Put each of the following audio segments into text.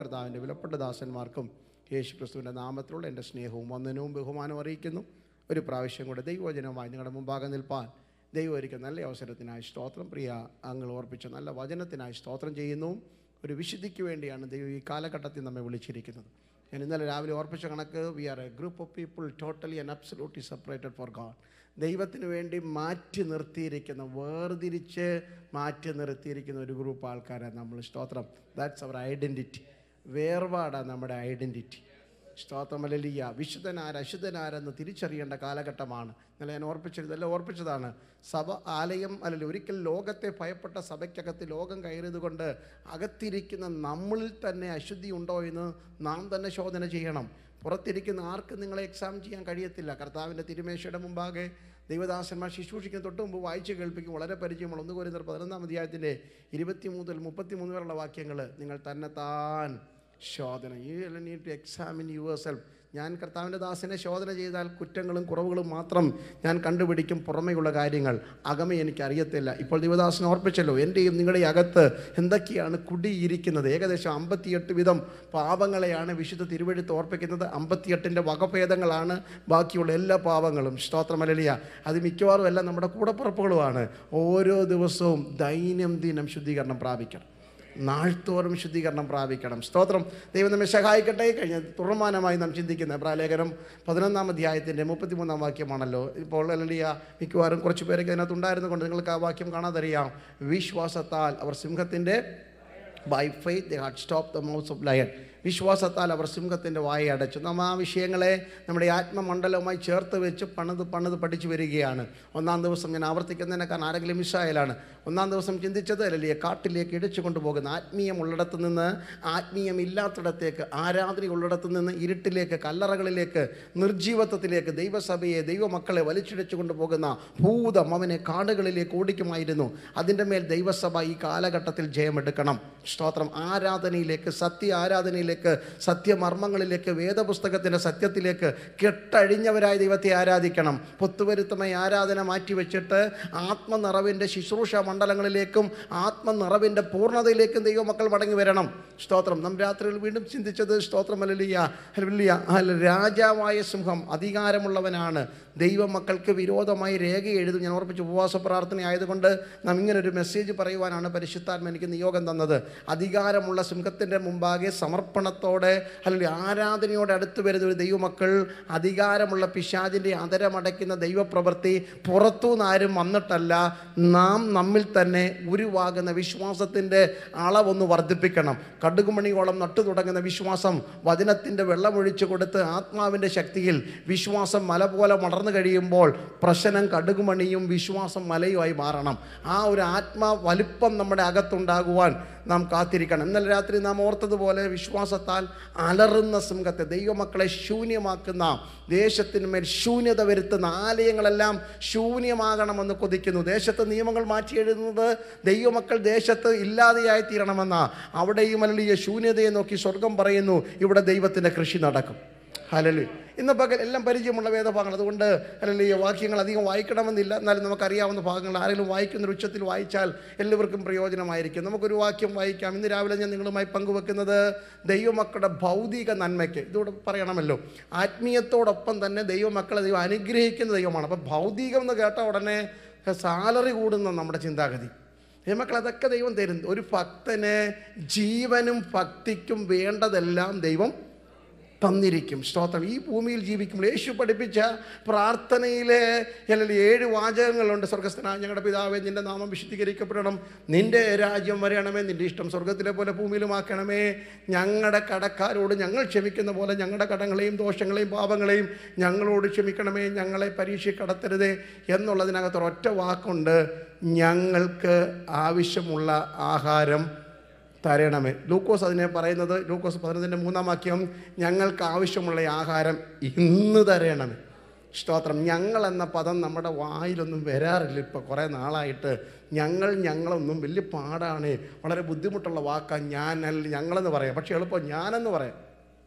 കർത്താവിൻ്റെ വിലപ്പെട്ട ദാസന്മാർക്കും യേശു ക്രിസ്തുവിൻ്റെ നാമത്തിലുള്ള എൻ്റെ സ്നേഹവും വന്ദനവും ബഹുമാനവും അറിയിക്കുന്നു ഒരു പ്രാവശ്യം കൂടെ ദൈവവചനവുമായി നിങ്ങളുടെ മുമ്പാകെ നിൽപ്പാൻ ദൈവം ഒരുക്കുന്ന നല്ല അവസരത്തിനായി സ്തോത്രം പ്രിയ അങ്ങൾ ഓർപ്പിച്ച നല്ല വചനത്തിനായി സ്തോത്രം ചെയ്യുന്നു ഒരു വിശുദ്ധിക്ക് വേണ്ടിയാണ് ദൈവം ഈ കാലഘട്ടത്തിൽ നമ്മെ വിളിച്ചിരിക്കുന്നത് ഞാൻ ഇന്നലെ രാവിലെ ഓർപ്പിച്ച കണക്ക് we are a group of people totally and absolutely separated for God ദൈവത്തിന് വേണ്ടി മാറ്റി നിർത്തിയിരിക്കുന്ന വേർതിരിച്ച് മാറ്റി നിർത്തിയിരിക്കുന്ന ഒരു ഗ്രൂപ്പ് ആൾക്കാരാണ് നമ്മൾ സ്തോത്രം ദാറ്റ്സ് അവർ ഐഡൻറ്റിറ്റി വേർപാടാണ് നമ്മുടെ ഐഡൻറ്റിറ്റി സ്തോത്രമലിയ വിശുദ്ധനാര അശുദ്ധനാരെന്ന് തിരിച്ചറിയേണ്ട കാലഘട്ടമാണ് ഇന്നലെ ഞാൻ ഓർപ്പിച്ചത് ഇതെല്ലാം ഓർപ്പിച്ചതാണ് സഭ ആലയം അല്ലെങ്കിൽ ഒരിക്കൽ ലോകത്തെ ഭയപ്പെട്ട സഭയ്ക്കകത്ത് ലോകം കയറിയത് കൊണ്ട് അകത്തിരിക്കുന്ന നമ്മളിൽ തന്നെ അശുദ്ധി ഉണ്ടോ എന്ന് നാം തന്നെ ശോധന ചെയ്യണം പുറത്തിരിക്കുന്ന ആർക്കും നിങ്ങളെ എക്സാം ചെയ്യാൻ കഴിയത്തില്ല കർത്താവിൻ്റെ തിരുമേശയുടെ മുമ്പാകെ ദൈവദാസന്മാർ ശുശ്രൂഷിക്കുന്ന തൊട്ട് മുമ്പ് വായിച്ച് കേൾപ്പിക്കും വളരെ പരിചയമുള്ള ഒന്ന് കോരുന്നർ പതിനൊന്നാം അധ്യായത്തിൻ്റെ ഇരുപത്തി മുതൽ മുപ്പത്തി മൂന്ന് വരെയുള്ള വാക്യങ്ങൾ നിങ്ങൾ തന്നെ താൻ ശോധന you need to examine yourself ഞാൻ കർത്താവിൻ്റെ ദാസനെ ശോധന ചെയ്താൽ കുറ്റങ്ങളും കുറവുകളും മാത്രം ഞാൻ കണ്ടുപിടിക്കും പുറമെയുള്ള കാര്യങ്ങൾ അകമേ എനിക്ക് അറിയത്തില്ല ഇപ്പോൾ ദൈവദാസൻ ഓർപ്പിച്ചല്ലോ എൻ്റെയും നിങ്ങളുടെയും അകത്ത് എന്തൊക്കെയാണ് കുടിയിരിക്കുന്നത് ഏകദേശം അമ്പത്തിയെട്ട് വിധം പാപങ്ങളെയാണ് വിശുദ്ധ തിരുവഴുത്ത് ഓർപ്പിക്കുന്നത് അമ്പത്തിയെട്ടിൻ്റെ വകഭേദങ്ങളാണ് ബാക്കിയുള്ള എല്ലാ പാപങ്ങളും സ്തോത്രമലലിയ അത് മിക്കവാറും എല്ലാം നമ്മുടെ കൂടപ്പുറപ്പുകളുമാണ് ഓരോ ദിവസവും ദൈനംദിനം ശുദ്ധീകരണം പ്രാപിക്കണം നാൾത്തോറും ശുദ്ധീകരണം പ്രാപിക്കണം സ്തോത്രം ദൈവം നമ്മെ സഹായിക്കട്ടെ കഴിഞ്ഞ തുറമാനമായി നാം ചിന്തിക്കുന്ന പ്രാലേഖനം പതിനൊന്നാം അധ്യായത്തിൻ്റെ മുപ്പത്തിമൂന്നാം വാക്യമാണല്ലോ ഇപ്പോൾ അല്ലിയ മിക്കവാറും കുറച്ച് പേരൊക്കെ അതിനകത്ത് ഉണ്ടായിരുന്നു കൊണ്ട് നിങ്ങൾക്ക് ആ വാക്യം കാണാതറിയാം വിശ്വാസത്താൽ അവർ സിംഹത്തിൻ്റെ by faith they had stop the mouth of lion വിശ്വാസത്താൽ അവർ സിംഹത്തിൻ്റെ വായ അടച്ചു നാം ആ വിഷയങ്ങളെ നമ്മുടെ ആത്മമണ്ഡലവുമായി ചേർത്ത് വെച്ച് പണിത് പണിത് പഠിച്ചു വരികയാണ് ഒന്നാം ദിവസം ഞാൻ ആവർത്തിക്കുന്നതിനെ കാരണം ആരെങ്കിലും മിസ്സായാലാണ് ഒന്നാം ദിവസം ചിന്തിച്ചത് അല്ലേ കാട്ടിലേക്ക് ഇടിച്ചു കൊണ്ടുപോകുന്ന ആത്മീയം ഉള്ളിടത്ത് നിന്ന് ആത്മീയം ഇല്ലാത്തിടത്തേക്ക് ആരാധന ഉള്ളിടത്ത് നിന്ന് ഇരുട്ടിലേക്ക് കല്ലറകളിലേക്ക് നിർജീവത്വത്തിലേക്ക് ദൈവസഭയെ ദൈവമക്കളെ വലിച്ചിടിച്ചു കൊണ്ടുപോകുന്ന ഭൂതം അവനെ കാടുകളിലേക്ക് ഓടിക്കുമായിരുന്നു അതിൻ്റെ മേൽ ദൈവസഭ ഈ കാലഘട്ടത്തിൽ ജയമെടുക്കണം സ്തോത്രം ആരാധനയിലേക്ക് സത്യ ആരാധനയിലേക്ക് സത്യമർമ്മങ്ങളിലേക്ക് വേദപുസ്തകത്തിൻ്റെ സത്യത്തിലേക്ക് കെട്ടഴിഞ്ഞവരായ ദൈവത്തെ ആരാധിക്കണം പൊത്തുവരുത്തമായ ആരാധന മാറ്റിവെച്ചിട്ട് ആത്മനിറവിൻ്റെ ശുശ്രൂഷ മണ്ഡലങ്ങളിലേക്കും ആത്മനിറവിൻ്റെ പൂർണ്ണതയിലേക്കും ദൈവമക്കൾ മടങ്ങി വരണം സ്തോത്രം നാം രാത്രിയിൽ വീണ്ടും ചിന്തിച്ചത് സ്തോത്രം അല്ലിയ അല്ലിയ അല്ല രാജാവായ സിംഹം അധികാരമുള്ളവനാണ് ദൈവമക്കൾക്ക് വിരോധമായി രേഖ എഴുതും ഞാൻ ഓർപ്പിച്ച് ഉപവാസ പ്രാർത്ഥന ആയതുകൊണ്ട് നാം ഇങ്ങനെ ഒരു മെസ്സേജ് പറയുവാനാണ് പരിശുദ്ധാത്മ എനിക്ക് നിയോഗം തന്നത് അധികാരമുള്ള സിംഹത്തിൻ്റെ മുമ്പാകെ സമർപ്പണത്തോടെ അല്ലെങ്കിൽ ആരാധനയോടെ അടുത്ത് വരുന്ന ഒരു ദൈവമക്കൾ അധികാരമുള്ള പിശാചിൻ്റെ അതരമടയ്ക്കുന്ന ദൈവപ്രവൃത്തി പുറത്തുനിന്ന് ആരും വന്നിട്ടല്ല നാം നമ്മിൽ തന്നെ ഉരുവാകുന്ന വിശ്വാസത്തിൻ്റെ അളവൊന്ന് വർദ്ധിപ്പിക്കണം കടുകുമണിയോളം നട്ടു തുടങ്ങുന്ന വിശ്വാസം വചനത്തിൻ്റെ വെള്ളമൊഴിച്ചു കൊടുത്ത് ആത്മാവിൻ്റെ ശക്തിയിൽ വിശ്വാസം മല പോലെ വളർന്നു കഴിയുമ്പോൾ പ്രശ്നം കടുകുമണിയും വിശ്വാസം മലയുമായി മാറണം ആ ഒരു ആത്മാ വലിപ്പം നമ്മുടെ അകത്തുണ്ടാകുവാൻ നാം കാത്തിരിക്കണം ഇന്നലെ രാത്രി നാം ഓർത്തതുപോലെ വിശ്വാസത്താൽ അലറുന്ന സിംഹത്തെ ദൈവമക്കളെ ശൂന്യമാക്കുന്ന ദേശത്തിന്മേൽ ശൂന്യത വരുത്തുന്ന ആലയങ്ങളെല്ലാം ശൂന്യമാകണമെന്ന് കൊതിക്കുന്നു ദേശത്ത് നിയമങ്ങൾ മാറ്റി എഴുതുന്നത് ദൈവമക്കൾ ദേശത്ത് ഇല്ലാതെയായി തീരണമെന്ന അവിടെയും അല്ലെങ്കിൽ ശൂന്യതയെ നോക്കി സ്വർഗം പറയുന്നു ഇവിടെ ദൈവത്തിൻ്റെ കൃഷി നടക്കും ഹലലു ഇന്ന് പകൽ എല്ലാം പരിചയമുള്ള വേദഭാഗങ്ങൾ അതുകൊണ്ട് അല്ലെങ്കിൽ ഈ വാക്യങ്ങൾ അധികം വായിക്കണമെന്നില്ല എന്നാലും നമുക്കറിയാവുന്ന ഭാഗങ്ങൾ ആരെങ്കിലും വായിക്കുന്ന ഒരു ഉച്ചത്തിൽ വായിച്ചാൽ എല്ലാവർക്കും പ്രയോജനമായിരിക്കും നമുക്കൊരു വാക്യം വായിക്കാം ഇന്ന് രാവിലെ ഞാൻ നിങ്ങളുമായി പങ്കുവെക്കുന്നത് ദൈവമക്കളുടെ ഭൗതിക നന്മയ്ക്ക് ഇതോടെ പറയണമല്ലോ ആത്മീയത്തോടൊപ്പം തന്നെ ദൈവമക്കളെ ദൈവം അനുഗ്രഹിക്കുന്ന ദൈവമാണ് അപ്പം ഭൗതികം എന്ന് കേട്ട ഉടനെ സാലറി കൂടുന്ന നമ്മുടെ ചിന്താഗതി ദൈവമക്കൾ അതൊക്കെ ദൈവം തരും ഒരു ഭക്തന് ജീവനും ഭക്തിക്കും വേണ്ടതെല്ലാം ദൈവം തന്നിരിക്കും സ്തോത്രം ഈ ഭൂമിയിൽ ജീവിക്കുമ്പോൾ യേശു പഠിപ്പിച്ച പ്രാർത്ഥനയിലെ അല്ലെങ്കിൽ ഏഴ് വാചകങ്ങളുണ്ട് സ്വർഗസ്ഥനായ ഞങ്ങളുടെ പിതാവേ നിൻ്റെ നാമം വിശുദ്ധീകരിക്കപ്പെടണം നിൻ്റെ രാജ്യം വരയണമേ നിൻ്റെ ഇഷ്ടം സ്വർഗത്തിലെ പോലെ ഭൂമിയിലുമാക്കണമേ ഞങ്ങളുടെ കടക്കാരോട് ഞങ്ങൾ ക്ഷമിക്കുന്ന പോലെ ഞങ്ങളുടെ കടങ്ങളെയും ദോഷങ്ങളെയും പാപങ്ങളെയും ഞങ്ങളോട് ക്ഷമിക്കണമേ ഞങ്ങളെ പരീക്ഷ കടത്തരുതേ എന്നുള്ളതിനകത്ത് ഒരൊറ്റ വാക്കുണ്ട് ഞങ്ങൾക്ക് ആവശ്യമുള്ള ആഹാരം തരണമേ ലൂക്കോസ് അതിനെ പറയുന്നത് ലൂക്കോസ് പതിനൊന്നിൻ്റെ മൂന്നാം വാക്യം ഞങ്ങൾക്ക് ആവശ്യമുള്ള ആഹാരം ഇന്ന് തരണമേ സ്തോത്രം ഞങ്ങൾ എന്ന പദം നമ്മുടെ വായിലൊന്നും വരാറില്ല ഇപ്പോൾ കുറേ നാളായിട്ട് ഞങ്ങൾ ഞങ്ങളൊന്നും വലിയ പാടാണ് വളരെ ബുദ്ധിമുട്ടുള്ള വാക്കാണ് ഞാൻ അല്ല ഞങ്ങളെന്ന് പറയാം പക്ഷേ എളുപ്പം ഞാനെന്ന് പറയാം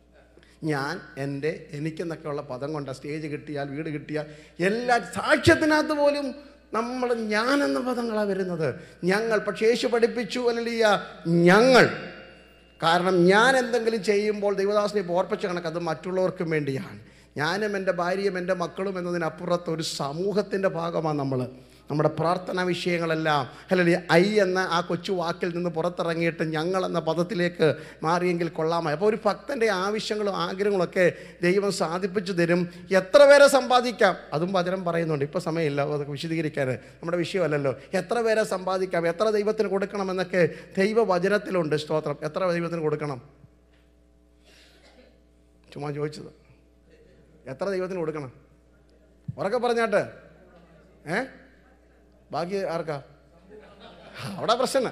ഞാൻ എൻ്റെ എനിക്കെന്നൊക്കെയുള്ള പദം കൊണ്ട് സ്റ്റേജ് കിട്ടിയാൽ വീട് കിട്ടിയാൽ എല്ലാ സാക്ഷ്യത്തിനകത്ത് പോലും നമ്മൾ ഞാൻ എന്ന പദങ്ങളാണ് വരുന്നത് ഞങ്ങൾ പക്ഷേ യേശു പഠിപ്പിച്ചു അല്ലിയ ഞങ്ങൾ കാരണം ഞാൻ എന്തെങ്കിലും ചെയ്യുമ്പോൾ ദൈവദാസനെ ഇപ്പോൾ ഓർപ്പിച്ച കണക്ക് അത് മറ്റുള്ളവർക്കും വേണ്ടിയാണ് ഞാനും എൻ്റെ ഭാര്യയും എൻ്റെ മക്കളും എന്നതിനപ്പുറത്ത് ഒരു സമൂഹത്തിൻ്റെ ഭാഗമാണ് നമ്മൾ നമ്മുടെ പ്രാർത്ഥനാ വിഷയങ്ങളെല്ലാം അല്ലെങ്കിൽ ഐ എന്ന ആ കൊച്ചു വാക്കിൽ നിന്ന് പുറത്തിറങ്ങിയിട്ട് ഞങ്ങൾ എന്ന പദത്തിലേക്ക് മാറിയെങ്കിൽ കൊള്ളാമായി അപ്പോൾ ഒരു ഭക്തൻ്റെ ആവശ്യങ്ങളും ആഗ്രഹങ്ങളൊക്കെ ദൈവം സാധിപ്പിച്ചു തരും എത്ര പേരെ സമ്പാദിക്കാം അതും വചനം പറയുന്നുണ്ട് ഇപ്പോൾ സമയമില്ല അതൊക്കെ വിശദീകരിക്കാൻ നമ്മുടെ വിഷയമല്ലല്ലോ എത്ര പേരെ സമ്പാദിക്കാം എത്ര ദൈവത്തിന് കൊടുക്കണമെന്നൊക്കെ ദൈവവചനത്തിലുണ്ട് സ്തോത്രം എത്ര ദൈവത്തിന് കൊടുക്കണം ചുമ്മാ ചോദിച്ചത് എത്ര ദൈവത്തിന് കൊടുക്കണം ഉറക്കെ പറഞ്ഞാട്ട് ഏ ബാക്കി ആർക്കാ അവിടെ പ്രശ്നം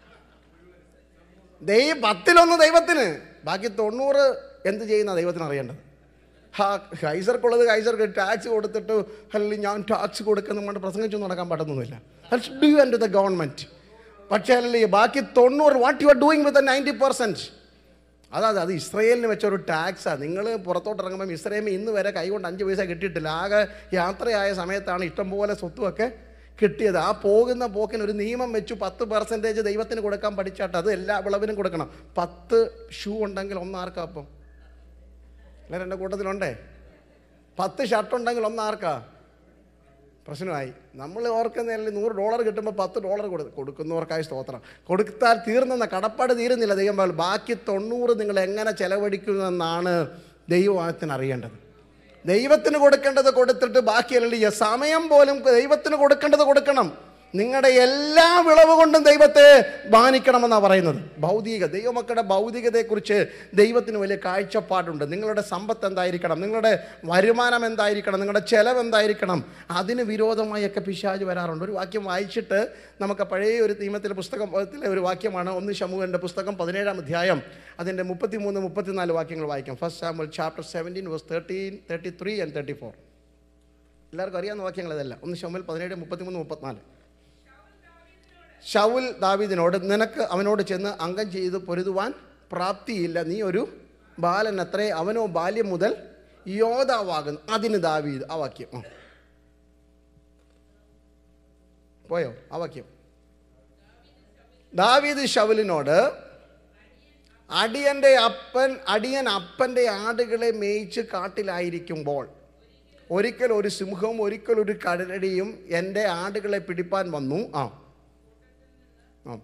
ദൈവ പത്തിലൊന്ന് ദൈവത്തിന് ബാക്കി തൊണ്ണൂറ് എന്ത് ചെയ്യുന്ന ദൈവത്തിന് അറിയേണ്ടത് ഹാ കൈസർക്കുള്ളത് കൈസർക്ക് ടാക്സ് കൊടുത്തിട്ട് അല്ലെങ്കിൽ ഞാൻ ടാക്സ് കൊടുക്കുന്ന കൊണ്ട് പ്രസംഗിച്ചൊന്നും നടക്കാൻ പറ്റുന്നൊന്നുമില്ല do you to the government പക്ഷേ അല്ലെങ്കിൽ ബാക്കി തൊണ്ണൂറ് what you are doing with ninety percent അതായത് അത് ഇസ്രയേലിന് വെച്ച ഒരു ടാക്സാണ് നിങ്ങൾ പുറത്തോട്ട് ഇറങ്ങുമ്പം ഇസ്രയേലിന് ഇന്ന് വരെ കൈകൊണ്ട് അഞ്ച് പൈസ കിട്ടിയിട്ടില്ല ആകെ യാത്രയായ സമയത്താണ് ഇഷ്ടംപോലെ സ്വത്തുമൊക്കെ കിട്ടിയത് ആ പോകുന്ന പോക്കിന് ഒരു നിയമം വെച്ചു പത്ത് പെർസെൻറ്റേജ് ദൈവത്തിന് കൊടുക്കാൻ പഠിച്ചാട്ട് അത് എല്ലാ വിളവിനും കൊടുക്കണം പത്ത് ഷൂ ഉണ്ടെങ്കിൽ ഒന്നാർക്കാ അപ്പം എല്ലാവരും എൻ്റെ കൂട്ടത്തിലുണ്ടേ പത്ത് ഷർട്ട് ഉണ്ടെങ്കിൽ ഒന്നാർക്കാ പ്രശ്നമായി നമ്മൾ ഓർക്കുന്നതിൽ നൂറ് ഡോളർ കിട്ടുമ്പോൾ പത്ത് ഡോളർ കൊടു കൊടുക്കുന്നവർക്കായി സ്തോത്രം കൊടുത്താൽ തീർന്നെന്ന കടപ്പാട് തീരുന്നില്ല ദൈവം പറഞ്ഞു. ബാക്കി തൊണ്ണൂറ് നിങ്ങൾ എങ്ങനെ ചെലവഴിക്കുമെന്നാണ് ദൈവത്തിന് അറിയേണ്ടത് ദൈവത്തിന് കൊടുക്കേണ്ടത് കൊടുത്തിട്ട് ബാക്കിയല്ല സമയം പോലും ദൈവത്തിന് കൊടുക്കേണ്ടത് കൊടുക്കണം നിങ്ങളുടെ എല്ലാ വിളവ് കൊണ്ടും ദൈവത്തെ മാനിക്കണമെന്നാണ് പറയുന്നത് ഭൗതിക ദൈവമക്കളുടെ ഭൗതികതയെക്കുറിച്ച് ദൈവത്തിന് വലിയ കാഴ്ചപ്പാടുണ്ട് നിങ്ങളുടെ സമ്പത്ത് എന്തായിരിക്കണം നിങ്ങളുടെ വരുമാനം എന്തായിരിക്കണം നിങ്ങളുടെ ചെലവ് എന്തായിരിക്കണം അതിന് വിരോധമായൊക്കെ പിശാജ് വരാറുണ്ട് ഒരു വാക്യം വായിച്ചിട്ട് നമുക്ക് പഴയ ഒരു നിയമത്തിലെ പുസ്തകത്തിലെ ഒരു വാക്യമാണ് ഒന്ന് ശമൂഹൻ്റെ പുസ്തകം പതിനേഴാം അധ്യായം അതിൻ്റെ മുപ്പത്തിമൂന്ന് മുപ്പത്തിനാല് വാക്യങ്ങൾ വായിക്കാം first Samuel chapter seventeen verse thirteen thirty three and thirty four എല്ലാവർക്കും അറിയാവുന്ന വാക്യങ്ങൾ ഇതല്ല ഒന്ന് ശമുൽ പതിനേഴ് മുപ്പത്തിമൂന്ന് മുപ്പത്തിനാല് ഷൗൽ ദാവീദിനോട് നിനക്ക് അവനോട് ചെന്ന് അംഗം ചെയ്ത് പൊരുതുവാൻ പ്രാപ്തിയില്ല നീ ഒരു ബാലൻ അത്രേ അവനോ ബാല്യം മുതൽ യോദ്ധാവാകുന്നു അതിന് ദാവീദ് ആ വാക്യം ആ. പോയോ ആ വാക്യം ദാവീദ് ഷൗലിനോട് അടിയൻ്റെ അപ്പൻ അടിയൻ അപ്പൻ്റെ ആടുകളെ മേയിച്ച് കാട്ടിലായിരിക്കുമ്പോൾ ഒരിക്കൽ ഒരു സിംഹവും ഒരിക്കൽ ഒരു കടലടിയും എൻ്റെ ആടുകളെ പിടിപ്പാൻ വന്നു ആ ആ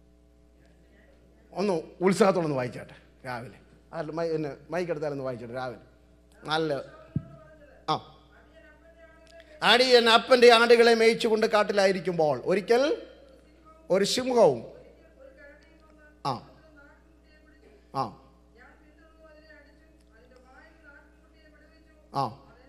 ഒന്ന് ഉത്സാഹത്തോടൊന്ന് വായിച്ചാട്ടെ രാവിലെ അല്ല മൈ എന്നെ മൈക്കെടുത്താലൊന്ന് വായിച്ചോട്ടെ രാവിലെ നല്ല ആ അടിയൻ അപ്പൻ്റെ ആടുകളെ മേയിച്ചുകൊണ്ട് കാട്ടിലായിരിക്കുമ്പോൾ ഒരിക്കൽ ഒരു സിംഹവും ആ ആ ആ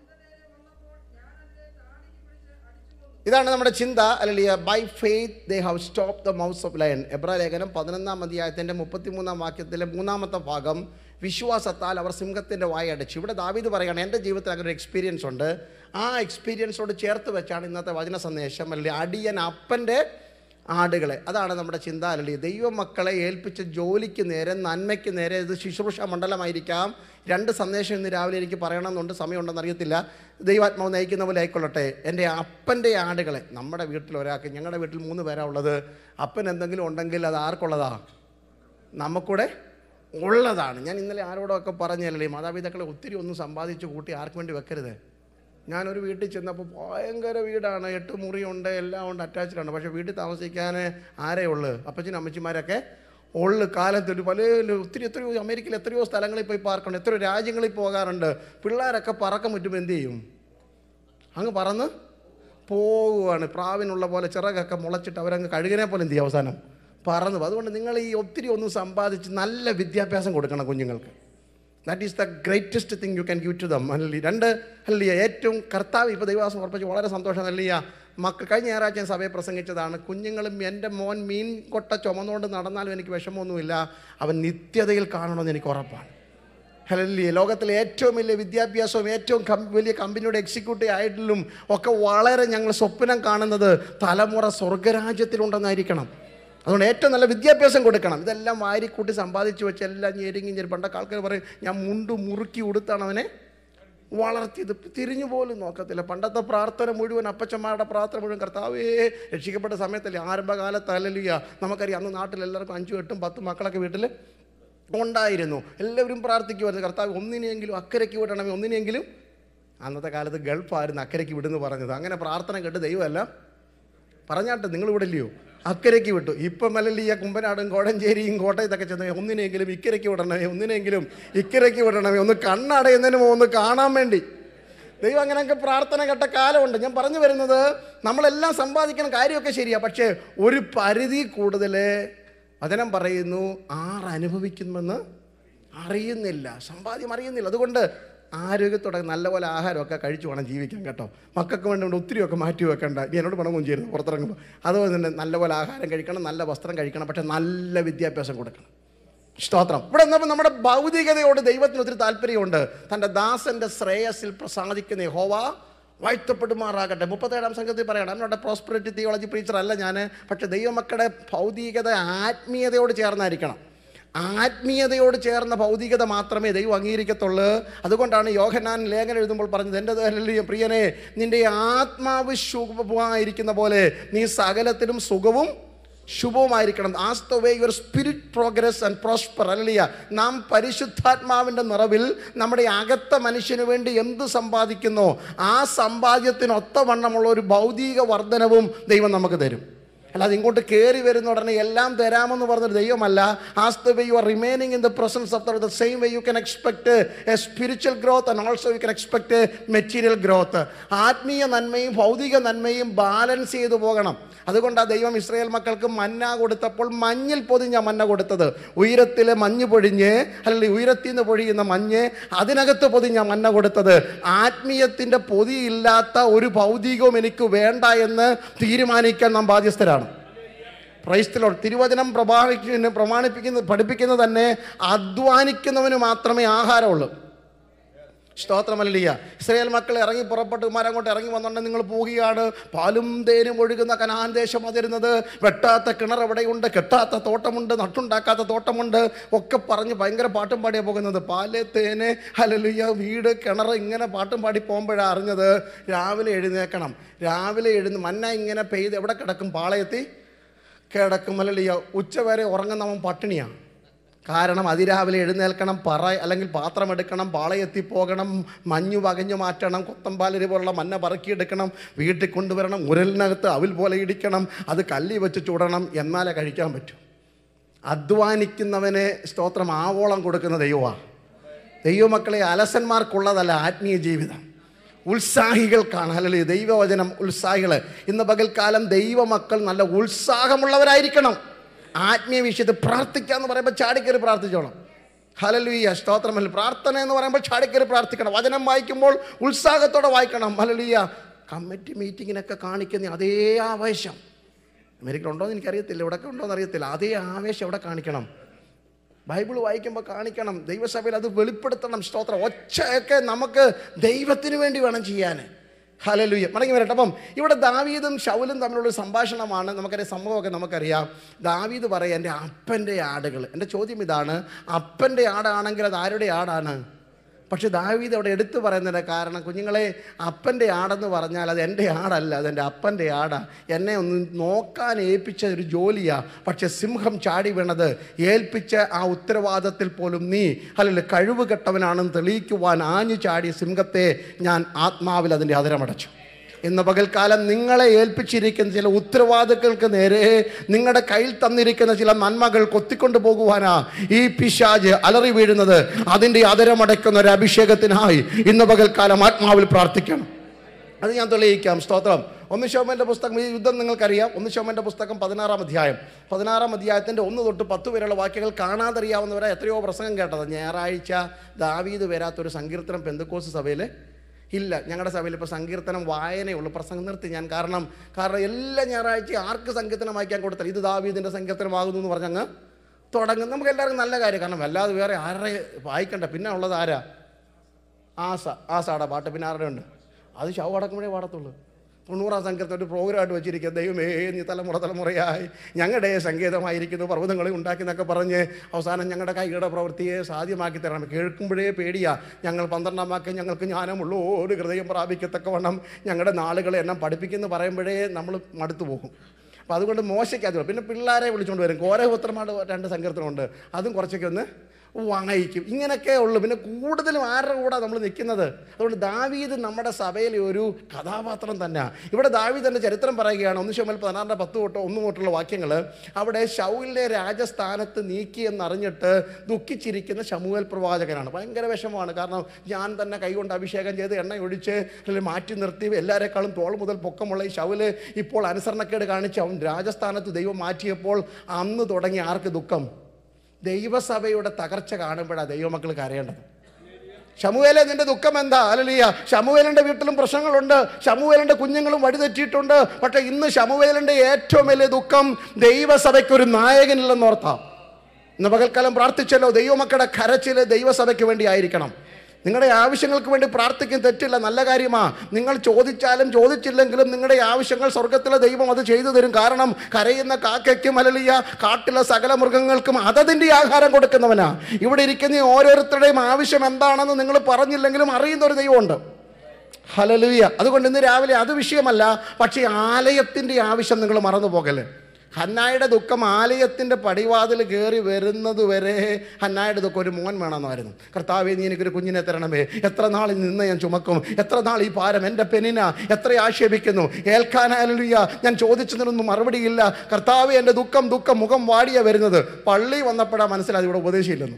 ഇതാണ് നമ്മുടെ ചിന്ത അല്ലെങ്കിൽ by faith they have stop the mouth of lion എബ്രാ ലേഖനം പതിനൊന്നാം അധ്യായത്തിൻ്റെ മുപ്പത്തിമൂന്നാം വാക്യത്തിലെ മൂന്നാമത്തെ ഭാഗം വിശ്വാസത്താൽ അവർ സിംഹത്തിൻ്റെ വായ അടച്ചു ഇവിടെ ദാവീദ് പറയുകയാണ് എൻ്റെ ജീവിതത്തിൽ അങ്ങനെ ഒരു എക്സ്പീരിയൻസ് ഉണ്ട് ആ എക്സ്പീരിയൻസോട് ചേർത്ത് വെച്ചാണ് ഇന്നത്തെ വചന സന്ദേശം അല്ലെങ്കിൽ അടിയൻ അപ്പൻ്റെ ആടുകളെ അതാണ് നമ്മുടെ ചിന്ത അല്ലെങ്കിൽ ദൈവമക്കളെ ഏൽപ്പിച്ച ജോലിക്ക് നേരെ നന്മയ്ക്ക് നേരെ ഇത് ശുശ്രൂഷ മണ്ഡലമായിരിക്കാം രണ്ട് സന്ദേശം ഇന്ന് രാവിലെ എനിക്ക് പറയണമെന്നുണ്ട് സമയമുണ്ടെന്ന് അറിയത്തില്ല ദൈവാത്മാവ് നയിക്കുന്ന പോലെ ആയിക്കൊള്ളട്ടെ എൻ്റെ അപ്പൻ്റെ ആടുകളെ നമ്മുടെ വീട്ടിൽ ഒരാൾക്ക് ഞങ്ങളുടെ വീട്ടിൽ മൂന്ന് പേരാ ഉള്ളത് അപ്പൻ എന്തെങ്കിലും ഉണ്ടെങ്കിൽ അത് ആർക്കുള്ളതാ നമുക്കൂടെ ഉള്ളതാണ് ഞാൻ ഇന്നലെ ആരോടൊക്കെ പറഞ്ഞല്ലേ മാതാപിതാക്കളെ ഒത്തിരി ഒന്നും സമ്പാദിച്ച് കൂട്ടി ആർക്ക് വേണ്ടി വെക്കരുത് ഞാനൊരു വീട്ടിൽ ചെന്നപ്പോൾ ഭയങ്കര വീടാണ് എട്ട് മുറിയുണ്ട് എല്ലാം ഉണ്ട് അറ്റാച്ച്ഡ് ആണ് പക്ഷേ വീട്ടിൽ താമസിക്കാൻ ആരേ ഉള്ളു അപ്പച്ചനും അമ്മച്ചിമാരൊക്കെ ഉള്ളു കാലത്തൊരു പല ഒത്തിരി എത്രയോ അമേരിക്കയിൽ എത്രയോ സ്ഥലങ്ങളിൽ പോയി പാർക്കുന്നുണ്ട് എത്രയോ രാജ്യങ്ങളിൽ പോകാറുണ്ട് പിള്ളേരൊക്കെ പറക്കം പറ്റുമ്പോൾ എന്ത് ചെയ്യും അങ്ങ് പറന്ന് പോവുകയാണ് പ്രാവിനുള്ള പോലെ ചിറകൊക്കെ മുളച്ചിട്ട് അവരങ്ങ് കഴുകനെ പോലെ എന്ത് ചെയ്യും അവസാനം പറന്നു പോകും. അതുകൊണ്ട് നിങ്ങൾ ഈ ഒത്തിരി ഒന്നും സമ്പാദിച്ച് നല്ല വിദ്യാഭ്യാസം കൊടുക്കണം കുഞ്ഞുങ്ങൾക്ക് that is the greatest thing you can give to them അല്ലി രണ്ട് അല്ലിയ ഏറ്റവും കർത്താവ് ഇപ്പോൾ ദൈവവാസം ഉറപ്പിച്ച് വളരെ സന്തോഷം അല്ലിയ മക്കൾ കഴിഞ്ഞ ഞായറാഴ്ച ഞാൻ സഭയെ പ്രസംഗിച്ചതാണ് കുഞ്ഞുങ്ങളും എൻ്റെ മോൻ മീൻ കൊട്ട ചുമന്നുകൊണ്ട് നടന്നാലും എനിക്ക് വിഷമമൊന്നുമില്ല അവൻ നിത്യതയിൽ കാണണമെന്ന് എനിക്ക് ഉറപ്പാണ് ഹലല്ലേ ലോകത്തിലെ ഏറ്റവും വലിയ വിദ്യാഭ്യാസവും ഏറ്റവും കം വലിയ കമ്പനിയുടെ എക്സിക്യൂട്ടീവ് ആയിട്ടും ഒക്കെ വളരെ ഞങ്ങൾ സ്വപ്നം കാണുന്നത് തലമുറ സ്വർഗരാജ്യത്തിലുണ്ടെന്നായിരിക്കണം അതുകൊണ്ട് ഏറ്റവും നല്ല വിദ്യാഭ്യാസം കൊടുക്കണം ഇതെല്ലാം വാരിക്കൂട്ടി സമ്പാദിച്ചു വെച്ച് എല്ലാം ഞെരുങ്ങി ഞെരി പണ്ടൊക്കെ ആൾക്കാർ പറയും ഞാൻ മുണ്ട് മുറുക്കി ഉടുത്താണ് അവനെ വളർത്തിയത് തിരിഞ്ഞു പോലും നോക്കത്തില്ല പണ്ടത്തെ പ്രാർത്ഥന മുഴുവൻ അപ്പച്ചന്മാരുടെ പ്രാർത്ഥന മുഴുവൻ കർത്താവേ രക്ഷിക്കപ്പെട്ട സമയത്തല്ലേ ആരംഭകാലത്ത് അല്ലല്ലിയ നമുക്കറിയാം അന്ന് നാട്ടിൽ എല്ലാവർക്കും അഞ്ചും എട്ടും പത്തും മക്കളൊക്കെ വീട്ടിൽ ഉണ്ടായിരുന്നു എല്ലാവരും പ്രാർത്ഥിക്കുമായിരുന്നു കർത്താവ് ഒന്നിനെയെങ്കിലും അക്കരയ്ക്ക് വിടണമേ ഒന്നിനെയെങ്കിലും അന്നത്തെ കാലത്ത് ഗൾഫായിരുന്നു അക്കരയ്ക്ക് വിടുന്നു പറഞ്ഞത് അങ്ങനെ പ്രാർത്ഥന കേട്ട് ദൈവമെല്ലാം പറഞ്ഞാട്ടെ നിങ്ങൾ ഇവിടെ ഇല്ലയോ അക്കരയ്ക്ക് വിട്ടു ഇപ്പം അല്ലല്ലോ ഈ കുമ്പനാടും കോടഞ്ചേരിയും കോട്ടയത്തൊക്കെ ചെന്ന് ഒന്നിനെങ്കിലും ഇക്കരയ്ക്ക് വിടണമേ ഒന്നിനെങ്കിലും ഇക്കരയ്ക്ക് വിടണമേ ഒന്ന് കണ്ണടയുന്നതിന് മുമ്പ് ഒന്ന് കാണാൻ വേണ്ടി ദൈവം അങ്ങനെയൊക്കെ പ്രാർത്ഥന കേട്ട കാലമുണ്ട് ഞാൻ പറഞ്ഞു വരുന്നത് നമ്മളെല്ലാം സമ്പാദിക്കണം കാര്യമൊക്കെ ശരിയാ പക്ഷേ ഒരു പരിധി കൂടുതൽ വചനം പറയുന്നു ആർ അനുഭവിക്കുമെന്ന് അറിയുന്നില്ല സമ്പാദ്യം അറിയുന്നില്ല അതുകൊണ്ട് ആരോഗ്യത്തോടെ നല്ലപോലെ ആഹാരമൊക്കെ കഴിച്ചു വേണം ജീവിക്കാൻ കേട്ടോ മക്കൾക്ക് വേണ്ടി കൊണ്ട് ഒത്തിരിയൊക്കെ മാറ്റി വെക്കണ്ട ഇനി എന്നോട് പണം ചെയ്യരുത് പുറത്തിറങ്ങുമ്പോൾ അതുപോലെ തന്നെ നല്ലപോലെ ആഹാരം കഴിക്കണം നല്ല വസ്ത്രം കഴിക്കണം പക്ഷേ നല്ല വിദ്യാഭ്യാസം കൊടുക്കണം സ്തോത്രം ഇവിടെ എന്നപ്പോൾ നമ്മുടെ ഭൗതികതയോട് ദൈവത്തിന് ഒത്തിരി താല്പര്യമുണ്ട് തൻ്റെ ദാസന്റെ ശ്രേയസിൽ പ്രസാദിക്കുന്ന ഹോവ വാഴ്ത്തപ്പെടുമാറാകട്ടെ മുപ്പത്തേഴാം സംഘത്തിൽ പറയണം എന്നോട് പ്രോസ്പെറിറ്റി തിയോളജി പ്രീച്ചർ അല്ല ഞാൻ പക്ഷേ ദൈവമക്കളുടെ ഭൗതികത ആത്മീയതയോട് ചേർന്നായിരിക്കണം ആത്മീയതയോട് ചേർന്ന ഭൗതികത മാത്രമേ ദൈവം അംഗീകരിക്കത്തുള്ളൂ അതുകൊണ്ടാണ് യോഹനാൻ ലേഖനം എഴുതുമ്പോൾ പറഞ്ഞത് എൻ്റെ ഹല്ലേലൂയ പ്രിയനെ നിന്റെ ആത്മാവ് ശുഭമായിരിക്കുന്ന പോലെ നീ സകലത്തിലും സുഖവും ശുഭവുമായിരിക്കണം as the way your spirit progress and prosper അല്ലല്ല നാം പരിശുദ്ധാത്മാവിൻ്റെ നിറവിൽ നമ്മുടെ അകത്ത മനുഷ്യന് വേണ്ടി എന്ത് സമ്പാദിക്കുന്നോ ആ സമ്പാദ്യത്തിന് ഒത്തവണ്ണമുള്ള ഒരു ഭൗതിക വർധനവും ദൈവം നമുക്ക് തരും അല്ലാതെ ഇങ്ങോട്ട് കയറി വരുന്ന ഉടനെ എല്ലാം തരാമെന്ന് പറഞ്ഞൊരു ദൈവമല്ല as the way you are remaining in the presence of the same way you can expect a spiritual growth and also you can expect material growth ആത്മീയ നന്മയും ഭൗതിക നന്മയും ബാലൻസ് ചെയ്തു പോകണം അതുകൊണ്ടാണ് ദൈവം ഇസ്രായേൽ മക്കൾക്ക് മന്ന കൊടുത്തപ്പോൾ മഞ്ഞിൽ പൊതിഞ്ഞ മന്ന കൊടുത്തത് ഉയരത്തിലെ മഞ്ഞ് പൊഴിഞ്ഞ് അല്ലെങ്കിൽ ഉയരത്തിൽ നിന്ന് പൊഴിയുന്ന മഞ്ഞ് അതിനകത്ത് പൊതിഞ്ഞ മന്ന കൊടുത്തത് ആത്മീയത്തിൻ്റെ പൊതിയില്ലാത്ത ഒരു ഭൗതികവും എനിക്ക് വേണ്ട എന്ന് തീരുമാനിക്കാൻ നാം ബാധ്യസ്ഥരാണ് ക്രൈസ്തലോ തിരുവചനം പ്രമാണിക്കുന്ന പ്രമാണിപ്പിക്കുന്ന പഠിപ്പിക്കുന്നത് തന്നെ അധ്വാനിക്കുന്നവന് മാത്രമേ ആഹാരമുള്ളൂ സ്തോത്രമല്ലിയ ഇസ്രയേൽ മക്കൾ ഇറങ്ങി പുറപ്പെട്ട് മരങ്ങോട്ട് ഇറങ്ങി വന്നുകൊണ്ട് നിങ്ങൾ പോവുകയാണ് പാലും തേനും ഒഴുകുന്ന കനാൻ ദേശം അതിരുന്നത് വെട്ടാത്ത കിണർ എവിടെയുണ്ട് കെട്ടാത്ത തോട്ടമുണ്ട് നട്ടുണ്ടാക്കാത്ത തോട്ടമുണ്ട് ഒക്കെ പറഞ്ഞ് ഭയങ്കര പാട്ടും പാടിയാണ് പോകുന്നത് പാല് തേന് ഹലലുയ്യ വീട് കിണർ ഇങ്ങനെ പാട്ടും പാടി പോകുമ്പോഴാണ് അറിഞ്ഞത് രാവിലെ എഴുന്നേക്കണം രാവിലെ എഴുന്ന് മന്ന ഇങ്ങനെ പെയ്ത് എവിടെ കിടക്കും പാളയത്തി കിടക്കും അല്ലല്ലോ ഉച്ച വരെ ഉറങ്ങുന്നവൻ പട്ടിണിയാണ് കാരണം അതിരാവിലെ എഴുന്നേൽക്കണം പറ അല്ലെങ്കിൽ പാത്രം എടുക്കണം പാളയെത്തി പോകണം മഞ്ഞു വകഞ്ഞു മാറ്റണം കൊത്തമ്പാലരി പോലുള്ള മഞ്ഞ പറക്കിയെടുക്കണം വീട്ടിൽ കൊണ്ടുവരണം ഉരലിനകത്ത് അവിൽ പോലെ ഇടിക്കണം അത് കല്ലി വെച്ച് ചൂടണം എന്നാലേ കഴിക്കാൻ പറ്റൂ അധ്വാനിക്കുന്നവനെ സ്തോത്രം ആവോളം കൊടുക്കുന്ന ദൈവമാണ് ദൈവമക്കളെ അലസന്മാർക്കുള്ളതല്ല ആത്മീയ ജീവിതം ഉത്സാഹികൾക്കാണ് അല്ലെങ്കിൽ ദൈവവചനം ഉത്സാഹികൾ ഇന്ന് പകൽക്കാലം ദൈവമക്കൾ നല്ല ഉത്സാഹമുള്ളവരായിരിക്കണം ആത്മീയ വിഷയത്തിൽ പ്രാർത്ഥിക്കുക എന്ന് പറയുമ്പോൾ ചാടിക്കറി പ്രാർത്ഥിച്ചോണം ഹലലുയ്യ സ്തോത്രമല്ല പ്രാർത്ഥന എന്ന് പറയുമ്പോൾ ചാടിക്കറി പ്രാർത്ഥിക്കണം വചനം വായിക്കുമ്പോൾ ഉത്സാഹത്തോടെ വായിക്കണം ഹലലുയ്യ കമ്മിറ്റി മീറ്റിങ്ങിനൊക്കെ കാണിക്കുന്ന അതേ ആവേശം അമേരിക്കയിലുണ്ടോ എന്ന് എനിക്കറിയത്തില്ല ഇവിടെയൊക്കെ ഉണ്ടോ എന്ന് അറിയത്തില്ല അതേ ആവേശം ഇവിടെ കാണിക്കണം ബൈബിൾ വായിക്കുമ്പോൾ കാണിക്കണം ദൈവസഭയിൽ അത് വെളിപ്പെടുത്തണം സ്തോത്രം ഒച്ചയൊക്കെ നമുക്ക് ദൈവത്തിന് വേണ്ടി വേണം ചെയ്യാൻ ഹലലുയ്യ മടങ്ങി വരട്ടെ അപ്പം ഇവിടെ ദാവീദും ശൗലും തമ്മിലുള്ള സംഭാഷണമാണ് നമുക്കറിയാം സംഭവമൊക്കെ നമുക്കറിയാം ദാവീദ് പറയാം എൻ്റെ അപ്പൻ്റെ ആടുകൾ എൻ്റെ ചോദ്യം ഇതാണ് അപ്പൻ്റെ ആടാണെങ്കിൽ അത് ആരുടെ ആടാണ് പക്ഷെ ദാവീദ് അവിടെ എടുത്തു പറയുന്നതിൻ്റെ കാരണം കുഞ്ഞുങ്ങളെ അപ്പൻ്റെ ആടെന്ന് പറഞ്ഞാൽ അത് എൻ്റെ ആടല്ല അത് എൻ്റെ അപ്പൻ്റെ ആടാ എന്നെ ഒന്ന് നോക്കാൻ ഏൽപ്പിച്ച ഒരു ജോലിയാ പക്ഷെ സിംഹം ചാടി വീണത് ഏൽപ്പിച്ച ആ ഉത്തരവാദത്തിൽ പോലും നീ അല്ലെങ്കിൽ കഴിവ് കെട്ടവനാണെന്ന് തെളിയിക്കുവാൻ ആഞ്ഞു ചാടിയ സിംഹത്തെ ഞാൻ ആത്മാവിൽ അതിൻ്റെ അതിരമടച്ചു ഇന്ന് പകൽക്കാലം നിങ്ങളെ ഏൽപ്പിച്ചിരിക്കുന്ന ചില ഉത്തരവാദികൾക്ക് നേരെ നിങ്ങളുടെ കയ്യിൽ തന്നിരിക്കുന്ന ചില നന്മകൾ കൊത്തിക്കൊണ്ടു പോകുവാനാ ഈ പിശാജ് അലറി വീഴുന്നത് അതിൻ്റെ അതരമടയ്ക്കുന്ന ഒരു അഭിഷേകത്തിനായി ഇന്ന് പകൽക്കാലം ആത്മാവിൽ പ്രാർത്ഥിക്കണം അത് ഞാൻ തെളിയിക്കാം സ്തോത്രം ഒന്ന് ശോമൻ്റെ പുസ്തകം ഈ യുദ്ധം നിങ്ങൾക്കറിയാം ഒന്ന് ശോമൻ്റെ പുസ്തകം പതിനാറാം അധ്യായം പതിനാറാം അധ്യായത്തിൻ്റെ ഒന്ന് തൊട്ട് പത്ത് വരെയുള്ള വാക്യങ്ങൾ കാണാതറിയാവുന്നവരെ എത്രയോ പ്രസംഗം കേട്ടത് ഞായറാഴ്ച ദാവീദ് വരാത്തൊരു സങ്കീർത്തനം പെന്തക്കോസ് സഭയിൽ ഇല്ല ഞങ്ങളുടെ സഭയിൽ ഇപ്പോൾ സങ്കീർത്തനം വായനയുള്ളൂ പ്രസംഗം നിർത്തി ഞാൻ കാരണം കാരണം എല്ലാ ഞായറാഴ്ച ആർക്ക് സങ്കീർത്തനം വായിക്കാൻ കൊടുത്താൽ ഇത് ദാവീദിൻ്റെ സങ്കീർത്തനമാകുന്നു എന്ന് പറഞ്ഞങ്ങ് തുടങ്ങും നമുക്ക് എല്ലാവർക്കും നല്ല കാര്യം കാരണം അല്ലാതെ വേറെ ആരുടെ വായിക്കണ്ട പിന്നെ ഉള്ളത് ആരാ ആസ ആസാടാ പാട്ട് പിന്നെ ആരുടെ ഉണ്ട് അത് ശവം അടക്കുമ്പോഴേ പാടത്തുള്ളൂ തൊണ്ണൂറാം സംഘത്തെ ഒരു പ്രോഗ്രാമായിട്ട് വെച്ചിരിക്കുക ദൈവമേ നീ തലമുറ തലമുറയായി ഞങ്ങളുടെ സംഗീതമായിരിക്കുന്നു പർവ്വതങ്ങളെ ഉണ്ടാക്കി എന്നൊക്കെ പറഞ്ഞ് അവസാനം ഞങ്ങളുടെ കൈകളുടെ പ്രവൃത്തിയെ സാധ്യമാക്കി തരണം കേൾക്കുമ്പോഴേ പേടിയാ ഞങ്ങൾ പന്ത്രണ്ടാം വാക്യം ഞങ്ങൾക്ക് ജ്ഞാനമുള്ളൂ ഒരു ഹൃദയം പ്രാപിക്കത്തക്കവണ്ണം ഞങ്ങളുടെ നാളുകളെ എണ്ണം പഠിപ്പിക്കുന്നു പറയുമ്പോഴേ നമ്മൾ മടുത്തു പോകും അപ്പോൾ അതുകൊണ്ട് മോശയ്ക്ക് അത് പിന്നെ പിള്ളേരെ വിളിച്ചുകൊണ്ട് വരും കോരപുത്രമാട് രണ്ട് സങ്കീർത്തനമുണ്ട് അതും കുറച്ചൊക്കെ ഒന്ന് വാങ്ങിക്കും ഇങ്ങനെയൊക്കെ ഉള്ളു പിന്നെ കൂടുതലും ആരുടെ കൂടെ നമ്മൾ നിൽക്കുന്നത് അതുകൊണ്ട് ദാവീദ് നമ്മുടെ സഭയിലെ ഒരു കഥാപാത്രം തന്നെയാണ് ഇവിടെ ദാവീദിൻ്റെ ചരിത്രം പറയുകയാണ് ഒന്ന് ശമൽ പതിനാറിൻ്റെ പത്ത് തൊട്ട് ഒന്ന് തൊട്ടുള്ള വാക്യങ്ങൾ അവിടെ ഷൗലിനെ രാജസ്ഥാനത്ത് നീക്കി എന്നറിഞ്ഞിട്ട് ദുഃഖിച്ചിരിക്കുന്ന ശമുവേൽ പ്രവാചകനാണ് ഭയങ്കര വിഷമമാണ് കാരണം ഞാൻ തന്നെ കൈകൊണ്ട് അഭിഷേകം ചെയ്ത് എണ്ണ ഒഴിച്ച് അല്ലെങ്കിൽ മാറ്റി നിർത്തി എല്ലാവരെക്കാളും തോൾ മുതൽ പൊക്കമുള്ള ഈ ശൗല് ഇപ്പോൾ അനുസരണക്കേട് കാണിച്ച് അവൻ രാജസ്ഥാനത്ത് ദൈവം മാറ്റിയപ്പോൾ അന്ന് തുടങ്ങി ആർക്ക് ദുഃഖം ദൈവസഭയുടെ തകർച്ച കാണുമ്പോഴാണ് ദൈവമക്കൾ കരയേണ്ടത് ഷമുവേലെ നിന്റെ ദുഃഖം എന്താ അല്ലലിയ ഷമുവേലിന്റെ വീട്ടിലും പ്രശ്നങ്ങളുണ്ട് ഷമുവേലിന്റെ കുഞ്ഞുങ്ങളും വഴിതെറ്റിയിട്ടുണ്ട് പക്ഷെ ഇന്ന് ഷമുവേലിന്റെ ഏറ്റവും വലിയ ദുഃഖം ദൈവസഭയ്ക്ക് ഒരു നായകനില്ലെന്ന് ഓർത്താം ഇന്ന് പകൽക്കാലം പ്രാർത്ഥിച്ചല്ലോ ദൈവമക്കളുടെ കരച്ചില് ദൈവസഭയ്ക്ക് വേണ്ടി ആയിരിക്കണം നിങ്ങളുടെ ആവശ്യങ്ങൾക്ക് വേണ്ടി പ്രാർത്ഥിക്കും തെറ്റില്ല നല്ല കാര്യമാ നിങ്ങൾ ചോദിച്ചാലും ചോദിച്ചില്ലെങ്കിലും നിങ്ങളുടെ ആവശ്യങ്ങൾ സ്വർഗത്തിലെ ദൈവം അത് ചെയ്തു തരും കാരണം കരയുന്ന കാക്കയ്ക്കും അലലിയ കാട്ടിലെ സകല മൃഗങ്ങൾക്കും അതതിൻ്റെ ആഹാരം കൊടുക്കുന്നവനാ ഇവിടെ ഇരിക്കുന്ന ഓരോരുത്തരുടെയും ആവശ്യം എന്താണെന്ന് നിങ്ങൾ പറഞ്ഞില്ലെങ്കിലും അറിയുന്ന ഒരു ദൈവമുണ്ട് ഹലലുയ അതുകൊണ്ട് ഇന്ന് രാവിലെ അത് വിഷയമല്ല പക്ഷേ ആലയത്തിൻ്റെ ആവശ്യം നിങ്ങൾ മറന്നു പോകല്ലേ ഹന്നായുടെ ദുഃഖം ആലയത്തിൻ്റെ പടിവാതിൽ കയറി വരുന്നത് വരെ ഹന്നായുടെ ദുഃഖം ഒരു മോൻ വേണമെന്നായിരുന്നു കർത്താവേ നീ എനിക്കൊരു കുഞ്ഞിനെ തരണമേ എത്ര നാൾ നിന്ന് ഞാൻ ചുമക്കും എത്ര നാൾ ഈ ഭാരം എൻ്റെ പെനിന എത്ര ആക്ഷേപിക്കുന്നു ഏൽക്കാനാലുയ്യ ഞാൻ ചോദിച്ചതിനൊന്നും മറുപടിയില്ല കർത്താവേ എൻ്റെ ദുഃഖം ദുഃഖം മുഖം വാടിയ വരുന്നത് പള്ളി വന്നപ്പോഴാണ് മനസ്സിലായത് ഇവിടെ ഉപദേശിച്ചില്ലെന്ന്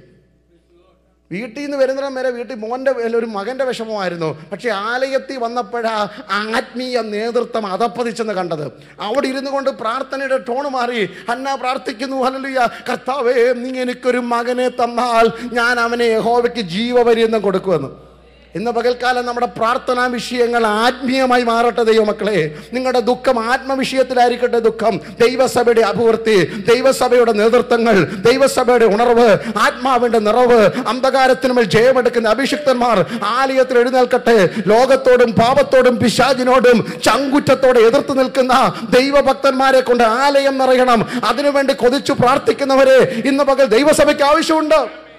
വീട്ടിൽ നിന്ന് വരുന്നിടം വരെ വീട്ടിൽ മോൻ്റെ ഒരു മകൻ്റെ വിഷമമായിരുന്നു പക്ഷേ ആലയത്തിൽ വന്നപ്പോഴാ ആത്മീയ നേതൃത്വം അതപ്പതിച്ചെന്ന് കണ്ടത് അവിടെ ഇരുന്നു കൊണ്ട് പ്രാർത്ഥനയുടെ ടോൺ മാറി അന്ന പ്രാർത്ഥിക്കുന്നു ഹല്ലേലൂയ കർത്താവേ നീ എനിക്കൊരു മകനെ തന്നാൽ ഞാൻ അവനെ യഹോവയ്ക്ക് ജീവപര്യന്തം കൊടുക്കുമെന്ന് ഇന്ന് പകൽക്കാലം നമ്മുടെ പ്രാർത്ഥനാ വിഷയങ്ങൾ ആത്മീയമായി മാറട്ടെ ദൈവമക്കളെ നിങ്ങളുടെ ദുഃഖം ആത്മവിഷയത്തിലായിരിക്കട്ടെ ദുഃഖം ദൈവസഭയുടെ അഭിവൃദ്ധി ദൈവസഭയുടെ നേതൃത്വങ്ങൾ ദൈവസഭയുടെ ഉണർവ് ആത്മാവിന്റെ നിറവ് അന്ധകാരത്തിനുമേൽ ജയമെടുക്കുന്ന അഭിഷിക്തന്മാർ ആലയത്തിൽ എഴുന്നേൽക്കട്ടെ ലോകത്തോടും പാപത്തോടും പിശാചിനോടും ചങ്കുറ്റത്തോടെ എതിർത്ത് നിൽക്കുന്ന ദൈവഭക്തന്മാരെ കൊണ്ട് ആലയം നിറയണം അതിനുവേണ്ടി കൊതിച്ചു പ്രാർത്ഥിക്കുന്നവരെ ഇന്ന് പകൽ ദൈവസഭയ്ക്ക് ആവശ്യമുണ്ട്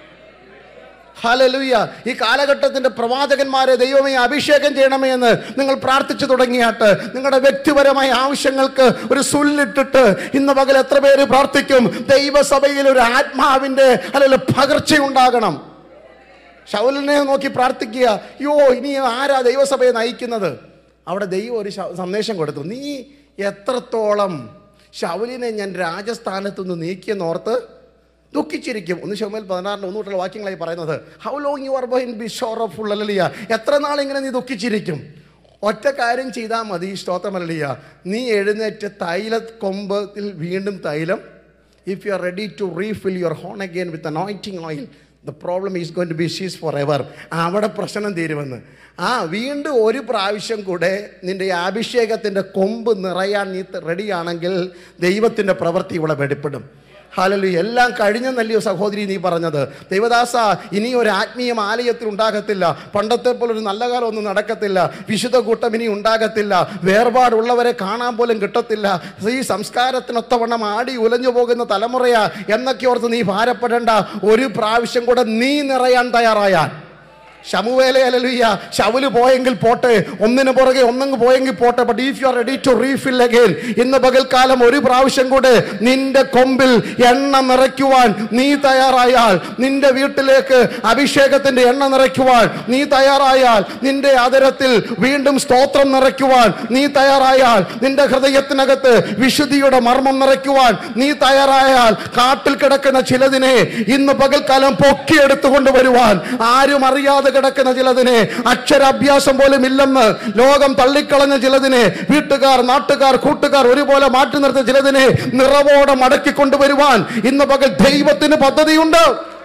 ഹലലുയ ഈ കാലഘട്ടത്തിന്റെ പ്രവാചകന്മാരെ ദൈവമേ അഭിഷേകം ചെയ്യണമേ എന്ന് നിങ്ങൾ പ്രാർത്ഥിച്ചു തുടങ്ങിയാട്ട് നിങ്ങളുടെ വ്യക്തിപരമായ ആവശ്യങ്ങൾക്ക് ഒരു സുല്ലിട്ടിട്ട് ഇന്ന് പകൽ എത്ര പേര് പ്രാർത്ഥിക്കും ദൈവസഭയിൽ ഒരു ആത്മാവിന്റെ അല്ലെങ്കിൽ പകർച്ചയുണ്ടാകണം ഷൗലിനെ നോക്കി പ്രാർത്ഥിക്കുക യോ ഇനി ആരാ ദൈവസഭയെ നയിക്കുന്നത് അവിടെ ദൈവം ഒരു ശ- സന്ദേശം കൊടുത്തു നീ എത്രത്തോളം ഷൗലിനെ ഞാൻ രാജസ്ഥാനത്തു നിന്ന് നീക്കിയെന്നോർത്ത് ദുഃഖിച്ചിരിക്കും ഒന്ന് ഷോമേൽ പതിനാറിൻ്റെ ഒന്നുകൂട്ടുള്ള വാക്യങ്ങളായി പറയുന്നത് how long you are been be short of full അല്ലലിയ എത്ര നാൾ ഇങ്ങനെ നീ ദുഃഖിച്ചിരിക്കും ഒറ്റ കാര്യം ചെയ്താൽ മതി സ്തോത്രമല്ലലിയ നീ എഴുന്നേറ്റ് തൈല കൊമ്പത്തിൽ വീണ്ടും തൈലം if you are ready to refill your horn again with anointing oil the problem is going to be ceased forever അവിടെ പ്രശ്നം തീരുമെന്ന് ആ വീണ്ടും ഒരു പ്രാവശ്യം കൂടെ നിന്റെ അഭിഷേകത്തിൻ്റെ കൊമ്പ് നിറയാൻ നീ റെഡിയാണെങ്കിൽ ദൈവത്തിൻ്റെ പ്രവൃത്തി ഇവിടെ വെളിപ്പെടും ഹാലലു എല്ലാം കഴിഞ്ഞെന്നല്ലയോ സഹോദരി നീ പറഞ്ഞത് ദൈവദാസ ഇനി ഒരു ആത്മീയം ആലയത്തിൽ ഉണ്ടാകത്തില്ല പണ്ടത്തെ പോലെ ഒരു നല്ല കാലം ഒന്നും നടക്കത്തില്ല വിശുദ്ധ കൂട്ടം ഇനി ഉണ്ടാകത്തില്ല വേർപാടുള്ളവരെ കാണാൻ പോലും കിട്ടത്തില്ല ഈ സംസ്കാരത്തിനൊത്തവണ്ണം ആടി ഉലഞ്ഞു പോകുന്ന തലമുറയാ എന്നൊക്കെ ഓർത്ത് നീ ഭാരപ്പെടേണ്ട ഒരു പ്രാവശ്യം കൂടെ നീ നിറയാൻ തയ്യാറായാൽ ശമുവേലെ അലലുയ്യ ശവുല് പോയെങ്കിൽ പോട്ടെ ഒന്നിനു പുറകെ ഒന്നങ്ങ് പോയെങ്കിൽ പോട്ടെ but if you are ready to refill again ഇന്ന് പകൽക്കാലം ഒരു പ്രാവശ്യം കൂടെ നിന്റെ കൊമ്പിൽ എണ്ണ നിറയ്ക്കുവാൻ നീ തയ്യാറായാൽ നിന്റെ വീട്ടിലേക്ക് അഭിഷേകത്തിന്റെ എണ്ണ നിറയ്ക്കുവാൻ നീ തയ്യാറായാൽ നിന്റെ ആദരത്തിൽ വീണ്ടും സ്തോത്രം നിറയ്ക്കുവാൻ നീ തയ്യാറായാൽ നിന്റെ ഹൃദയത്തിനകത്ത് വിശുദ്ധിയുടെ മർമ്മം നിറയ്ക്കുവാൻ നീ തയ്യാറായാൽ കാട്ടിൽ കിടക്കുന്ന ചിലതിനെ ഇന്ന് പകൽക്കാലം പൊക്കിയെടുത്തു കൊണ്ടുവരുവാൻ ആരും അറിയാതെ കിടക്കുന്ന ചിലതിനെ അക്ഷരാഭ്യാസം പോലും ഇല്ലെന്ന് ലോകം തള്ളിക്കളഞ്ഞ ചിലതിനെ വീട്ടുകാർ നാട്ടുകാർ കൂട്ടുകാർ ഒരുപോലെ മാറ്റി നിർത്തിയ ചിലതിനെ നിറവോടെ മടക്കി കൊണ്ടുവരുവാൻ ഇന്ന് പകൽ ദൈവത്തിന് പദ്ധതിയുണ്ട്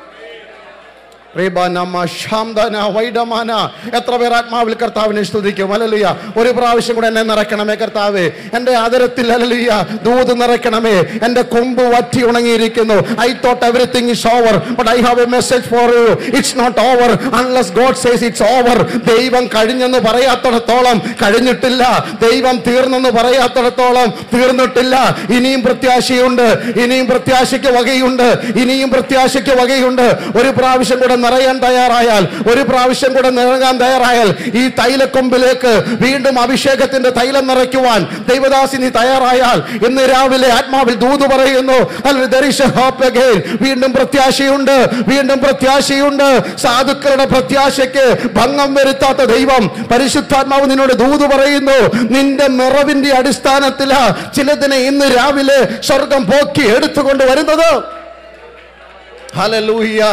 റീബാനമ്മ, ശാന്തന, വൈഡമാന. എത്ര പേർ ആത്മാവിൽ കർത്താവിനെ സ്തുതിക്കും അലലുയ ഒരു പ്രാവശ്യം കൂടെ എന്നെ നിറയ്ക്കണമേ കർത്താവേ എൻ്റെ ആദരത്തിൽ അലലുയ ദൂത് നിറയ്ക്കണമേ എൻ്റെ കൊമ്പ് വറ്റി ഉണങ്ങിയിരിക്കുന്നു I thought everything is over but I have a message for you it's not over unless God says it's over ദൈവം കഴിഞ്ഞെന്ന് പറയാത്തിടത്തോളം കഴിഞ്ഞിട്ടില്ല ദൈവം തീർന്നെന്ന് പറയാത്തിടത്തോളം തീർന്നിട്ടില്ല ഇനിയും പ്രത്യാശയുണ്ട് ഇനിയും പ്രത്യാശയ്ക്ക് വകയുണ്ട് ഇനിയും പ്രത്യാശയ്ക്ക് വകയുണ്ട് ഒരു പ്രാവശ്യം കൂടെ നിറയാൻ തയ്യാറായാൽ ഒരു പ്രാവശ്യം കൂടെ നിറങ്ങാൻ തയ്യാറായാൽ ഈ തൈലക്കൊമ്പിലേക്ക് വീണ്ടും അഭിഷേകത്തിന്റെ തൈലം നിറയ്ക്കുവാൻ ദൈവദാസി നീ തയ്യാറായാൽ ഇന്ന് രാവിലെ ആത്മാവിൽ ദൂത് പറയുന്നു അല്ലെങ്കിൽ there is a hope again. വീണ്ടും പ്രത്യാശയുണ്ട് വീണ്ടും പ്രത്യാശയുണ്ട് സാധുക്കളുടെ പ്രത്യാശയ്ക്ക് ഭംഗം വരുത്താത്ത ദൈവം പരിശുദ്ധാത്മാവ് നിന്നോട് ദൂത് പറയുന്നു നിന്റെ നിറവിന്റെ അടിസ്ഥാനത്തിലാ ചിലതിനെ ഇന്ന് രാവിലെ സ്വർഗം പോക്കി എടുത്തുകൊണ്ട് വരുന്നത് ഹല്ലേലൂയ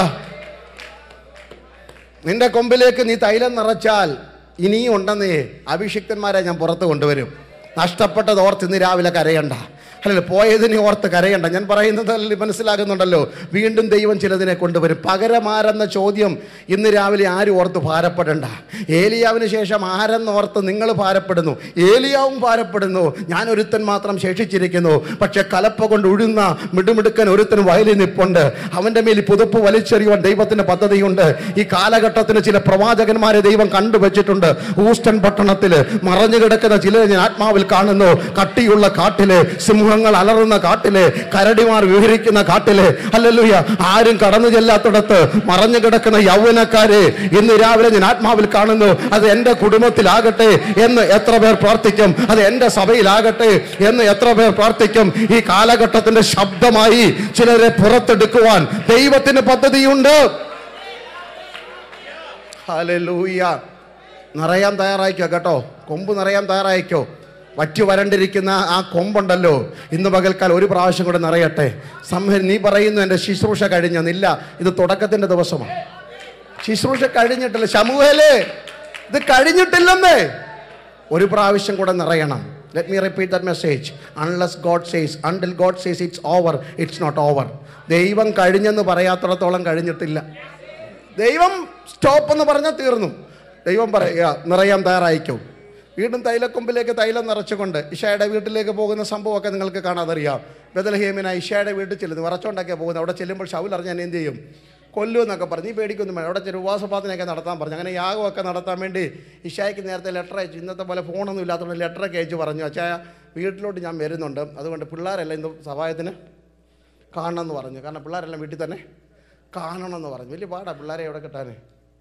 നിന്റെ കൊമ്പിലേക്ക് നീ തൈലം നിറച്ചാൽ ഇനിയും ഉണ്ടെന്നേ അഭിഷിക്തന്മാരെ ഞാൻ പുറത്ത് കൊണ്ടുവരും നഷ്ടപ്പെട്ടത് ഓർത്ത് ഇന്ന് രാവിലെ കരയണ്ട അല്ലല്ലോ പോയതിനെ ഓർത്ത് കരയണ്ട ഞാൻ പറയുന്നത് അല്ല മനസ്സിലാകുന്നുണ്ടല്ലോ വീണ്ടും ദൈവം ചിലതിനെ കൊണ്ടുവരും പകരമാരെന്ന ചോദ്യം ഇന്ന് രാവിലെ ആരും ഓർത്ത് ഭാരപ്പെടണ്ട ഏലിയാവിന് ശേഷം ആരെന്ന് ഓർത്ത് നിങ്ങൾ ഭാരപ്പെടുന്നു ഏലിയാവും ഭാരപ്പെടുന്നു ഞാൻ ഒരുത്തൻ മാത്രം ശേഷിച്ചിരിക്കുന്നു പക്ഷെ കലപ്പ കൊണ്ട് ഉഴുന്ന മിടുമിടുക്കൻ ഒരുത്തൻ വയലിൽ നിപ്പുണ്ട് അവൻ്റെ മേൽ ഈ പുതുപ്പ് വലിച്ചെറിയുവാൻ ദൈവത്തിന് പദ്ധതിയുണ്ട് ഈ കാലഘട്ടത്തിന് ചില പ്രവാചകന്മാരെ ദൈവം കണ്ടുവച്ചിട്ടുണ്ട് ഊസ്റ്റൺ പട്ടണത്തില് മറഞ്ഞു കിടക്കുന്ന ചിലരെ ഞാൻ ആത്മാവിൽ കാണുന്നു കട്ടിയുള്ള കാട്ടില് സിംഹങ്ങൾ അലറുന്ന കാട്ടില് കരടിമാർ വിഹരിക്കുന്ന കാട്ടില് അല്ലല്ലുയ ആരും കടന്നു ചെല്ലാത്തിടത്ത് മറഞ്ഞു കിടക്കുന്ന യൗവനക്കാരെ ഇന്ന് രാവിലെ ഞാൻ ആത്മാവിൽ കാണുന്നു അത് എൻ്റെ കുടുംബത്തിലാകട്ടെ എന്ന് എത്ര പേർ പ്രാർത്ഥിക്കും അത് എൻ്റെ സഭയിലാകട്ടെ എന്ന് എത്ര പേർ പ്രാർത്ഥിക്കും ഈ കാലഘട്ടത്തിന്റെ ശബ്ദമായി ചിലരെ പുറത്തെടുക്കുവാൻ ദൈവത്തിന് പദ്ധതിയുണ്ട് ഹല്ലേലൂയ നിറയാൻ തയ്യാറായിക്കോ കേട്ടോ കൊമ്പ് നിറയാൻ തയ്യാറായിക്കോ വറ്റു വരണ്ടിരിക്കുന്ന ആ കൊമ്പുണ്ടല്ലോ ഇന്ന് പകൽക്കാൽ ഒരു പ്രാവശ്യം കൂടെ നിറയട്ടെ സംഹ നീ പറയുന്നു എൻ്റെ ശുശ്രൂഷ കഴിഞ്ഞെന്നില്ല ഇത് തുടക്കത്തിൻ്റെ ദിവസമാണ് ശുശ്രൂഷ കഴിഞ്ഞിട്ടില്ല ശമൂഹലേ ഇത് കഴിഞ്ഞിട്ടില്ലെന്നേ ഒരു പ്രാവശ്യം കൂടെ നിറയണം let me repeat that message unless God says until God says it's over it's not over ദൈവം കഴിഞ്ഞെന്ന് പറയാത്തിടത്തോളം കഴിഞ്ഞിട്ടില്ല ദൈവം സ്റ്റോപ്പ് എന്ന് പറഞ്ഞാൽ തീർന്നു ദൈവം പറയുക നിറയാൻ തയ്യാറായിക്കും വീണ്ടും തൈലക്കൊമ്പിലേക്ക് തൈലം നിറച്ചുകൊണ്ട് ഇഷയുടെ വീട്ടിലേക്ക് പോകുന്ന സംഭവമൊക്കെ നിങ്ങൾക്ക് കാണാതറിയാം ബദൽഹേമിന ഇഷയുടെ വീട്ടിൽ ചെല്ലുന്നു വിറച്ചുകൊണ്ടൊക്കെയാണ് പോകുന്നത് അവിടെ ചെല്ലുമ്പോൾ ഷൗൽ അറിഞ്ഞാൽ എന്ത് ചെയ്യും കൊല്ലു എന്നൊക്കെ പറഞ്ഞു നീ പേടിക്കൊന്നും വേണം അവിടെ ചെറു ഉപവാസപാതനൊക്കെ നടത്താൻ പറഞ്ഞു അങ്ങനെ യാഗമൊക്കെ നടത്താൻ വേണ്ടി ഇഷായ്ക്ക് നേരത്തെ ലെറ്റർ അയച്ചു ഇന്നത്തെ പോലെ ഫോണൊന്നും ഇല്ലാത്തതുകൊണ്ട് ലെറ്ററൊക്കെ അയച്ചു പറഞ്ഞു അച്ഛാ വീട്ടിലോട്ട് ഞാൻ വരുന്നുണ്ട് അതുകൊണ്ട് പിള്ളേരെല്ലാം ഇന്ന് സഹായത്തിന് കാണണമെന്ന് പറഞ്ഞു കാരണം പിള്ളേരെല്ലാം വീട്ടിൽ തന്നെ കാണണമെന്ന് പറഞ്ഞു വലിയ പാടാ പിള്ളേരെ എവിടെ കിട്ടാൻ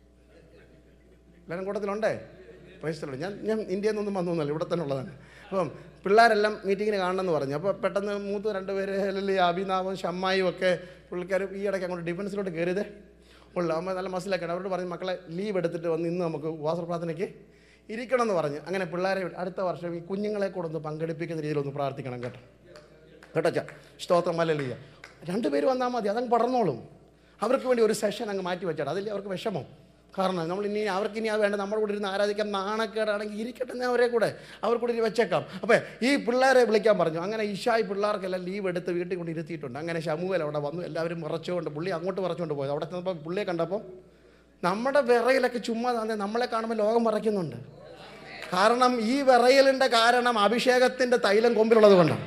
എല്ലാവരും കൂട്ടത്തിലുണ്ടേ പ്രൈസ്തലുണ്ട് ഞാൻ ഞാൻ ഇന്ത്യയിൽ നിന്നൊന്നും വന്നൊന്നുമല്ല ഇവിടെ തന്നെ ഉള്ളതാണ് അപ്പം പിള്ളേരെല്ലാം മീറ്റിങ്ങിന് കാണണമെന്ന് പറഞ്ഞു അപ്പോൾ പെട്ടെന്ന് മൂത്ത് രണ്ട് പേര് അല്ലെങ്കിൽ അഭിനാവും ഷമ്മായും ഒക്കെ പുള്ളിക്കാർ ഈ ഇടയ്ക്ക് അങ്ങോട്ട് ഡിഫൻസിലോട്ട് കയറിയതേ ഉള്ളു അമ്മ നല്ല മനസ്സിലാക്കണം അവരോട് പറഞ്ഞു മക്കളെ ലീവ് എടുത്തിട്ട് വന്ന് ഇന്ന് നമുക്ക് ഉപവാസ പ്രാർത്ഥനയ്ക്ക് ഇരിക്കണം എന്ന് പറഞ്ഞു അങ്ങനെ പിള്ളേരെ അടുത്ത വർഷം ഈ കുഞ്ഞുങ്ങളെ കൂടെ ഒന്ന് പങ്കെടുപ്പിക്കുന്ന രീതിയിലൊന്ന് പ്രാർത്ഥിക്കണം കേട്ടോ കേട്ടോ അച്ഛാ സ്തോത്രം മല്ലിയ രണ്ടുപേര് വന്നാൽ മതി അതങ്ങ് പടർന്നോളും അവർക്ക് വേണ്ടി ഒരു സെഷൻ അങ്ങ് മാറ്റി വെച്ചാൽ അതിൽ അവർക്ക് വിഷമം കാരണം നമ്മൾ ഇനി അവർക്ക് ഇനി അത് വേണ്ട നമ്മുടെ കൂടെ ഇരുന്ന് ആരാധിക്കാൻ നാണക്കേടാണെങ്കിൽ ഇരിക്കട്ടെ എന്ന് അവരെ കൂടെ അവർ കൂടെ ഇനി വെച്ചേക്കാം അപ്പോൾ ഈ പിള്ളേരെ വിളിക്കാൻ പറഞ്ഞു അങ്ങനെ ഇഷായി പിള്ളേർക്കെല്ലാം ലീവ് എടുത്ത് വീട്ടിൽ കൊണ്ട് ഇരുത്തിയിട്ടുണ്ട് അങ്ങനെ ഷമുവൽ അവിടെ വന്നു എല്ലാവരും വിറച്ചുകൊണ്ട് പുള്ളി അങ്ങോട്ട് വിറച്ചുകൊണ്ട് പോയത് അവിടെ ചെന്നപ്പോൾ പുള്ളിയെ കണ്ടപ്പോൾ നമ്മുടെ വിറയിലൊക്കെ ചുമ്മാ തന്നെ നമ്മളെ കാണുമ്പോൾ ലോകം വിറയ്ക്കുന്നുണ്ട് കാരണം ഈ വിറയലിൻ്റെ കാരണം അഭിഷേകത്തിൻ്റെ തൈലം കൊമ്പിലുള്ളത് കൊണ്ടാണ്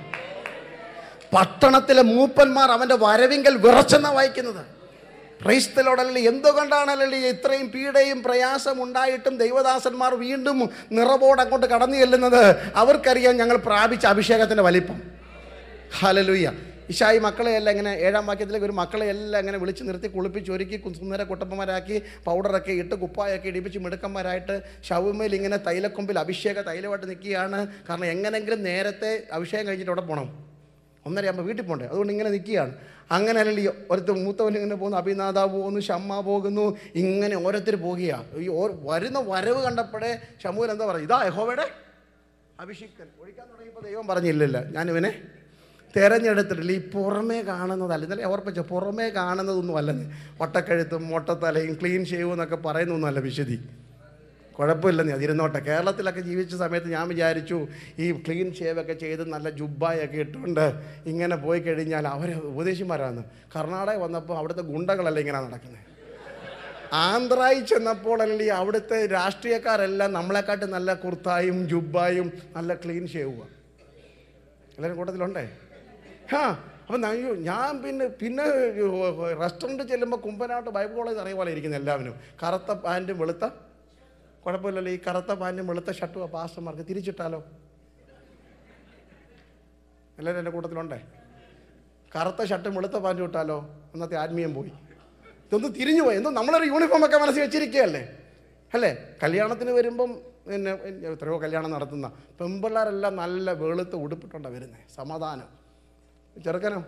പട്ടണത്തിലെ മൂപ്പന്മാർ അവൻ്റെ വരവിങ്കൽ വിറച്ചെന്നാണ് വായിക്കുന്നത് ക്രൈസ്തലോടല്ലേ എന്തുകൊണ്ടാണല്ലേ ഇത്രയും പീഡയും പ്രയാസം ഉണ്ടായിട്ടും ദൈവദാസന്മാർ വീണ്ടും നിറവോട് അങ്ങോട്ട് കടന്നു ചെല്ലുന്നത് അവർക്കറിയാം ഞങ്ങൾ പ്രാപിച്ച അഭിഷേകത്തിൻ്റെ വലിപ്പം ഹലലുയ്യ ഇഷായി മക്കളെ എല്ലാം ഇങ്ങനെ ഏഴാം വാക്യത്തിലേക്ക് ഒരു മക്കളെ എല്ലാം ഇങ്ങനെ വിളിച്ച് നിർത്തി കുളിപ്പിച്ച് ഒരുക്കി കു- സുന്ദര കുട്ടപ്പന്മാരാക്കി പൗഡറൊക്കെ ഇട്ട് കുപ്പായൊക്കെ ഇടിപ്പിച്ച് മിടുക്കന്മാരായിട്ട് ഷവുമേൽ ഇങ്ങനെ തൈലക്കൊമ്പിൽ അഭിഷേക തൈലമായിട്ട് നിൽക്കുകയാണ് കാരണം എങ്ങനെങ്കിലും നേരത്തെ അഭിഷേകം കഴിഞ്ഞിട്ട് അവിടെ പോകണം ഒന്നര ആകുമ്പോൾ വീട്ടിൽ പോകണ്ടേ അതുകൊണ്ട് ഇങ്ങനെ നിൽക്കുകയാണ് അങ്ങനെ അല്ലെങ്കിൽ ഒരുത്തർ മൂത്തവൻ ഇങ്ങനെ പോകുന്നു അഭിനാഥ പോകുന്നു ഷമ്മ പോകുന്നു ഇങ്ങനെ ഓരോരുത്തർ പോകുകയാണ് ഈ ഓ- വരുന്ന വരവ് കണ്ടപ്പോഴേ ഷമൂൽ എന്താ പറയുക ഇതാ യഹോവയുടെ അഭിഷിക്തൻ ഒഴിക്കാൻ തുടങ്ങിയപ്പോൾ ദൈവം പറഞ്ഞില്ലല്ല ഞാനിവനെ തിരഞ്ഞെടുത്തിട്ടില്ല ഈ പുറമേ കാണുന്നതല്ല ഇന്നലെ ഓർപ്പിച്ച പുറമേ കാണുന്നതൊന്നും അല്ലെന്ന് ഒട്ടക്കഴുത്തും മൊട്ടത്തലയും ക്ലീൻ ഷേവും എന്നൊക്കെ പറയുന്നൊന്നുമല്ല വിശദി കുഴപ്പമില്ലെന്നേ അതിരുന്നോട്ടെ കേരളത്തിലൊക്കെ ജീവിച്ച സമയത്ത് ഞാൻ വിചാരിച്ചു ഈ ക്ലീൻ ഷേവൊക്കെ ചെയ്ത് നല്ല ജുബ്ബായൊക്കെ ഇട്ടുകൊണ്ട് ഇങ്ങനെ പോയി കഴിഞ്ഞാൽ അവർ ഉപദേശിമാരാണ് കർണാടക വന്നപ്പോൾ അവിടുത്തെ ഗുണ്ടകളല്ല ഇങ്ങനെ നടക്കുന്നത് ആന്ധ്രയിൽ ചെന്നപ്പോൾ അല്ലേ അവിടുത്തെ രാഷ്ട്രീയക്കാരെല്ലാം നമ്മളെക്കാട്ട് നല്ല കുർത്തായും ജുബ്ബായും നല്ല ക്ലീൻ ഷേവുമാണ് എല്ലാവരും കൂട്ടത്തിലുണ്ടേ ആ അപ്പം അയ്യോ ഞാൻ പിന്നെ പിന്നെ റെസ്റ്റോറൻറ്റ് ചെല്ലുമ്പോൾ കുമ്പനാട്ട് ബൈബിൾ കോളേജ് അറിയ പോലെ ഇരിക്കുന്നു എല്ലാവരും കറുത്ത പാൻറ്റും വെളുത്ത കുഴപ്പമില്ലല്ലോ ഈ കറുത്ത പാൻറ്റും വെളുത്ത ഷർട്ടും ആ പാസ്റ്റർമാർക്ക് തിരിച്ചിട്ടാലോ എല്ലാവരും എൻ്റെ കൂട്ടത്തിലുണ്ടേ കറുത്ത ഷർട്ടും വെളുത്ത പാൻറ്റും ഇട്ടാലോ അന്നത്തെ ആത്മീയം പോയി ഇതൊന്ന് തിരിഞ്ഞു പോയി എന്തോ നമ്മളൊരു യൂണിഫോം ഒക്കെ മനസ്സിൽ വെച്ചിരിക്കുകയല്ലേ അല്ലേ കല്യാണത്തിന് വരുമ്പം പിന്നെ എത്രയോ കല്യാണം നടത്തുന്ന പെമ്പിള്ളേരെല്ലാം നല്ല വെളുത്ത് ഉടുപ്പിട്ടുണ്ടാണ് വരുന്നത് സമാധാനം ചെറുക്കനോ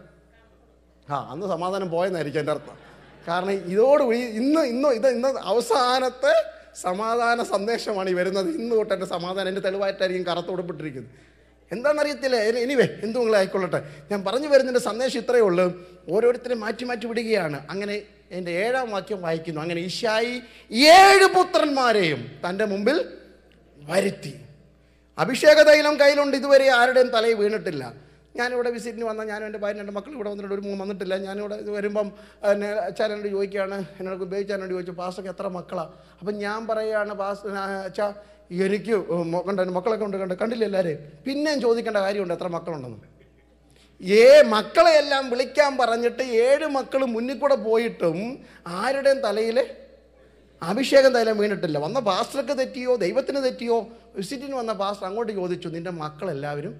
ആ അന്ന് സമാധാനം പോയെന്നായിരിക്കും എൻ്റെ അർത്ഥം കാരണം ഇതോടുകൂടി ഇന്ന് ഇന്ന് ഇത് ഇന്ന് അവസാനത്തെ സമാധാന സന്ദേശമാണ് ഈ വരുന്നത് ഇന്ന് തൊട്ട് എൻ്റെ സമാധാനം എൻ്റെ തെളിവായിട്ടായിരിക്കും കറുത്ത് ഉടുപ്പിട്ടിരിക്കുന്നത് എന്താണെന്നറിയത്തില്ല എനിവേ എന്തുങ്ങളെ ആയിക്കൊള്ളട്ടെ ഞാൻ പറഞ്ഞു വരുന്നതിൻ്റെ സന്ദേശം ഇത്രയേ ഉള്ളൂ ഓരോരുത്തരും മാറ്റി മാറ്റി വിടുകയാണ് അങ്ങനെ എൻ്റെ ഏഴാം വാക്യം വായിക്കുന്നു അങ്ങനെ ഇഷായി ഏഴ് പുത്രന്മാരെയും തൻ്റെ മുമ്പിൽ വരുത്തി അഭിഷേക തൈലം കയ്യിലുണ്ട് ഇതുവരെ ആരുടെയും തലയിൽ വീണിട്ടില്ല ഞാനിവിടെ വിസിറ്റിന് വന്ന ഞാനും എൻ്റെ ഭാര്യ രണ്ട് മക്കൾ ഇവിടെ വന്നിട്ട് ഒരു മൂന്ന് വന്നിട്ടില്ല ഞാനിവിടെ ഇത് വരുമ്പം എന്നെ അച്ഛനോട് ചോദിക്കുകയാണ് എന്നോട് ഉപയോഗിച്ചാനോട് ചോദിച്ചു പാസ്റ്റർക്ക് എത്ര മക്കളാണ് അപ്പം ഞാൻ പറയുകയാണ് പാസ് അച്ഛാ എനിക്ക് കണ്ട മക്കളൊക്കെ ഉണ്ട് കണ്ട് കണ്ടില്ല എല്ലാവരെയും പിന്നെയും ചോദിക്കേണ്ട കാര്യമുണ്ട് എത്ര മക്കളുണ്ടെന്ന് ഏ മക്കളെ എല്ലാം വിളിക്കാൻ പറഞ്ഞിട്ട് ഏഴ് മക്കൾ മുന്നിൽ കൂടെ പോയിട്ടും ആരുടെയും തലയിൽ അഭിഷേകം തൈലം വീണിട്ടില്ല വന്ന പാസ്റ്റർക്ക് തെറ്റിയോ ദൈവത്തിന് തെറ്റിയോ വിസിറ്റിന് വന്ന പാസ്റ്റർ അങ്ങോട്ട് ചോദിച്ചു നിന്റെ മക്കളെല്ലാവരും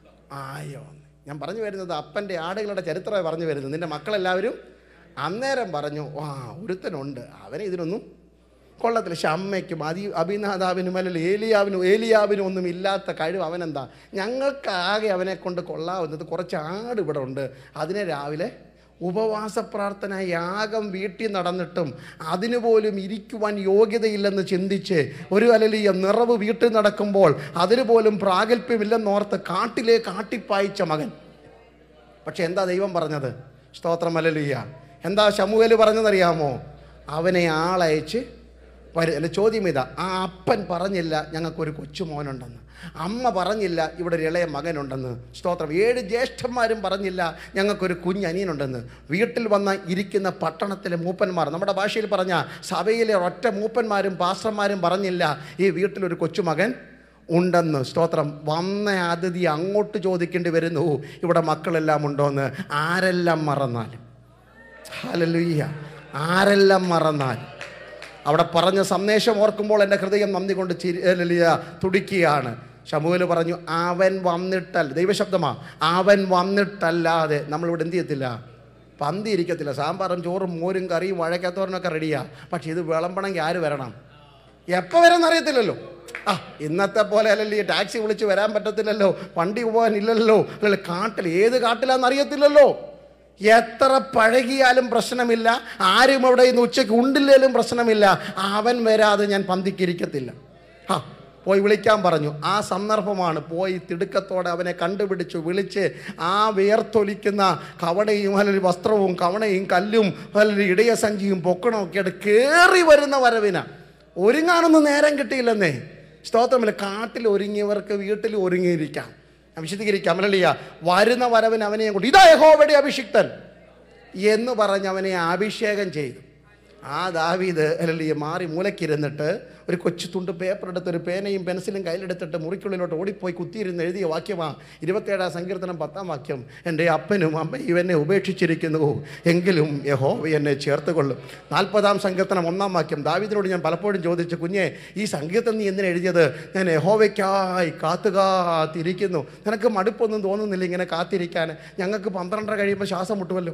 ആയോ എന്ന്. ഞാൻ പറഞ്ഞു വരുന്നത് അപ്പൻ്റെ ആടുകളുടെ ചരിത്രമായി പറഞ്ഞു വരുന്നത് നിന്റെ മക്കളെല്ലാവരും അന്നേരം പറഞ്ഞു ആ ഒരുത്തനുണ്ട് അവനെ ഇതിനൊന്നും കൊള്ളത്തില്ല പക്ഷെ അമ്മയ്ക്കും അതി അഭിനാഥാവിനും അല്ലെങ്കിൽ ഏലിയാവിനും ഏലിയാവിനും ഒന്നും ഇല്ലാത്ത കഴിവ് അവനെന്താ ഞങ്ങൾക്കാകെ അവനെ കൊണ്ട് കൊള്ളാവുന്നത് കുറച്ച് ആട് ഇവിടെ ഉണ്ട് അതിനെ രാവിലെ ഉപവാസ പ്രാർത്ഥന യാഗം വീട്ടിൽ നടന്നിട്ടും അതിനു പോലും ഇരിക്കുവാൻ യോഗ്യതയില്ലെന്ന് ചിന്തിച്ച് ഒരു അലലിയ നിറവ് വീട്ടിൽ നടക്കുമ്പോൾ അതിന് പോലും പ്രാഗൽഭ്യമില്ലെന്നോർത്ത് കാട്ടിലെ കാട്ടിപ്പായിച്ച മകൻ പക്ഷെ എന്താ ദൈവം പറഞ്ഞത് സ്തോത്രം അലലിയ എന്താ ശമുവേൽ പറഞ്ഞതറിയാമോ അവനെ ആളയച്ച് വരു അല്ല ചോദ്യം ഇതാ ആ അപ്പൻ പറഞ്ഞില്ല ഞങ്ങൾക്കൊരു കൊച്ചുമോനുണ്ടെന്ന് അമ്മ പറഞ്ഞില്ല ഇവിടെ ഒരു ഇളയ മകനുണ്ടെന്ന് സ്തോത്രം ഏഴ് ജ്യേഷ്ഠന്മാരും പറഞ്ഞില്ല ഞങ്ങൾക്കൊരു കുഞ്ഞനിയനുണ്ടെന്ന് വീട്ടിൽ വന്ന ഇരിക്കുന്ന പട്ടണത്തിലെ മൂപ്പന്മാർ നമ്മുടെ ഭാഷയിൽ പറഞ്ഞ സഭയിലെ ഒറ്റ മൂപ്പന്മാരും പാസ്റ്റർമാരും പറഞ്ഞില്ല ഈ വീട്ടിലൊരു കൊച്ചുമകൻ ഉണ്ടെന്ന് സ്തോത്രം വന്ന അതിഥി അങ്ങോട്ട് ചോദിക്കേണ്ടി വരുന്നു ഇവിടെ മക്കളെല്ലാം ഉണ്ടോയെന്ന് ആരെല്ലാം മറന്നാലും ഹല്ലേലൂയ ആരെല്ലാം മറന്നാലും അവിടെ പറഞ്ഞ സന്ദേശം ഓർക്കുമ്പോൾ എൻ്റെ ഹൃദയം നന്ദി കൊണ്ട് ചിരി ഹല്ലേലൂയ തുടിക്കുകയാണ് ശമുവേൽ പറഞ്ഞു അവൻ വന്നിട്ടല്ല ദൈവശബ്ദമാ അവൻ വന്നിട്ടല്ലാതെ നമ്മളിവിടെ എന്ത് ചെയ്യത്തില്ല പന്തി ഇരിക്കത്തില്ല സാമ്പാറും ചോറും മോരും കറിയും വഴക്കത്തോരനൊക്കെ റെഡിയാ പക്ഷെ ഇത് വിളമ്പണമെങ്കിൽ ആര് വരണം എപ്പോൾ വരാൻ അറിയത്തില്ലല്ലോ ആ ഇന്നത്തെ പോലെ അല്ലല്ലോ ഈ ടാക്സി വിളിച്ച് വരാൻ പറ്റത്തില്ലല്ലോ വണ്ടി പോകാൻ ഇല്ലല്ലോ അല്ലല്ലോ കാട്ടിൽ ഏത് കാട്ടിലാന്ന് അറിയത്തില്ലല്ലോ എത്ര പഴകിയാലും പ്രശ്നമില്ല ആരും അവിടെ ഇന്ന് ഉച്ചയ്ക്ക് ഉണ്ടില്ലേലും പ്രശ്നമില്ല അവൻ വരാതെ ഞാൻ പന്തിക്കിരിക്കത്തില്ല ആ പോയി വിളിക്കാൻ പറഞ്ഞു ആ സന്ദർഭമാണ് പോയി തിടുക്കത്തോടെ അവനെ കണ്ടുപിടിച്ചു വിളിച്ച് ആ വിയർത്തൊലിക്കുന്ന കവണയും അല്ലെങ്കിൽ വസ്ത്രവും കവണയും കല്ലും അല്ലെങ്കിൽ ഇടയ സഞ്ചിയും പൊക്കണവും ഒക്കെ എടുത്ത് കയറി വരുന്ന വരവിന ഒരുങ്ങാനൊന്നും നേരം കിട്ടിയില്ലെന്നേ സ്തോത്രമില്ല കാട്ടിൽ ഒരുങ്ങിയവർക്ക് വീട്ടിൽ ഒരുങ്ങിയിരിക്കാം ഞാൻ വിശദീകരിക്കാം അല്ലല്ല വരുന്ന വരവിന് അവനെയും കൊണ്ട് ഇതാ യഹോവയുടെ അഭിഷിക്തൻ എന്ന് പറഞ്ഞ് അവനെ അഭിഷേകം ചെയ്തു ആ ദാവീദ് അല്ലെങ്കിൽ മാറി മൂലക്കിരുന്നിട്ട് ഒരു കൊച്ചു തുണ്ട് പേപ്പർ എടുത്ത് ഒരു പേനയും പെൻസിലും കയ്യിലെടുത്തിട്ട് മുറിക്കുള്ളിലോട്ട് ഓടിപ്പോയി കുത്തിയിരുന്ന് എഴുതിയ വാക്യമാ ഇരുപത്തേഴാം സങ്കീർത്തനം പത്താം വാക്യം എൻ്റെ അപ്പനും അമ്മയും എന്നെ ഉപേക്ഷിച്ചിരിക്കുന്നു എങ്കിലും യഹോവ എന്നെ ചേർത്ത് കൊള്ളും നാൽപ്പതാം സങ്കീർത്തനം ഒന്നാം വാക്യം ദാവീദിനോട് ഞാൻ പലപ്പോഴും ചോദിച്ചു കുഞ്ഞെ ഈ സങ്കീർത്തനം നീ എന്തിനാ എഴുതിയത് ഞാൻ യഹോവയ്ക്കായി കാത്തു കാത്തിരിക്കുന്നു നിനക്ക് മടുപ്പൊന്നും തോന്നുന്നില്ല ഇങ്ങനെ കാത്തിരിക്കാൻ ഞങ്ങൾക്ക് പന്ത്രണ്ടര കഴിയുമ്പോൾ ശ്വാസം മുട്ടുമല്ലോ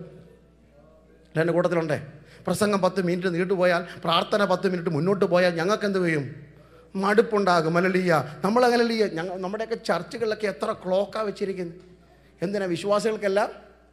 എൻ്റെ കൂട്ടത്തിലുണ്ടേ പ്രസംഗം പത്ത് മിനിറ്റ് നീണ്ടുപോയാൽ പ്രാർത്ഥന പത്ത് മിനിറ്റ് മുന്നോട്ട് പോയാൽ ഞങ്ങൾക്ക് എന്ത് ചെയ്യും മടുപ്പുണ്ടാകും അല്ലല്ലീയ നമ്മളങ്ങനല്ലീയ ഞങ്ങൾ നമ്മുടെയൊക്കെ ചർച്ചുകളിലൊക്കെ എത്ര ക്ലോക്കാണ് വെച്ചിരിക്കുന്നത് എന്തിനാ വിശ്വാസികൾക്കെല്ലാം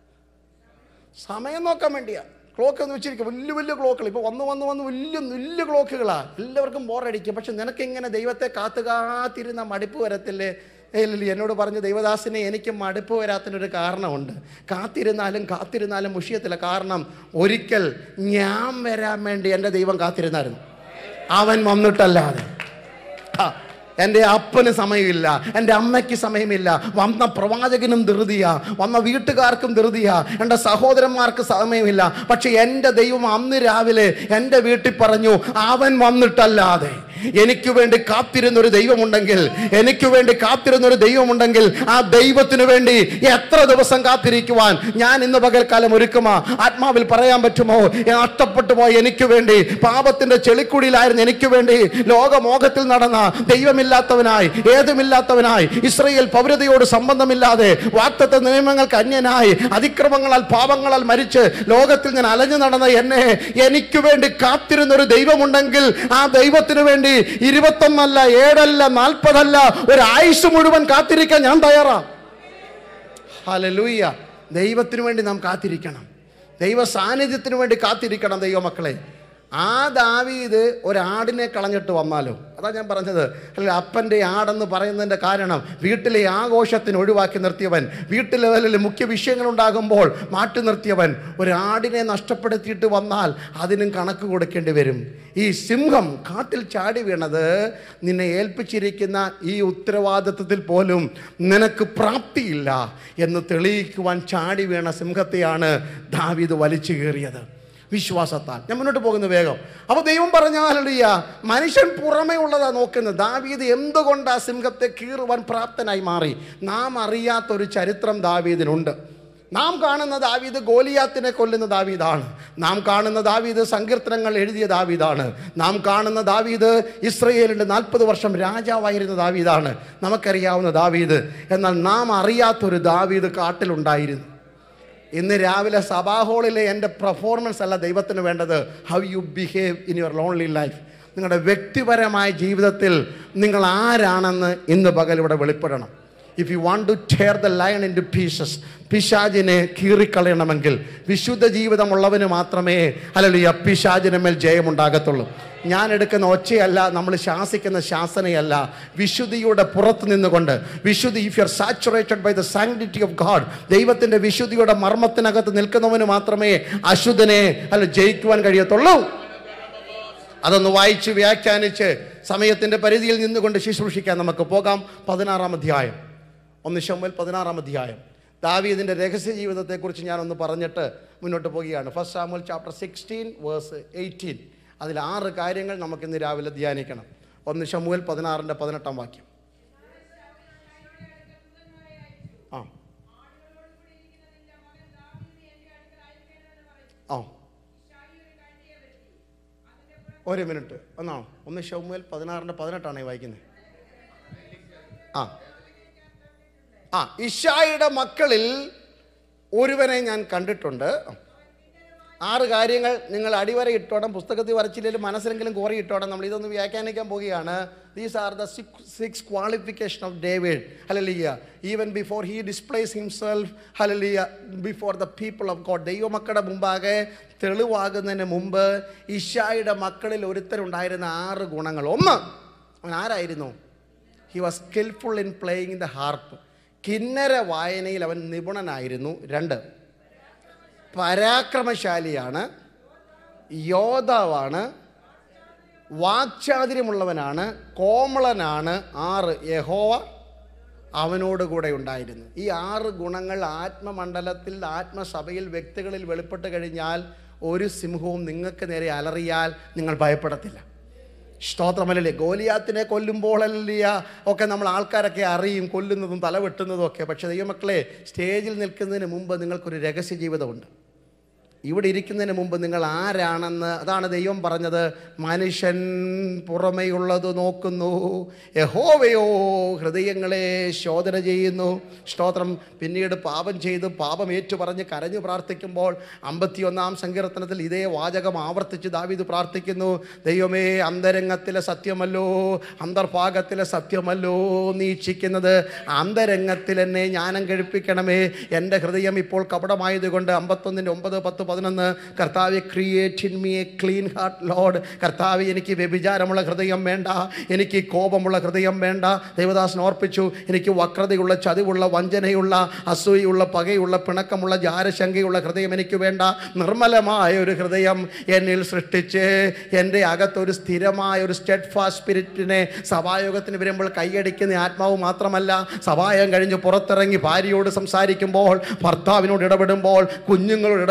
സമയം നോക്കാൻ വേണ്ടിയാ ക്ലോക്ക് എന്ന് വെച്ചിരിക്കുക വലിയ വലിയ ക്ലോക്കുകൾ ഇപ്പോൾ വന്ന് വന്ന് വന്ന് വലിയ വലിയ ക്ലോക്കുകളാണ് എല്ലാവർക്കും ബോറടിക്കും പക്ഷെ നിനക്കിങ്ങനെ ദൈവത്തെ കാത്തു കാത്തിരുന്ന മടുപ്പ് വരത്തില്ലേ ഇല്ല എന്നോട് പറഞ്ഞു ദൈവദാസിനെ എനിക്ക് മടുപ്പ് വരാത്തിനൊരു കാരണമുണ്ട് കാത്തിരുന്നാലും കാത്തിരുന്നാലും മുഷിയത്തില്ല കാരണം ഒരിക്കൽ ഞാൻ വരാൻ വേണ്ടി എൻ്റെ ദൈവം കാത്തിരുന്നായിരുന്നു അവൻ വന്നിട്ടല്ലാതെ ആ, എൻ്റെ അപ്പന് സമയമില്ല എൻ്റെ അമ്മയ്ക്ക് സമയമില്ല വന്ന പ്രവാചകനും ധൃതിയ വന്ന വീട്ടുകാർക്കും ധൃതിയ എൻ്റെ സഹോദരന്മാർക്ക് സമയമില്ല പക്ഷെ എൻ്റെ ദൈവം അന്ന് രാവിലെ എൻ്റെ വീട്ടിൽ പറഞ്ഞു അവൻ വന്നിട്ടല്ലാതെ എനിക്ക് വേണ്ടി കാത്തിരുന്ന ഒരു ദൈവമുണ്ടെങ്കിൽ എനിക്ക് വേണ്ടി കാത്തിരുന്ന ഒരു ദൈവമുണ്ടെങ്കിൽ ആ ദൈവത്തിന് വേണ്ടി എത്ര ദിവസം കാത്തിരിക്കുവാൻ ഞാൻ ഇന്ന് പകൽക്കാലം ഒരുക്കുമോ ആത്മാവിൽ പറയാൻ പറ്റുമോ നഷ്ടപ്പെട്ടു പോയ എനിക്ക് വേണ്ടി പാപത്തിന്റെ ചെളിക്കുടിയിലായിരുന്നു എനിക്ക് വേണ്ടി ലോകമോഹത്തിൽ നടന്ന ദൈവമില്ലാത്തവനായി ഏതുമില്ലാത്തവനായി ഇസ്രയേൽ പൗരതയോട് സംബന്ധമില്ലാതെ വാക്തത്വ നിയമങ്ങൾക്ക് അന്യനായി അതിക്രമങ്ങളാൽ പാപങ്ങളാൽ മരിച്ച് ലോകത്തിൽ ഞാൻ അലഞ്ഞു നടന്ന എന്നെ എനിക്ക് വേണ്ടി കാത്തിരുന്ന ഒരു ദൈവമുണ്ടെങ്കിൽ ആ ദൈവത്തിന് വേണ്ടി ഇരുപത്തൊന്നല്ല ഏഴല്ല നാൽപ്പതല്ല ഒരു ആയുസ് മുഴുവൻ കാത്തിരിക്കാൻ ഞാൻ തയ്യാറാണ് ഹലലൂയ്യ ദൈവത്തിന് വേണ്ടി നാം കാത്തിരിക്കണം ദൈവ സാന്നിധ്യത്തിന് വേണ്ടി കാത്തിരിക്കണം ദൈവമക്കളെ ആ ദാവീദ് ഒരാടിനെ കളഞ്ഞിട്ട് വന്നാലോ അതാ ഞാൻ പറഞ്ഞത് അല്ല അപ്പൻ്റെ ആടെന്ന് പറയുന്നതിൻ്റെ കാരണം വീട്ടിലെ ആഘോഷത്തിന് ഒഴിവാക്കി നിർത്തിയവൻ വീട്ടിലെ വല്ല മുഖ്യ വിഷയങ്ങളുണ്ടാകുമ്പോൾ മാറ്റി നിർത്തിയവൻ ഒരാടിനെ നഷ്ടപ്പെടുത്തിയിട്ട് വന്നാൽ അതിനും കണക്ക് കൊടുക്കേണ്ടി വരും ഈ സിംഹം കാട്ടിൽ ചാടി വീണത് നിന്നെ ഏൽപ്പിച്ചിരിക്കുന്ന ഈ ഉത്തരവാദിത്വത്തിൽ പോലും നിനക്ക് പ്രാപ്തിയില്ല എന്ന് തെളിയിക്കുവാൻ ചാടി വീണ സിംഹത്തെയാണ് ദാവീദ് വലിച്ചു കയറിയത് വിശ്വാസത്താൽ ഞാൻ മുന്നോട്ട് പോകുന്നു വേഗം അപ്പോൾ ദൈവം പറഞ്ഞാലറിയ മനുഷ്യൻ പുറമേ ഉള്ളതാ നോക്കുന്നത് ദാവീദ് എന്തുകൊണ്ട് ആ സിംഹത്തെ കീറുവാൻ പ്രാപ്തനായി മാറി നാം അറിയാത്തൊരു ചരിത്രം ദാവീദിനുണ്ട് നാം കാണുന്ന ദാവീദ് ഗോലിയാത്തിനെ കൊല്ലുന്ന ദാവീദാണ് നാം കാണുന്ന ദാവീദ് സങ്കീർത്തനങ്ങൾ എഴുതിയ ദാവീദാണ് നാം കാണുന്ന ദാവീദ് ഇസ്രയേലിൻ്റെ നാൽപ്പത് വർഷം രാജാവായിരുന്ന ദാവീദാണ് നമുക്കറിയാവുന്ന ദാവീദ് എന്നാൽ നാം അറിയാത്തൊരു ദാവീദ് കാട്ടിലുണ്ടായിരുന്നു ഇന്ന് രാവിലെ സഭാഹോളിലെ എൻ്റെ പെർഫോമൻസ് അല്ല ദൈവത്തിന് വേണ്ടത് how you behave in your lonely life നിങ്ങളുടെ വ്യക്തിപരമായ ജീവിതത്തിൽ നിങ്ങൾ ആരാണെന്ന് ഇന്ന് പകൽ ഇവിടെ വെളിപ്പെടണം if you want to tear the lion into pieces പിശാജിനെ കീറിക്കളയണമെങ്കിൽ വിശുദ്ധ ജീവിതമുള്ളവന് മാത്രമേ അല്ലെങ്കിൽ ആ പിശാജിന് മേൽ ജയമുണ്ടാകത്തുള്ളൂ ഞാൻ എടുക്കുന്ന ഒച്ചയല്ല നമ്മൾ ശാസിക്കുന്ന ശാസനയല്ല വിശുദ്ധിയുടെ പുറത്ത് നിന്നുകൊണ്ട് വിശുദ്ധി if you are saturated by the sanctity of God ദൈവത്തിൻ്റെ വിശുദ്ധിയുടെ മർമ്മത്തിനകത്ത് നിൽക്കുന്നവന് മാത്രമേ അശുദ്ധനെ അല്ല ജയിക്കുവാൻ കഴിയത്തുള്ളൂ അതൊന്ന് വായിച്ച് വ്യാഖ്യാനിച്ച് സമയത്തിൻ്റെ പരിധിയിൽ നിന്നുകൊണ്ട് ശുശ്രൂഷിക്കാൻ നമുക്ക് പോകാം പതിനാറാം അധ്യായം ഒന്ന് ശമ്മൽ പതിനാറാം അധ്യായം ദാവീദിൻ്റെ രഹസ്യ ജീവിതത്തെക്കുറിച്ച് ഞാനൊന്ന് പറഞ്ഞിട്ട് മുന്നോട്ട് പോവുകയാണ് first Samuel chapter sixteen verse eighteen അതിൽ ആറ് കാര്യങ്ങൾ നമുക്കിന്ന് രാവിലെ ധ്യാനിക്കണം ഒന്ന് ശമുവൽ പതിനാറിൻ്റെ പതിനെട്ടാം വാക്യം ആ ആ ഒരു മിനിറ്റ് ഒന്നാണോ ഒന്ന് ഷൗമുൽ പതിനാറിൻ്റെ പതിനെട്ടാണ് ഈ വായിക്കുന്നത് ആ ആ ഇഷായുടെ മക്കളിൽ ഒരുവനെ ഞാൻ കണ്ടിട്ടുണ്ട് ആറ് കാര്യങ്ങൾ നിങ്ങൾ അടിവര ഇട്ടോണം പുസ്തകത്തിൽ വരച്ചില്ലെങ്കിലും മനസ്സിലെങ്കിലും കോറി ഇട്ടോണം നമ്മൾ ഇതൊന്ന് വ്യാഖ്യാനിക്കാൻ പോവുകയാണ് these are the six qualification of David hallelujah even before he displays himself hallelujah before the people of God ദൈവമക്കളുടെ മുമ്പാകെ തെളിവാകുന്നതിന് മുമ്പ് ഇഷായുടെ മക്കളിൽ ഒരുത്തരുണ്ടായിരുന്ന ആറ് ഗുണങ്ങൾ ഒന്ന് അവൻ ആരായിരുന്നു he was skilful in playing the harp കിന്നര വായനയിൽ അവൻ നിപുണനായിരുന്നു രണ്ട് പരാക്രമശാലിയാണ് യോദ്ധാവാണ് വാക്ചാതുര്യമുള്ളവനാണ് കോമളനാണ് ആറ് യഹോവ അവനോട് കൂടെ ഉണ്ടായിരുന്നു ഈ ആറ് ഗുണങ്ങൾ ആത്മമണ്ഡലത്തിൽ ആത്മസഭയിൽ വ്യക്തികളിൽ വെളിപ്പെട്ട് കഴിഞ്ഞാൽ ഒരു സിംഹവും നിങ്ങൾക്ക് നേരെ അലറിയാൽ നിങ്ങൾ ഭയപ്പെടത്തില്ല സ്തോത്രമല്ലേ ഗോലിയാത്തിനെ കൊല്ലുമ്പോഴല്ല ഒക്കെ നമ്മൾ ആൾക്കാരൊക്കെ അറിയും കൊല്ലുന്നതും തലവെട്ടുന്നതും ഒക്കെ പക്ഷേ ദൈവമക്കളെ സ്റ്റേജിൽ നിൽക്കുന്നതിന് മുമ്പ് നിങ്ങൾക്കൊരു രഹസ്യ ജീവിതമുണ്ട് ഇവിടെ ഇരിക്കുന്നതിന് മുമ്പ് നിങ്ങൾ ആരാണെന്ന് അതാണ് ദൈവം പറഞ്ഞത് മനുഷ്യൻ പുറമെയുള്ളത് നോക്കുന്നു യഹോവയോ ഹൃദയങ്ങളെ ശോധന ചെയ്യുന്നു സ്തോത്രം പിന്നീട് പാപം ചെയ്ത് പാപം ഏറ്റു പറഞ്ഞ് കരഞ്ഞു പ്രാർത്ഥിക്കുമ്പോൾ അമ്പത്തിയൊന്നാം സങ്കീർത്തനത്തിൽ ഇതേ വാചകം ആവർത്തിച്ച് ദാവീദ് പ്രാർത്ഥിക്കുന്നു ദൈവമേ അന്തരംഗത്തിലെ സത്യമല്ലോ അന്തർഭാഗത്തിലെ സത്യമല്ലോ നീ ഇച്ഛിക്കുന്നത് അന്തരംഗത്തിൽ എന്നെ ജ്ഞാനം കഴിപ്പിക്കണമേ എൻ്റെ ഹൃദയം ഇപ്പോൾ കപടമായതുകൊണ്ട് അമ്പത്തൊന്നിൻ്റെ ഒമ്പത് പത്ത് പതിനൊന്ന് കർത്താവ് create in me a clean heart Lord കർത്താവ് എനിക്ക് വ്യഭിചാരമുള്ള ഹൃദയം വേണ്ട എനിക്ക് കോപമുള്ള ഹൃദയം വേണ്ട ദേവദാസൻ ഓർപ്പിച്ചു എനിക്ക് വക്രതയുള്ള ചതിവുള്ള വഞ്ചനയുള്ള അസൂയുള്ള പകയുള്ള പിണക്കമുള്ള ജാരശങ്കയുള്ള ഹൃദയം എനിക്ക് വേണ്ട നിർമ്മലമായ ഒരു ഹൃദയം എന്നിൽ സൃഷ്ടിച്ച് എൻ്റെ അകത്തൊരു സ്ഥിരമായ ഒരു സ്റ്റെഡ് ഫാസ്റ്റ് സ്പിരിറ്റിനെ സഭായോഗത്തിന് വരുമ്പോൾ കൈയടിക്കുന്ന ആത്മാവ് മാത്രമല്ല സഭായം കഴിഞ്ഞ് പുറത്തിറങ്ങി ഭാര്യയോട് സംസാരിക്കുമ്പോൾ ഭർത്താവിനോട് ഇടപെടുമ്പോൾ കുഞ്ഞുങ്ങളോട് ഇടപെടുമ്പോൾ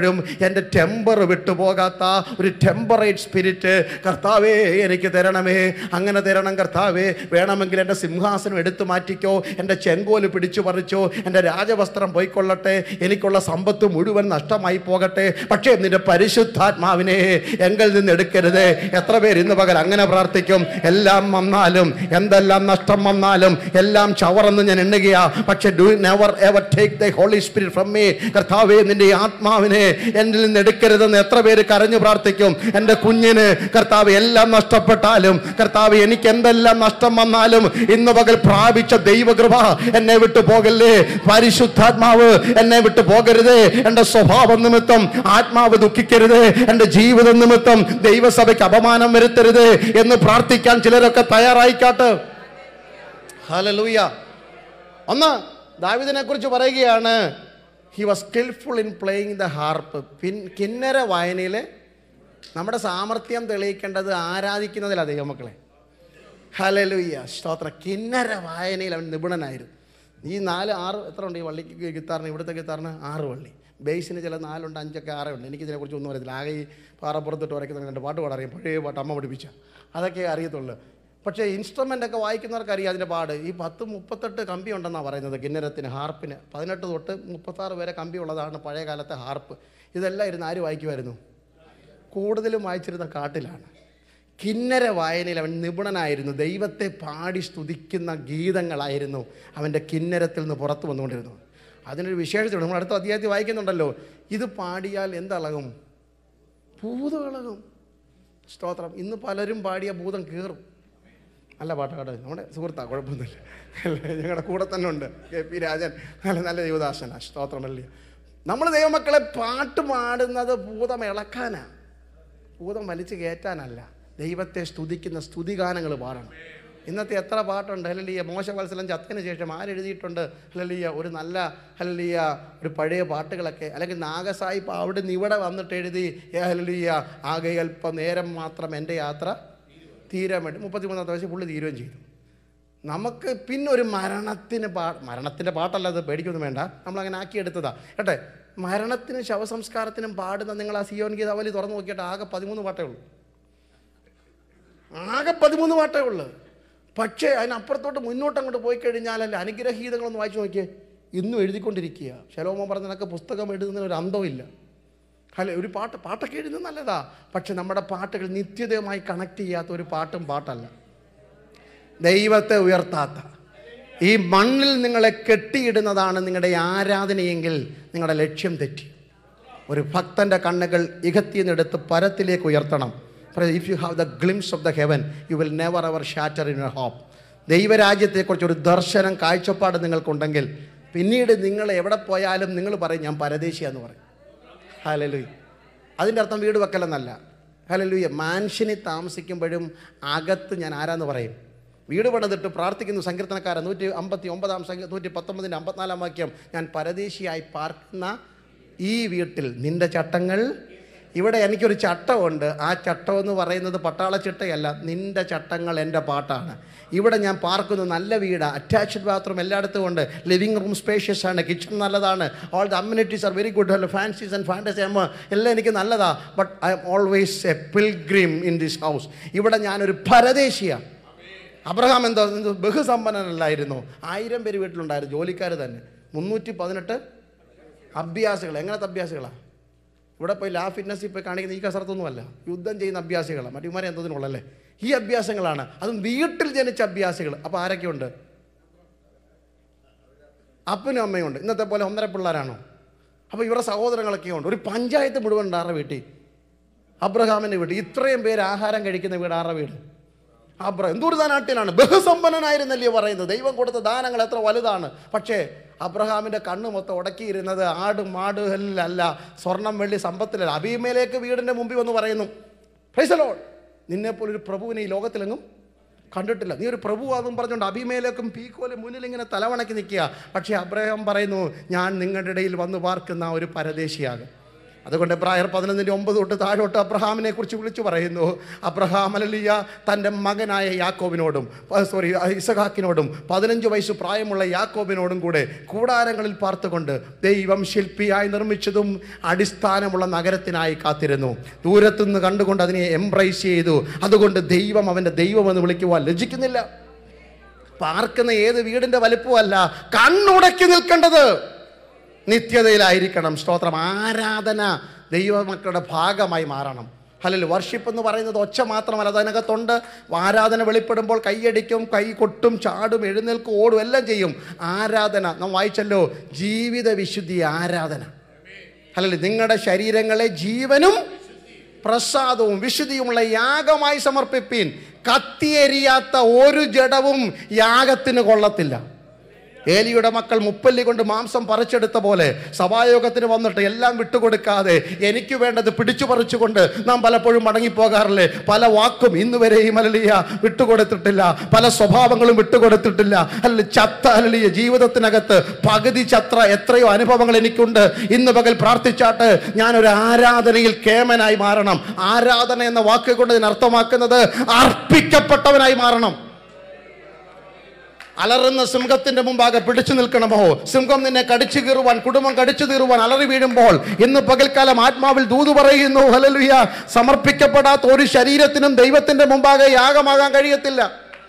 ഇപ്പോഴും എൻ്റെ ടെമ്പർ വിട്ടുപോകാത്ത ഒരു ടെമ്പറേറ്റ് സ്പിരിറ്റ് കർത്താവേ എനിക്ക് തരണമേ അങ്ങനെ തരണം കർത്താവേ വേണമെങ്കിൽ എൻ്റെ സിംഹാസനം എടുത്തു മാറ്റിക്കോ എൻ്റെ ചെങ്കോല് പിടിച്ചു പറിച്ചോ എൻ്റെ രാജവസ്ത്രം പോയിക്കൊള്ളട്ടെ എനിക്കുള്ള സമ്പത്ത് മുഴുവൻ നഷ്ടമായി പോകട്ടെ പക്ഷേ നിന്റെ പരിശുദ്ധാത്മാവിനെ എങ്കിൽ നിന്ന് എടുക്കരുത് എത്ര പേര് ഇന്ന് പകൽ അങ്ങനെ പ്രാർത്ഥിക്കും എല്ലാം വന്നാലും എന്തെല്ലാം നഷ്ടം വന്നാലും എല്ലാം ചവറെന്ന് ഞാൻ എണ്ണുകയാ പക്ഷെ do never ever take the Holy Spirit from me കർത്താവേ നിന്റെ ഈ ആത്മാവിനെ എന്നിൽ നിന്ന് എടുക്കരുതെന്ന് എത്ര പേര് കരഞ്ഞു പ്രാർത്ഥിക്കും എൻ്റെ കുഞ്ഞിന് കർത്താവ് എല്ലാം നഷ്ടപ്പെട്ടാലും കർത്താവ് എനിക്ക് എന്തെല്ലാം നഷ്ടം വന്നാലും ഇന്ന് പകൽ പ്രാപിച്ച ദൈവകൃപ എന്നെ വിട്ടു പോകല്ലേ പരിശുദ്ധാത്മാവ് എന്നെ വിട്ടു പോകരുതേ എൻ്റെ സ്വഭാവം നിമിത്തം ആത്മാവ് ദുഃഖിക്കരുത് എൻ്റെ ജീവിതം നിമിത്തം ദൈവസഭയ്ക്ക് അപമാനം വരുത്തരുത് എന്ന് പ്രാർത്ഥിക്കാൻ ചിലരൊക്കെ തയ്യാറായിക്കാട്ട് ഹലലൂയ ഒന്ന് ദാവിദിനെ കുറിച്ച് പറയുകയാണ് he was skilful in playing the harp പിൻ കിന്നര വായനയിൽ നമ്മുടെ സാമർഥ്യം തെളിയിക്കേണ്ടത് ആരാധിക്കുന്നതിലാണ് ദൈവമക്കളെ ഹലലുയ്യ സ്തോത്രം കിന്നര വായനയിൽ അവൻ നിപുണനായിരുന്നു ഈ നാല് ആറ് എത്ര ഉണ്ട് ഈ വള്ളിക്ക് ഗിത്താറിന് ഇവിടുത്തെ ഗിത്താറിന് ആറ് വള്ളി ബേസിന് ചില നാലുണ്ട് അഞ്ചൊക്കെ ആറേ ഉണ്ട് എനിക്ക് ഇതിനെക്കുറിച്ച് ഒന്നും അറിയത്തില്ല ആകെ ഈ പാറപ്പുറത്തിട്ട് വരയ്ക്കുന്ന രണ്ട് പാട്ട് പാടാൻ അറിയാം പഴയ പാട്ട് അമ്മ പഠിപ്പിച്ച അതൊക്കെ അറിയത്തുള്ളൂ പക്ഷേ ഇൻസ്ട്രുമെൻ്റ് ഒക്കെ വായിക്കുന്നവർക്ക് അറിയാം അതിൻ്റെ പാട് ഈ പത്ത് മുപ്പത്തെട്ട് കമ്പി ഉണ്ടെന്നാണ് പറയുന്നത് കിന്നരത്തിന് ഹാർപ്പിന് പതിനെട്ട് തൊട്ട് മുപ്പത്താറ് വരെ കമ്പി ഉള്ളതാണ് പഴയ കാലത്തെ ഹാർപ്പ് ഇതെല്ലാം ഇരുന്ന് ആര് വായിക്കുമായിരുന്നു കൂടുതലും വായിച്ചിരുന്ന കാട്ടിലാണ് കിന്നര വായനയിൽ അവൻ നിപുണനായിരുന്നു ദൈവത്തെ പാടി സ്തുതിക്കുന്ന ഗീതങ്ങളായിരുന്നു അവൻ്റെ കിന്നരത്തിൽ നിന്ന് പുറത്തു വന്നുകൊണ്ടിരുന്നത് അതിനൊരു വിശേഷതയുണ്ട് നമ്മൾ അടുത്ത അധ്യായത്തിൽ വായിക്കുന്നുണ്ടല്ലോ ഇത് പാടിയാൽ എന്തളകും ഭൂതം ഇളകും സ്തോത്രം ഇന്ന് പലരും പാടിയ ഭൂതം കീറും നല്ല പാട്ടാണ് നമ്മുടെ സുഹൃത്താ കുഴപ്പമൊന്നുമില്ല അല്ലേ ഞങ്ങളുടെ കൂടെ തന്നെ ഉണ്ട് കെ പി രാജൻ നല്ല നല്ല ദേവദാസന സ്തോത്രമല്ലേ നമ്മൾ ദൈവമക്കളെ പാട്ട് പാടുന്നത് ഭൂതം ഇളക്കാനാ ഭൂതം വലിച്ചു കയറ്റാനല്ല ദൈവത്തെ സ്തുതിക്കുന്ന സ്തുതിഗാനങ്ങൾ പാടണം ഇന്നത്തെ എത്ര പാട്ടുണ്ട് ഹലലിയ മോശവത്സലം ചത്തതിന് ശേഷം ആരെഴുതിയിട്ടുണ്ട് ഹലലിയ ഒരു നല്ല ഹലലിയ ഒരു പഴയ പാട്ടുകളൊക്കെ അല്ലെങ്കിൽ നാഗസായിപ്പ് അവിടെ നിന്ന് ഇവിടെ വന്നിട്ട് എഴുതി ഏ ഹലലിയ ആകെ അല്പം നേരം മാത്രം എൻ്റെ യാത്ര തീരാൻ വേണ്ടി മുപ്പത്തിമൂന്നാമത്തെ വയസ്സ് പുള്ളി തീരുകയും ചെയ്തു നമുക്ക് പിന്നെ ഒരു മരണത്തിന് പാ മരണത്തിൻ്റെ പാട്ടല്ല അത് പേടിക്കൊന്നും വേണ്ട നമ്മളങ്ങനെ ആക്കിയെടുത്തതാ കേട്ടെ മരണത്തിനും ശവസംസ്കാരത്തിനും പാടുന്ന നിങ്ങൾ ആ സിയോൻ ഗീതാവലി തുറന്നു നോക്കിയിട്ട് ആകെ പതിമൂന്ന് പാട്ടേ ഉള്ളൂ ആകെ പതിമൂന്ന് പാട്ടേ ഉള്ളൂ പക്ഷേ അതിനപ്പുറത്തോട്ട് മുന്നോട്ട് അങ്ങോട്ട് പോയി കഴിഞ്ഞാലല്ലേ അനുഗ്രഹീതങ്ങളൊന്ന് വായിച്ചു നോക്കിയേ ഇന്നും എഴുതിക്കൊണ്ടിരിക്കുക ശലോമോ പറഞ്ഞ നിനക്ക് പുസ്തകം എഴുതുന്നതിന് ഒരു അന്തമില്ല അല്ലെ ഒരു പാട്ട് പാട്ടൊക്കെ എഴുതുന്നത് നല്ലതാ പക്ഷെ നമ്മുടെ പാട്ടുകൾ നിത്യതയുമായി കണക്ട് ചെയ്യാത്ത ഒരു പാട്ടും പാട്ടല്ല ദൈവത്തെ ഉയർത്താത്ത ഈ മണ്ണിൽ നിങ്ങളെ കെട്ടിയിടുന്നതാണ് നിങ്ങളുടെ ആരാധനയെങ്കിൽ നിങ്ങളുടെ ലക്ഷ്യം തെറ്റി ഒരു ഭക്തൻ്റെ കണ്ണുകൾ ഇകത്തിയെന്നെടുത്ത് പരത്തിലേക്ക് ഉയർത്തണം if you have the glimpse of the heaven you will never ever shatter in your hope ദൈവരാജ്യത്തെക്കുറിച്ച് ഒരു ദർശനം കാഴ്ചപ്പാട് നിങ്ങൾക്കുണ്ടെങ്കിൽ പിന്നീട് നിങ്ങൾ എവിടെ പോയാലും നിങ്ങൾ പറയും ഞാൻ പരദേശിയാന്ന് പറയും ഹലലുയ് അതിൻ്റെ അർത്ഥം വീട് വെക്കലെന്നല്ല ഹലലുയ മാൻഷനിൽ താമസിക്കുമ്പോഴും അകത്ത് ഞാൻ ആരാന്ന് പറയും വീട് പണിതിട്ട് പ്രാർത്ഥിക്കുന്നു സങ്കീർത്തനക്കാരൻ നൂറ്റി അമ്പത്തി ഒമ്പതാം സംഖ്യ നൂറ്റി പത്തൊമ്പതിൻ്റെ അമ്പത്തിനാലാം വാക്യം ഞാൻ പരദേശിയായി പാർക്കുന്ന ഈ വീട്ടിൽ നിന്റെ ചട്ടങ്ങൾ ഇവിടെ എനിക്കൊരു ചട്ടമുണ്ട് ആ ചട്ടം എന്ന് പറയുന്നത് പട്ടാള ചിട്ടയല്ല നിന്റെ ചട്ടങ്ങൾ എൻ്റെ പാട്ടാണ് ഇവിടെ ഞാൻ പാർക്കുന്നു നല്ല വീട് അറ്റാച്ച്ഡ് ബാത്റൂം എല്ലായിടത്തും ഉണ്ട് ലിവിങ് റൂം സ്പേഷ്യസ് ആണ് കിച്ചൺ നല്ലതാണ് all the amenities are very good അല്ല ഫാൻസീസ് ആൻഡ് ഫാൻറ്റസി അമ്മ എല്ലാം എനിക്ക് നല്ലതാ but I am always a pilgrim in this house ഇവിടെ ഞാനൊരു പരദേശിയാണ് അബ്രഹാം എന്താ എന്ത് ബഹുസമ്പന്നനല്ലായിരുന്നു ആയിരം പേര് വീട്ടിലുണ്ടായിരുന്നു ജോലിക്കാർ തന്നെ മുന്നൂറ്റി പതിനെട്ട് അഭ്യാസികൾ എങ്ങനത്തെ അഭ്യാസികളാണ് ഇവിടെ പോയി ലാ ഫിറ്റ്നസ്സിൽ പോയി കാണിക്കുന്ന ഈ കസരത്തൊന്നുമല്ല യുദ്ധം ചെയ്യുന്ന അഭ്യാസികളാണ് മറ്റുമാരെ എന്തതിനുള്ളല്ലേ ഈ അഭ്യാസങ്ങളാണ് അതും വീട്ടിൽ ജനിച്ച അഭ്യാസികൾ അപ്പോൾ ആരൊക്കെയുണ്ട് അപ്പനും അമ്മയും ഉണ്ട് ഇന്നത്തെ പോലെ ഒന്നര പിള്ളേരാണോ അപ്പോൾ ഇവരുടെ സഹോദരങ്ങളൊക്കെ ഉണ്ട് ഒരു പഞ്ചായത്ത് മുഴുവൻ ഉണ്ട് ആരുടെ വീട്ടിൽ അബ്രഹാമിൻ്റെ വീട്ടിൽ ഇത്രയും പേര് ആഹാരം കഴിക്കുന്ന വീട് ആരുടെ വീട് അബ്ര എന്തൊരു നാട്ടിലാണ് ബഹുസമ്പന്നനായിരുന്നല്ലേ പറയുന്നത് ദൈവം കൊടുത്ത ദാനങ്ങൾ എത്ര വലുതാണ് പക്ഷേ അബ്രഹാമിൻ്റെ കണ്ണ് മൊത്തം ഉടക്കിയിരുന്നത് ആട് മാടുകളിലല്ല സ്വർണം വെള്ളി സമ്പത്തിലല്ല അഭിമയിലേക്ക് വീടിൻ്റെ മുമ്പിൽ വന്ന് പറയുന്നു ഫൈസലോൾ നിന്നെപ്പോലെ ഒരു പ്രഭുവിനെ ഈ ലോകത്തിലെങ്ങും കണ്ടിട്ടില്ല നീ ഒരു പ്രഭുവാന്നും പറഞ്ഞുകൊണ്ട് അഭിമേലേക്കും പീക്കോലും മുന്നിൽ ഇങ്ങനെ തലവണക്കി നിൽക്കുക പക്ഷേ അബ്രഹാം പറയുന്നു ഞാൻ നിങ്ങളുടെ ഇടയിൽ വന്ന് പാർക്കുന്ന ഒരു പരദേശിയാകും അതുകൊണ്ട് എബ്രായർ പതിനൊന്നിൻ്റെ ഒമ്പത് തൊട്ട് താഴോട്ട് അബ്രഹാമിനെ കുറിച്ച് വിളിച്ചു പറയുന്നു അബ്രഹാം അലലിയ തൻ്റെ മകനായ യാക്കോബിനോടും സോറി ഇസഹാക്കിനോടും പതിനഞ്ച് വയസ്സ് പ്രായമുള്ള യാക്കോബിനോടും കൂടെ കൂടാരങ്ങളിൽ പാർത്തുകൊണ്ട് ദൈവം ശില്പിയായി നിർമ്മിച്ചതും അടിസ്ഥാനമുള്ള നഗരത്തിനായി കാത്തിരുന്നു ദൂരത്തുനിന്ന് കണ്ടുകൊണ്ട് അതിനെ എംബ്രൈസ് ചെയ്തു അതുകൊണ്ട് ദൈവം അവൻ്റെ ദൈവമെന്ന് വിളിക്കുവാൻ ലജിക്കുന്നില്ല പാർക്കുന്ന ഏത് വീടിൻ്റെ വലിപ്പമല്ല കണ്ണുടക്കി നിൽക്കേണ്ടത് നിത്യതയിലായിരിക്കണം സ്തോത്രം ആരാധന ദൈവമക്കളുടെ ഭാഗമായി മാറണം അല്ലെങ്കിൽ വർഷിപ്പ് എന്ന് പറയുന്നത് ഒച്ച മാത്രമല്ല അതിനകത്തുണ്ട് ആരാധന വെളിപ്പെടുമ്പോൾ കൈയടിക്കും കൈ കൊട്ടും ചാടും എഴുന്നേൽക്കും ഓടും എല്ലാം ചെയ്യും ആരാധന നാം വായിച്ചല്ലോ ജീവിത വിശുദ്ധി ആരാധന അല്ലെങ്കിൽ നിങ്ങളുടെ ശരീരങ്ങളെ ജീവനും പ്രസാദവും വിശുദ്ധിയുമുള്ള യാഗമായി സമർപ്പിപ്പീൻ കത്തിയെരിയാത്ത ഒരു ജഡവും യാഗത്തിന് കൊള്ളത്തില്ല ഏലിയുടെ മക്കൾ മുപ്പല്ലി കൊണ്ട് മാംസം പറിച്ചെടുത്ത പോലെ സഭായോഗത്തിന് വന്നിട്ട് എല്ലാം വിട്ടുകൊടുക്കാതെ എനിക്ക് വേണ്ടത് പിടിച്ചു പറിച്ചുകൊണ്ട് നാം പലപ്പോഴും മടങ്ങിപ്പോകാറില്ലേ പല വാക്കും ഇന്ന് വരെയും അലലിയ വിട്ടുകൊടുത്തിട്ടില്ല പല സ്വഭാവങ്ങളും വിട്ടുകൊടുത്തിട്ടില്ല അല്ല ചത്ത അലലിയ ജീവിതത്തിനകത്ത് പകുതി ചത്ര എത്രയോ അനുഭവങ്ങൾ എനിക്കുണ്ട് ഇന്ന് പകൽ പ്രാർത്ഥിച്ചാട്ട് ഞാനൊരു ആരാധനയിൽ കേമനായി മാറണം ആരാധന എന്ന വാക്ക് കൊണ്ട് ഇതിന് അർത്ഥമാക്കുന്നത് അർപ്പിക്കപ്പെട്ടവനായി മാറണം അലറുന്ന സിംഹത്തിന്റെ മുമ്പാകെ പിടിച്ചു നിൽക്കണമോ സിംഹം നിന്നെ കടിച്ചു കീറുവാൻ കുടുംബം കടിച്ചു തീറുവാൻ അലറി വീഴുമ്പോൾ ഇന്ന് പകൽക്കാലം ആത്മാവിൽ ദൂതു പറയുന്നു ഹലലുയ സമർപ്പിക്കപ്പെടാത്ത ഒരു ശരീരത്തിനും ദൈവത്തിന്റെ മുമ്പാകെ യാഗമാകാൻ കഴിയത്തില്ല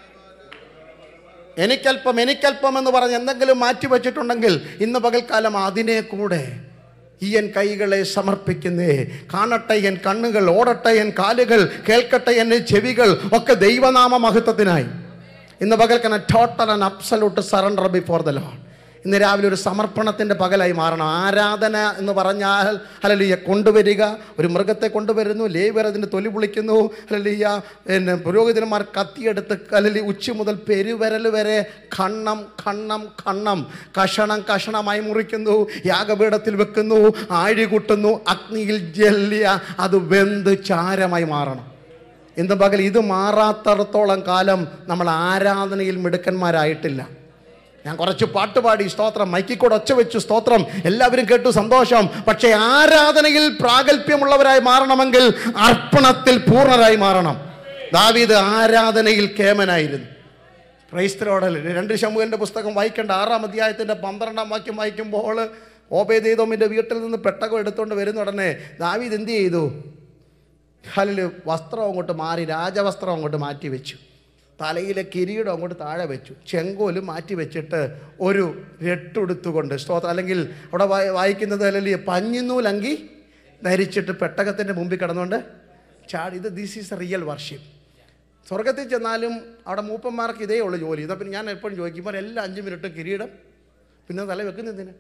എനിക്കല്പം എനിക്കല്പം എന്ന് പറഞ്ഞ് എന്തെങ്കിലും മാറ്റി വച്ചിട്ടുണ്ടെങ്കിൽ ഇന്ന് പകൽക്കാലം അതിനെ കൂടെ ഈ എൻ കൈകളെ സമർപ്പിക്കുന്നേ കാണട്ടെ എൻ കണ്ണുകൾ ഓടട്ടെ എൻ കാലുകൾ കേൾക്കട്ടെ എൻ ചെവികൾ ഒക്കെ ദൈവനാമ മഹത്വത്തിനായി ഇന്ന് പകൽക്കന total and absolute surrender before the Lord ഇന്ന് രാവിലെ ഒരു സമർപ്പണത്തിൻ്റെ പകലായി മാറണം ആരാധന എന്ന് പറഞ്ഞാൽ അല്ലല്ലിയ കൊണ്ടുവരിക ഒരു മൃഗത്തെ കൊണ്ടുവരുന്നു ലേവർ അതിന് തൊലി പൊളിക്കുന്നു അല്ലല്ലിയ പിന്നെ പുരോഹിതന്മാർ കത്തിയെടുത്ത് അല്ലല്ലി ഉച്ച മുതൽ പെരുവിരൽ വരെ കണ്ണം കണ്ണം കണ്ണം കഷണം കഷണമായി മുറിക്കുന്നു യാഗപീഠത്തിൽ വെക്കുന്നു ആഴി കൂട്ടുന്നു അഗ്നിയിൽ ജല്ലിയ അത് വെന്ത് ചാരമായി മാറണം ഇന്ന് പകൽ ഇത് മാറാത്തടത്തോളം കാലം നമ്മൾ ആരാധനയിൽ മിടുക്കന്മാരായിട്ടില്ല ഞാൻ കുറച്ച് പാട്ട് പാടി സ്തോത്രം മൈക്കിക്കൂടെ ഒച്ച വെച്ചു സ്തോത്രം എല്ലാവരും കേട്ടു സന്തോഷം പക്ഷേ ആരാധനയിൽ പ്രാഗൽഭ്യമുള്ളവരായി മാറണമെങ്കിൽ അർപ്പണത്തിൽ പൂർണ്ണരായി മാറണം ദാവീദ് ആരാധനയിൽ കേമനായിരുന്നു ക്രൈസ്തരോടൽ രണ്ട് ശമുവിൻ്റെ പുസ്തകം വായിക്കേണ്ട ആറാം അധ്യായത്തിൻ്റെ പന്ത്രണ്ടാം വാക്യം വായിക്കുമ്പോൾ ഓപേദീതോമിൻ്റെ വീട്ടിൽ നിന്ന് പെട്ടകം എടുത്തുകൊണ്ട് വരുന്ന ഉടനെ ദാവീദ് എന്ത് ചെയ്തു കാലിൽ വസ്ത്രം അങ്ങോട്ട് മാറി രാജവസ്ത്രം അങ്ങോട്ട് മാറ്റി വെച്ചു തലയിലെ കിരീടം അങ്ങോട്ട് താഴെ വെച്ചു ചെങ്കോലും മാറ്റി വെച്ചിട്ട് ഒരു രട്ടുടുത്തുകൊണ്ട് സ്തോത്രം അല്ലെങ്കിൽ അവിടെ വായി- വായിക്കുന്നത് അല്ലെങ്കിൽ പഞ്ഞിന്നൂലങ്കി ധരിച്ചിട്ട് പെട്ടകത്തിൻ്റെ മുമ്പിൽ കിടന്നുകൊണ്ട് ചാടി ഇത് this is a real worship സ്വർഗത്തിൽ ചെന്നാലും അവിടെ മൂപ്പന്മാർക്ക് ഇതേ ഉള്ളൂ ജോലി ഇതാ പിന്നെ ഞാൻ എപ്പോഴും ചോദിക്കുമ്പോൾ എല്ലാ അഞ്ച് മിനിറ്റും കിരീടം പിന്നെ തല വെക്കുന്നതിന്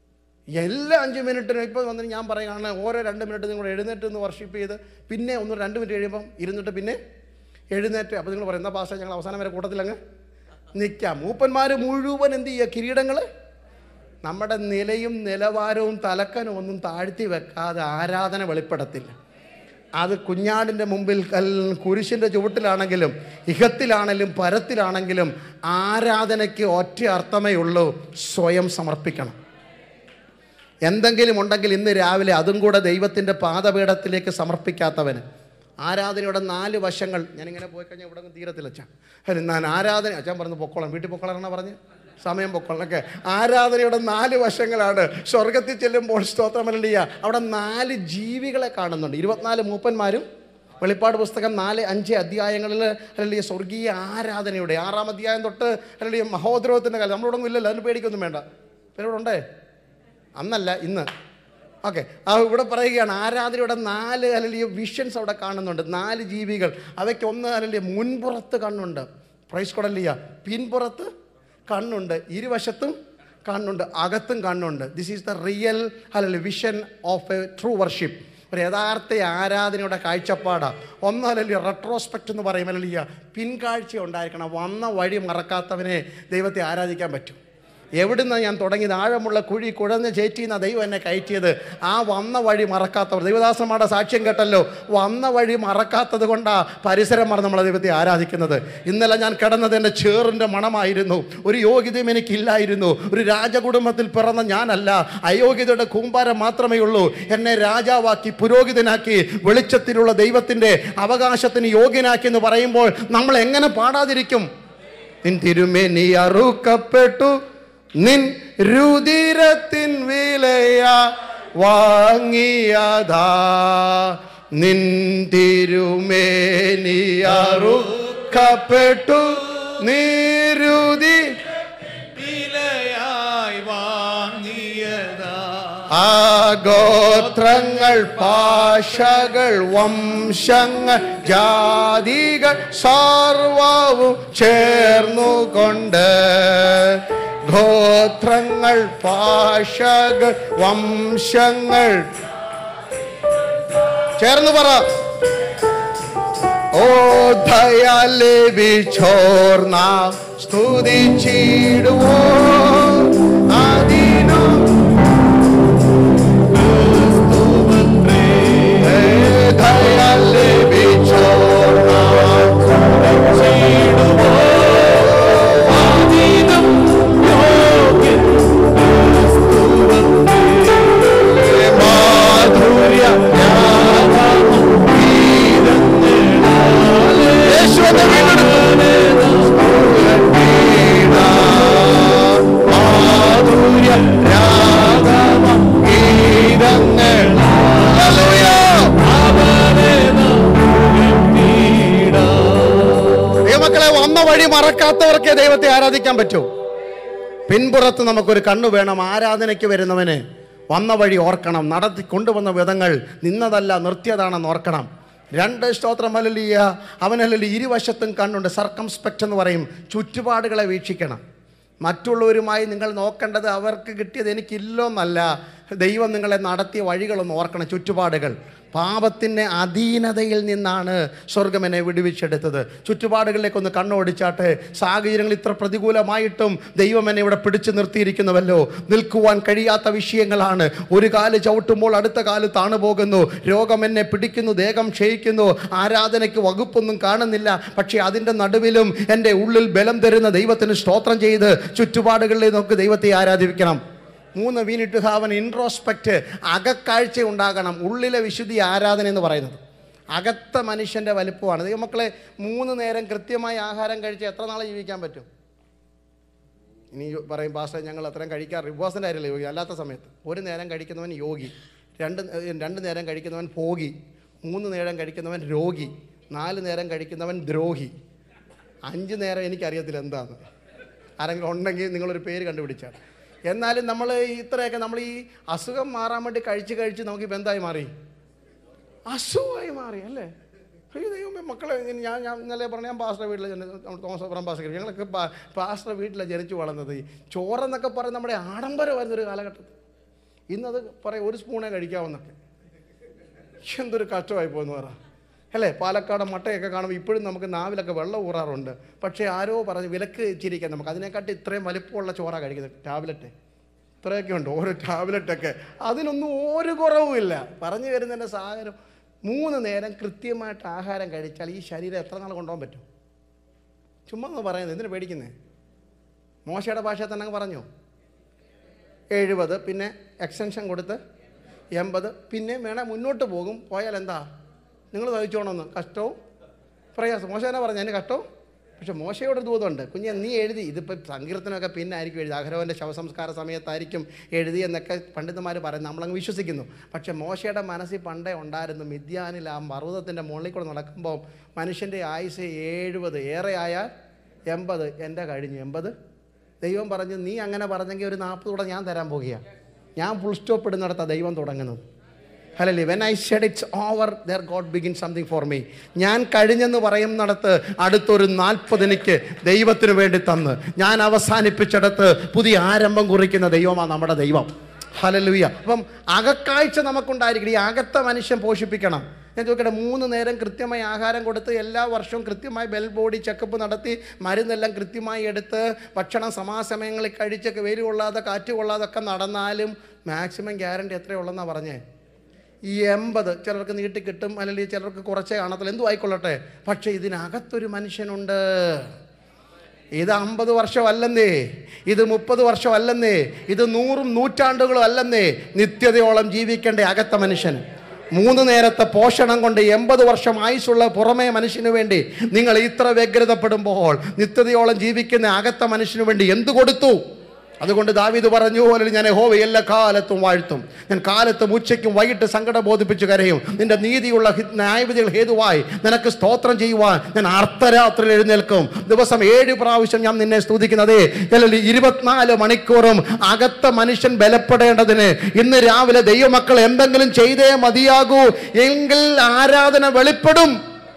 എല്ലാ അഞ്ച് മിനിറ്റിനും ഇപ്പോൾ വന്നിട്ട് ഞാൻ പറയുകയാണ് ഓരോ രണ്ട് മിനിറ്റ് നിങ്ങൾ എഴുന്നേറ്റ് നിന്ന് വർഷിപ്പ് ചെയ്ത് പിന്നെ ഒന്ന് രണ്ട് മിനിറ്റ് കഴിയുമ്പം ഇരുന്നിട്ട് പിന്നെ എഴുന്നേറ്റ് അപ്പോൾ നിങ്ങൾ പറയുന്ന പാസ്റ്റർ ഞങ്ങൾ അവസാനം വരെ കൂട്ടത്തിലങ്ങ് നിൽക്കാം മൂപ്പന്മാർ മുഴുവൻ എന്ത് ചെയ്യുക കിരീടങ്ങൾ നമ്മുടെ നിലയും നിലവാരവും തലക്കനും ഒന്നും താഴ്ത്തി വെക്കാതെ ആരാധന വെളിപ്പെടത്തില്ല അത് കുഞ്ഞാടിൻ്റെ മുമ്പിൽ കൽ- കുരിശിൻ്റെ ചുവട്ടിലാണെങ്കിലും ഇഹത്തിലാണെങ്കിലും പരത്തിലാണെങ്കിലും ആരാധനയ്ക്ക് ഒറ്റ അർത്ഥമേ ഉള്ളൂ സ്വയം സമർപ്പിക്കണം എന്തെങ്കിലും ഉണ്ടെങ്കിൽ ഇന്ന് രാവിലെ അതും കൂടെ ദൈവത്തിൻ്റെ പാദപീഠത്തിലേക്ക് സമർപ്പിക്കാത്തവന് ആരാധനയുടെ നാല് വശങ്ങൾ ഞാനിങ്ങനെ പോയി കഴിഞ്ഞാൽ ഇവിടെ അങ്ങ് തീരത്തില്ല അച്ഛാ അല്ല ഞാൻ ആരാധന അച്ഛൻ പറഞ്ഞു പൊക്കോളാം വീട്ടിൽ പൊക്കോളാണ് പറഞ്ഞ് സമയം പൊക്കോളാം ഒക്കെ ആരാധനയുടെ നാല് വശങ്ങളാണ് സ്വർഗത്തിൽ ചെല്ലുമ്പോൾ സ്തോത്രമല്ലിയ അവിടെ നാല് ജീവികളെ കാണുന്നുണ്ട് ഇരുപത്തിനാല് മൂപ്പന്മാരും വെളിപ്പാട് പുസ്തകം നാല് അഞ്ച് അധ്യായങ്ങളിൽ അല്ലെങ്കിൽ സ്വർഗീയ ആരാധനയുടെ ആറാം അധ്യായം തൊട്ട് അല്ലെങ്കിൽ മഹോദ്രവത്തിൻ്റെ കാലം നമ്മളോടൊന്നും ഇല്ലല്ലോ അതിന് പേടിക്കൊന്നും വേണ്ട പേരോടുണ്ടേ അന്നല്ല ഇന്ന് ഓക്കെ ആ ഇവിടെ പറയുകയാണ് ആരാധനയുടെ നാല് അല്ലെങ്കിൽ വിഷൻസ് അവിടെ കാണുന്നുണ്ട് നാല് ജീവികൾ അവയ്ക്ക് ഒന്ന് അല്ലെങ്കിൽ മുൻപുറത്ത് കണ്ണുണ്ട് പ്രൈസ് കൊടല്ലിയ പിൻപുറത്ത് കണ്ണുണ്ട് ഇരുവശത്തും കണ്ണുണ്ട് അകത്തും കണ്ണുണ്ട് ദിസ് ഈസ് ദ റിയൽ അല്ലെങ്കിൽ vision of a true worship ഒരു യഥാർത്ഥ ആരാധനയുടെ കാഴ്ചപ്പാടാണ് ഒന്നല്ലെങ്കിൽ റെട്രോസ്പെക്റ്റ് എന്ന് പറയും അല്ലെങ്കിൽ പിൻകാഴ്ച ഉണ്ടായിരിക്കണം വന്ന വഴി മറക്കാത്തവനെ ദൈവത്തെ ആരാധിക്കാൻ പറ്റും എവിടുന്ന ഞാൻ തുടങ്ങിയത് ആഴമുള്ള കുഴി കുഴഞ്ഞ ചേറ്റിന്ന ദൈവം എന്നെ കയറ്റിയത് ആ വന്ന വഴി മറക്കാത്തവർ ദൈവദാസന്മാരുടെ സാക്ഷ്യം കേട്ടല്ലോ വന്ന വഴി മറക്കാത്തത് കൊണ്ടാ പരിസരം മറന്ന് നമ്മളെ ദൈവത്തെ ആരാധിക്കുന്നത് ഇന്നലെ ഞാൻ കിടന്നത് എൻ്റെ ചേറിൻ്റെ മണമായിരുന്നു ഒരു യോഗ്യതയും എനിക്കില്ലായിരുന്നു ഒരു രാജകുടുംബത്തിൽ പിറന്ന ഞാനല്ല അയോഗ്യതയുടെ കൂമ്പാരം മാത്രമേ ഉള്ളൂ എന്നെ രാജാവാക്കി പുരോഹിതനാക്കി വെളിച്ചത്തിലുള്ള ദൈവത്തിൻ്റെ അവകാശത്തിന് യോഗ്യനാക്കി എന്ന് പറയുമ്പോൾ നമ്മൾ എങ്ങനെ പാടാതിരിക്കും നിൻ തിരുമേനി അറുക്കപ്പെട്ടു നിൻ രുതിരത്തിൻ വിലയാ വാങ്ങിയതാ നിൻ തിരുമേനി അറുക്കപ്പെട്ടു നീരുതി വിലയായി വാങ്ങിയതാ ആ ഗോത്രങ്ങൾ പാശകൾ വംശങ്ങൾ ജാതികൾ സർവവും ചേർന്നുകൊണ്ട് ഗോത്രങ്ങൾ പാശകൾ വംശങ്ങൾ ചേർന്ന് പറ ഓ ദയാലേവിച്ചോർന്ന സ്തുതിച്ചിടുവോ അതിനു ദൈവമക്കളെ വന്ന വഴി മറക്കാത്തവർക്കേ ദൈവത്തെ ആരാധിക്കാൻ പറ്റൂ പിൻപുറത്ത് നമുക്കൊരു കണ്ണു വേണം ആരാധനയ്ക്ക് വരുന്നവന് വന്ന വഴി ഓർക്കണം നടത്തി കൊണ്ടുവന്ന വിധങ്ങൾ നിന്നതല്ല നിർത്തിയതാണെന്ന് ഓർക്കണം രണ്ട് സ്തോത്രം അല്ലലിയ അവനല്ലി ഇരുവശത്തും കണ്ണുണ്ട് സർക്കംസ്പെക്റ്റ് എന്ന് പറയും ചുറ്റുപാടുകളെ വീക്ഷിക്കണം മറ്റുള്ളവരുമായി നിങ്ങൾ നോക്കേണ്ടത് അവർക്ക് കിട്ടിയത് എനിക്കില്ലോന്നല്ല ദൈവം നിങ്ങളെ നടത്തിയ വഴികളൊന്ന് ഓർക്കണം ചുറ്റുപാടുകൾ പാപത്തിൻ്റെ അധീനതയിൽ നിന്നാണ് സ്വർഗം എന്നെ വിടുവിച്ചെടുത്തത് ചുറ്റുപാടുകളിലേക്കൊന്ന് കണ്ണോടിച്ചാട്ടെ സാഹചര്യങ്ങൾ ഇത്ര പ്രതികൂലമായിട്ടും ദൈവം എന്നെ ഇവിടെ പിടിച്ചു നിർത്തിയിരിക്കുന്നുവല്ലോ നിൽക്കുവാൻ കഴിയാത്ത വിഷയങ്ങളാണ് ഒരു കാല് ചവിട്ടുമ്പോൾ അടുത്ത കാല് താണു പോകുന്നു രോഗം എന്നെ പിടിക്കുന്നു ദേഹം ക്ഷയിക്കുന്നു ആരാധനയ്ക്ക് വകുപ്പൊന്നും കാണുന്നില്ല പക്ഷേ അതിൻ്റെ നടുവിലും എൻ്റെ ഉള്ളിൽ ബലം തരുന്ന ദൈവത്തിന് സ്തോത്രം ചെയ്ത് ചുറ്റുപാടുകളിൽ നമുക്ക് ദൈവത്തെ ആരാധിക്കണം മൂന്ന് വീനിട്ട് ഹാവൻ ഇൻട്രോസ്പെക്റ്റ് അകക്കാഴ്ച ഉണ്ടാകണം ഉള്ളിലെ വിശുദ്ധി ആരാധന എന്ന് പറയുന്നത് അകത്ത മനുഷ്യൻ്റെ വലിപ്പമാണ് ദൈവമക്കളെ മൂന്ന് നേരം കൃത്യമായി ആഹാരം കഴിച്ച് എത്ര നാൾ ജീവിക്കാൻ പറ്റും ഇനി പറയും പാസ്റ്റർ ഞങ്ങൾ അത്രയും കഴിക്കാറ് റിവേഴ്സിൻ്റെ കാര്യമല്ല യോഗി അല്ലാത്ത സമയത്ത് ഒരു നേരം കഴിക്കുന്നവൻ യോഗി രണ്ട് ഏഹ് രണ്ട് നേരം കഴിക്കുന്നവൻ ഭോഗി മൂന്ന് നേരം കഴിക്കുന്നവൻ രോഗി നാല് നേരം കഴിക്കുന്നവൻ ദ്രോഹി അഞ്ച് നേരം എനിക്കറിയത്തില്ല എന്താന്ന് ആരെങ്കിലും ഉണ്ടെങ്കിൽ നിങ്ങളൊരു പേര് കണ്ടുപിടിച്ചാൽ എന്നാലും നമ്മൾ ഇത്രയൊക്കെ നമ്മൾ ഈ അസുഖം മാറാൻ വേണ്ടി കഴിച്ച് കഴിച്ച് നമുക്ക് ഇപ്പം എന്തായി മാറി അസുഖമായി മാറി അല്ലേ അയ്യോ ദൈവമേ മക്കളെ ഇങ്ങനെ ഞാൻ ഞാൻ ഇന്നലെ പറഞ്ഞ ഞാൻ പാസ്റ്റർ വീട്ടിൽ തോമസ് അബ്രാം പാസ്റ്റർ ഞങ്ങളൊക്കെ പാ- പാസ്റ്റർ വീട്ടിലാണ് ജനിച്ചു വളർന്നത് ഈ ചോറെന്നൊക്കെ പറഞ്ഞ് നമ്മുടെ ആഡംബരമായിരുന്ന ഒരു കാലഘട്ടത്തിൽ ഇന്നത് പറയും ഒരു സ്പൂണേ കഴിക്കാവുന്നൊക്കെ എന്തൊരു കഷ്ടമായി പോയെന്ന് പറ അല്ലേ പാലക്കാട് മട്ടയൊക്കെ കാണുമ്പോൾ ഇപ്പോഴും നമുക്ക് നാവിലൊക്കെ വെള്ളം ഊറാറുണ്ട് പക്ഷേ ആരോ പറഞ്ഞ് വിലക്ക് ചിരിക്കാൻ നമുക്ക് അതിനെക്കാട്ടി ഇത്രയും വലിപ്പമുള്ള ചോറാണ് കഴിക്കുന്നത് ടാബ്ലറ്റ് ഇത്രയൊക്കെ ഉണ്ട് ഓരോ ടാബ്ലറ്റൊക്കെ അതിനൊന്നും ഒരു കുറവുമില്ല പറഞ്ഞു വരുന്നതിൻ്റെ സാഹചര്യം മൂന്ന് നേരം കൃത്യമായിട്ട് ആഹാരം കഴിച്ചാൽ ഈ ശരീരം എത്ര നാൾ കൊണ്ടുപോകാൻ പറ്റും ചുമ്മാ ഒന്ന് പറയുന്നത് എന്തിനു പേടിക്കുന്നേ മോശയുടെ ഭാഷ തന്നെ അങ്ങ് പറഞ്ഞോ എഴുപത് പിന്നെ എക്സ്റ്റൻഷൻ കൊടുത്ത് എൺപത് പിന്നെ വേണേൽ മുന്നോട്ട് പോകും പോയാൽ എന്താ നിങ്ങൾ സഹിച്ചോണമെന്ന് കഷ്ടവും പ്രയാസം മോശം തന്നെ പറഞ്ഞു അതിന് കഷ്ടവും പക്ഷെ മോശയോട് ദൂതമുണ്ട് കുഞ്ഞെ നീ എഴുതി ഇതിപ്പോൾ സങ്കീർത്തനമൊക്കെ പിന്നെ ആയിരിക്കും എഴുതി അഹരോൻ്റെ ശവസംസ്കാര സമയത്തായിരിക്കും എഴുതി എന്നൊക്കെ പണ്ഡിതന്മാർ പറയും നമ്മളങ്ങ് വിശ്വസിക്കുന്നു പക്ഷെ മോശയുടെ മനസ്സിൽ പണ്ടേ ഉണ്ടായിരുന്നു മിഥ്യാനിൽ ആ പർവ്വതത്തിൻ്റെ മുകളിൽ കൂടെ നടക്കുമ്പോൾ മനുഷ്യൻ്റെ ആയുസ് എഴുപത് ഏറെ ആയാൽ എൺപത് എൻ്റെ കഴിഞ്ഞു എൺപത് ദൈവം പറഞ്ഞു നീ അങ്ങനെ പറഞ്ഞെങ്കിൽ ഒരു നാൽപ്പത് കൂടെ ഞാൻ തരാൻ പോകുകയാണ് ഞാൻ ഫുൾ സ്റ്റോപ്പ് ഇടുന്നിടത്താണ് ദൈവം തുടങ്ങുന്നത് hallelujah when I said it's over there God begin something for me ഞാൻ കഴിഞ്ഞെന്ന് പറയുന്നിടത്ത് അടുത്തൊരു നാൽപ്പത് എനിക്ക് ദൈവത്തിന് വേണ്ടി തന്ന് ഞാൻ അവസാനിപ്പിച്ചിടത്ത് പുതിയ ആരംഭം കുറിക്കുന്ന ദൈവമാണ് നമ്മുടെ ദൈവം ഹലലുയ അപ്പം അകക്കാഴ്ച നമുക്കുണ്ടായിരിക്കണം ഈ അകത്ത മനുഷ്യൻ പോഷിപ്പിക്കണം ഞാൻ ചോദിക്കട്ടെ മൂന്ന് നേരം കൃത്യമായി ആഹാരം കൊടുത്ത് എല്ലാ വർഷവും കൃത്യമായി ബെൽ ബോഡി ചെക്കപ്പ് നടത്തി മരുന്നെല്ലാം കൃത്യമായി എടുത്ത് ഭക്ഷണം സമാസമയങ്ങളിൽ കഴിച്ചൊക്കെ വെയിൽ കൊള്ളാതെ കാറ്റ് കൊള്ളാതെ ഒക്കെ നടന്നാലും മാക്സിമം ഗ്യാരണ്ടി എത്രയുള്ളതെന്നാണ് പറഞ്ഞേ ഈ എൺപത് ചിലർക്ക് നീട്ടി കിട്ടും അല്ലെങ്കിൽ ചിലർക്ക് കുറച്ചേ കാണത്തില്ല എന്തു ആയിക്കൊള്ളട്ടെ പക്ഷേ ഇതിനകത്തൊരു മനുഷ്യനുണ്ട് ഇത് അമ്പത് വർഷമല്ലെന്നേ ഇത് മുപ്പത് വർഷമല്ലെന്നേ ഇത് നൂറും നൂറ്റാണ്ടുകളും അല്ലെന്നേ നിത്യതയോളം ജീവിക്കേണ്ട അകത്ത മനുഷ്യന് മൂന്ന് നേരത്തെ പോഷണം കൊണ്ട് എൺപത് വർഷം ആയുസുള്ള പുറമേ മനുഷ്യന് വേണ്ടി നിങ്ങൾ ഇത്ര വ്യഗ്രതപ്പെടുമ്പോൾ നിത്യതയോളം ജീവിക്കുന്ന അകത്ത മനുഷ്യന് വേണ്ടി എന്തു കൊടുത്തു അതുകൊണ്ട് ദാവീദ് പറഞ്ഞു അല്ലെങ്കിൽ ഞാൻ ഹോവ എല്ലാ കാലത്തും വാഴ്ത്തും ഞാൻ കാലത്തും ഉച്ചയ്ക്കും വൈകിട്ട് സങ്കടം ബോധിപ്പിച്ച് കരയും നിന്റെ നീതിയുള്ള ഹി- ന്യായവിധികൾ ഹേതുവായി നിനക്ക് സ്തോത്രം ചെയ്യുവാൻ ഞാൻ അർദ്ധരാത്രിയിൽ എഴുന്നേൽക്കും ദിവസം ഏഴ് പ്രാവശ്യം ഞാൻ നിന്നെ സ്തുതിക്കുന്നതേ അല്ലെങ്കിൽ ഇരുപത്തിനാല് മണിക്കൂറും അകത്ത മനുഷ്യൻ ബലപ്പെടേണ്ടതിന് ഇന്ന് രാവിലെ ദൈവമക്കൾ എന്തെങ്കിലും ചെയ്തേ മതിയാകൂ എങ്കിൽ ആരാധന വെളിപ്പെടും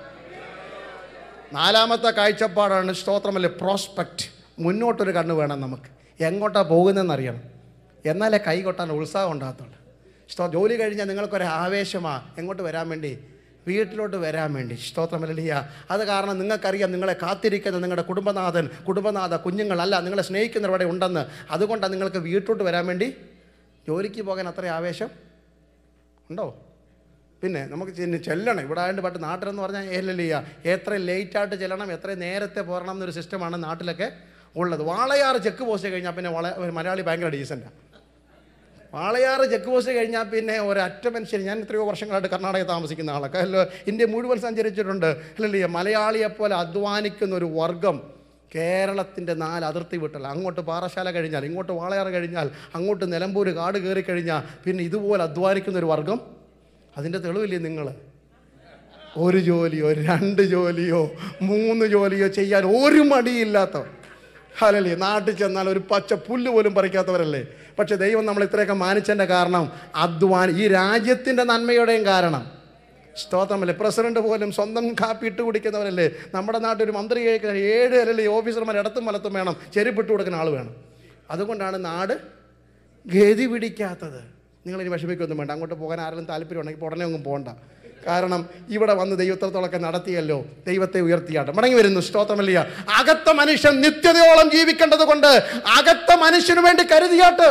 നാലാമത്തെ കാഴ്ചപ്പാടാണ് സ്തോത്രമല്ലേ പ്രോസ്പെക്റ്റ് മുന്നോട്ടൊരു കണ്ണ് വേണം നമുക്ക് എങ്ങോട്ടാ പോകുന്നതെന്ന് അറിയണം എന്നാലേ കൈ കൊട്ടാൻ ഉത്സാഹം ഉണ്ടാകത്തുള്ളൂ സ്തോ ജോലി കഴിഞ്ഞാൽ നിങ്ങൾക്കൊരു ആവേശമാ എങ്ങോട്ട് വരാൻ വേണ്ടി വീട്ടിലോട്ട് വരാൻ വേണ്ടി സ്തോത്രമല്ലിയ അത് കാരണം നിങ്ങൾക്കറിയാം നിങ്ങളെ കാത്തിരിക്കുന്ന നിങ്ങളുടെ കുടുംബനാഥൻ കുടുംബനാഥ കുഞ്ഞുങ്ങളല്ല നിങ്ങളെ സ്നേഹിക്കുന്നവർ ഇവിടെ ഉണ്ടെന്ന് അതുകൊണ്ടാണ് നിങ്ങൾക്ക് വീട്ടിലോട്ട് വരാൻ വേണ്ടി ജോലിക്ക് പോകാൻ അത്ര ആവേശം ഉണ്ടോ പിന്നെ നമുക്ക് ചെന്ന് ചെല്ലണം ഇവിടെ ആയതുകൊണ്ട് പട്ട് നാട്ടിലെന്ന് പറഞ്ഞാൽ ഏലലിയ എത്ര ലേറ്റായിട്ട് ചെല്ലണം എത്ര നേരത്തെ പോരണം എന്നൊരു സിസ്റ്റമാണ് നാട്ടിലൊക്കെ ഉള്ളത് വാളയാറ് ചെക്ക് പോസ്റ്റ് കഴിഞ്ഞാൽ പിന്നെ വള ഒരു മലയാളി ഭയങ്കര ഡീസൻ്റാണ് വാളയാറ് ചെക്ക് പോസ്റ്റ് കഴിഞ്ഞാൽ പിന്നെ ഒരൊറ്റ മനുഷ്യൻ ഞാൻ എത്രയോ വർഷങ്ങളായിട്ട് കർണാടകയിൽ താമസിക്കുന്ന ആളൊക്കെ അല്ലോ ഇന്ത്യ മുഴുവൻ സഞ്ചരിച്ചിട്ടുണ്ട് അല്ലല്ലേ മലയാളിയെപ്പോലെ അധ്വാനിക്കുന്ന ഒരു വർഗം കേരളത്തിൻ്റെ നാല് അതിർത്തി വിട്ടല്ല അങ്ങോട്ട് പാറശാല കഴിഞ്ഞാൽ ഇങ്ങോട്ട് വാളയാറ് കഴിഞ്ഞാൽ അങ്ങോട്ട് നിലമ്പൂർ കാട് കയറി കഴിഞ്ഞാൽ പിന്നെ ഇതുപോലെ അധ്വാനിക്കുന്ന ഒരു വർഗം അതിൻ്റെ തെളിവില്ലേ നിങ്ങൾ ഒരു ജോലിയോ രണ്ട് ജോലിയോ മൂന്ന് ജോലിയോ ചെയ്യാൻ ഒരു മടിയില്ലാത്തവർ ഹലലി നാട്ടിൽ ചെന്നാൽ ഒരു പച്ച പുല്ല് പോലും പറിക്കാത്തവരല്ലേ പക്ഷെ ദൈവം നമ്മൾ ഇത്രയൊക്കെ മാനിച്ചതിൻ്റെ കാരണം അധ്വാന ഈ രാജ്യത്തിൻ്റെ നന്മയുടെയും കാരണം സ്തോത്രമല്ലേ പ്രസിഡന്റ് പോലും സ്വന്തം കാപ്പി ഇട്ട് കുടിക്കുന്നവരല്ലേ നമ്മുടെ നാട്ടിൽ ഒരു മന്ത്രി കഴിക്കുന്ന ഏഴ് അല്ലെങ്കിൽ ഓഫീസർമാർ ഇടത്തും വലത്തും വേണം ചെരുപ്പിട്ട് കൊടുക്കുന്ന ആൾ വേണം അതുകൊണ്ടാണ് നാട് ഗതി പിടിക്കാത്തത് നിങ്ങളിനി വിഷമിക്കൊന്നും വേണ്ട അങ്ങോട്ട് പോകാൻ ആരെങ്കിലും താല്പര്യം ഉണ്ടെങ്കിൽ ഇപ്പോൾ ഉടനെ ഒന്നും പോകണ്ട കാരണം ഇവിടെ വന്ന് ദൈവത്രത്തോളൊക്കെ നടത്തിയല്ലോ ദൈവത്തെ ഉയർത്തിയാട്ട് മടങ്ങി വരുന്നു സ്തോത്രമല്ലിയ അകത്ത മനുഷ്യൻ നിത്യതയോളം ജീവിക്കേണ്ടത് കൊണ്ട് അകത്ത മനുഷ്യന് വേണ്ടി കരുതിയാട്ട്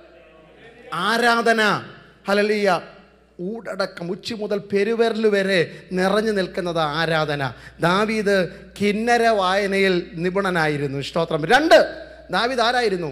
ആരാധന ഹലലിയ ഊടടക്കം ഉച്ച മുതൽ പെരുവിരൽ വരെ നിറഞ്ഞു നിൽക്കുന്നത് ആരാധന ദാവീദ് കിന്നര വായനയിൽ നിപുണനായിരുന്നു സ്തോത്രം രണ്ട് ദാവീദ് ആരായിരുന്നു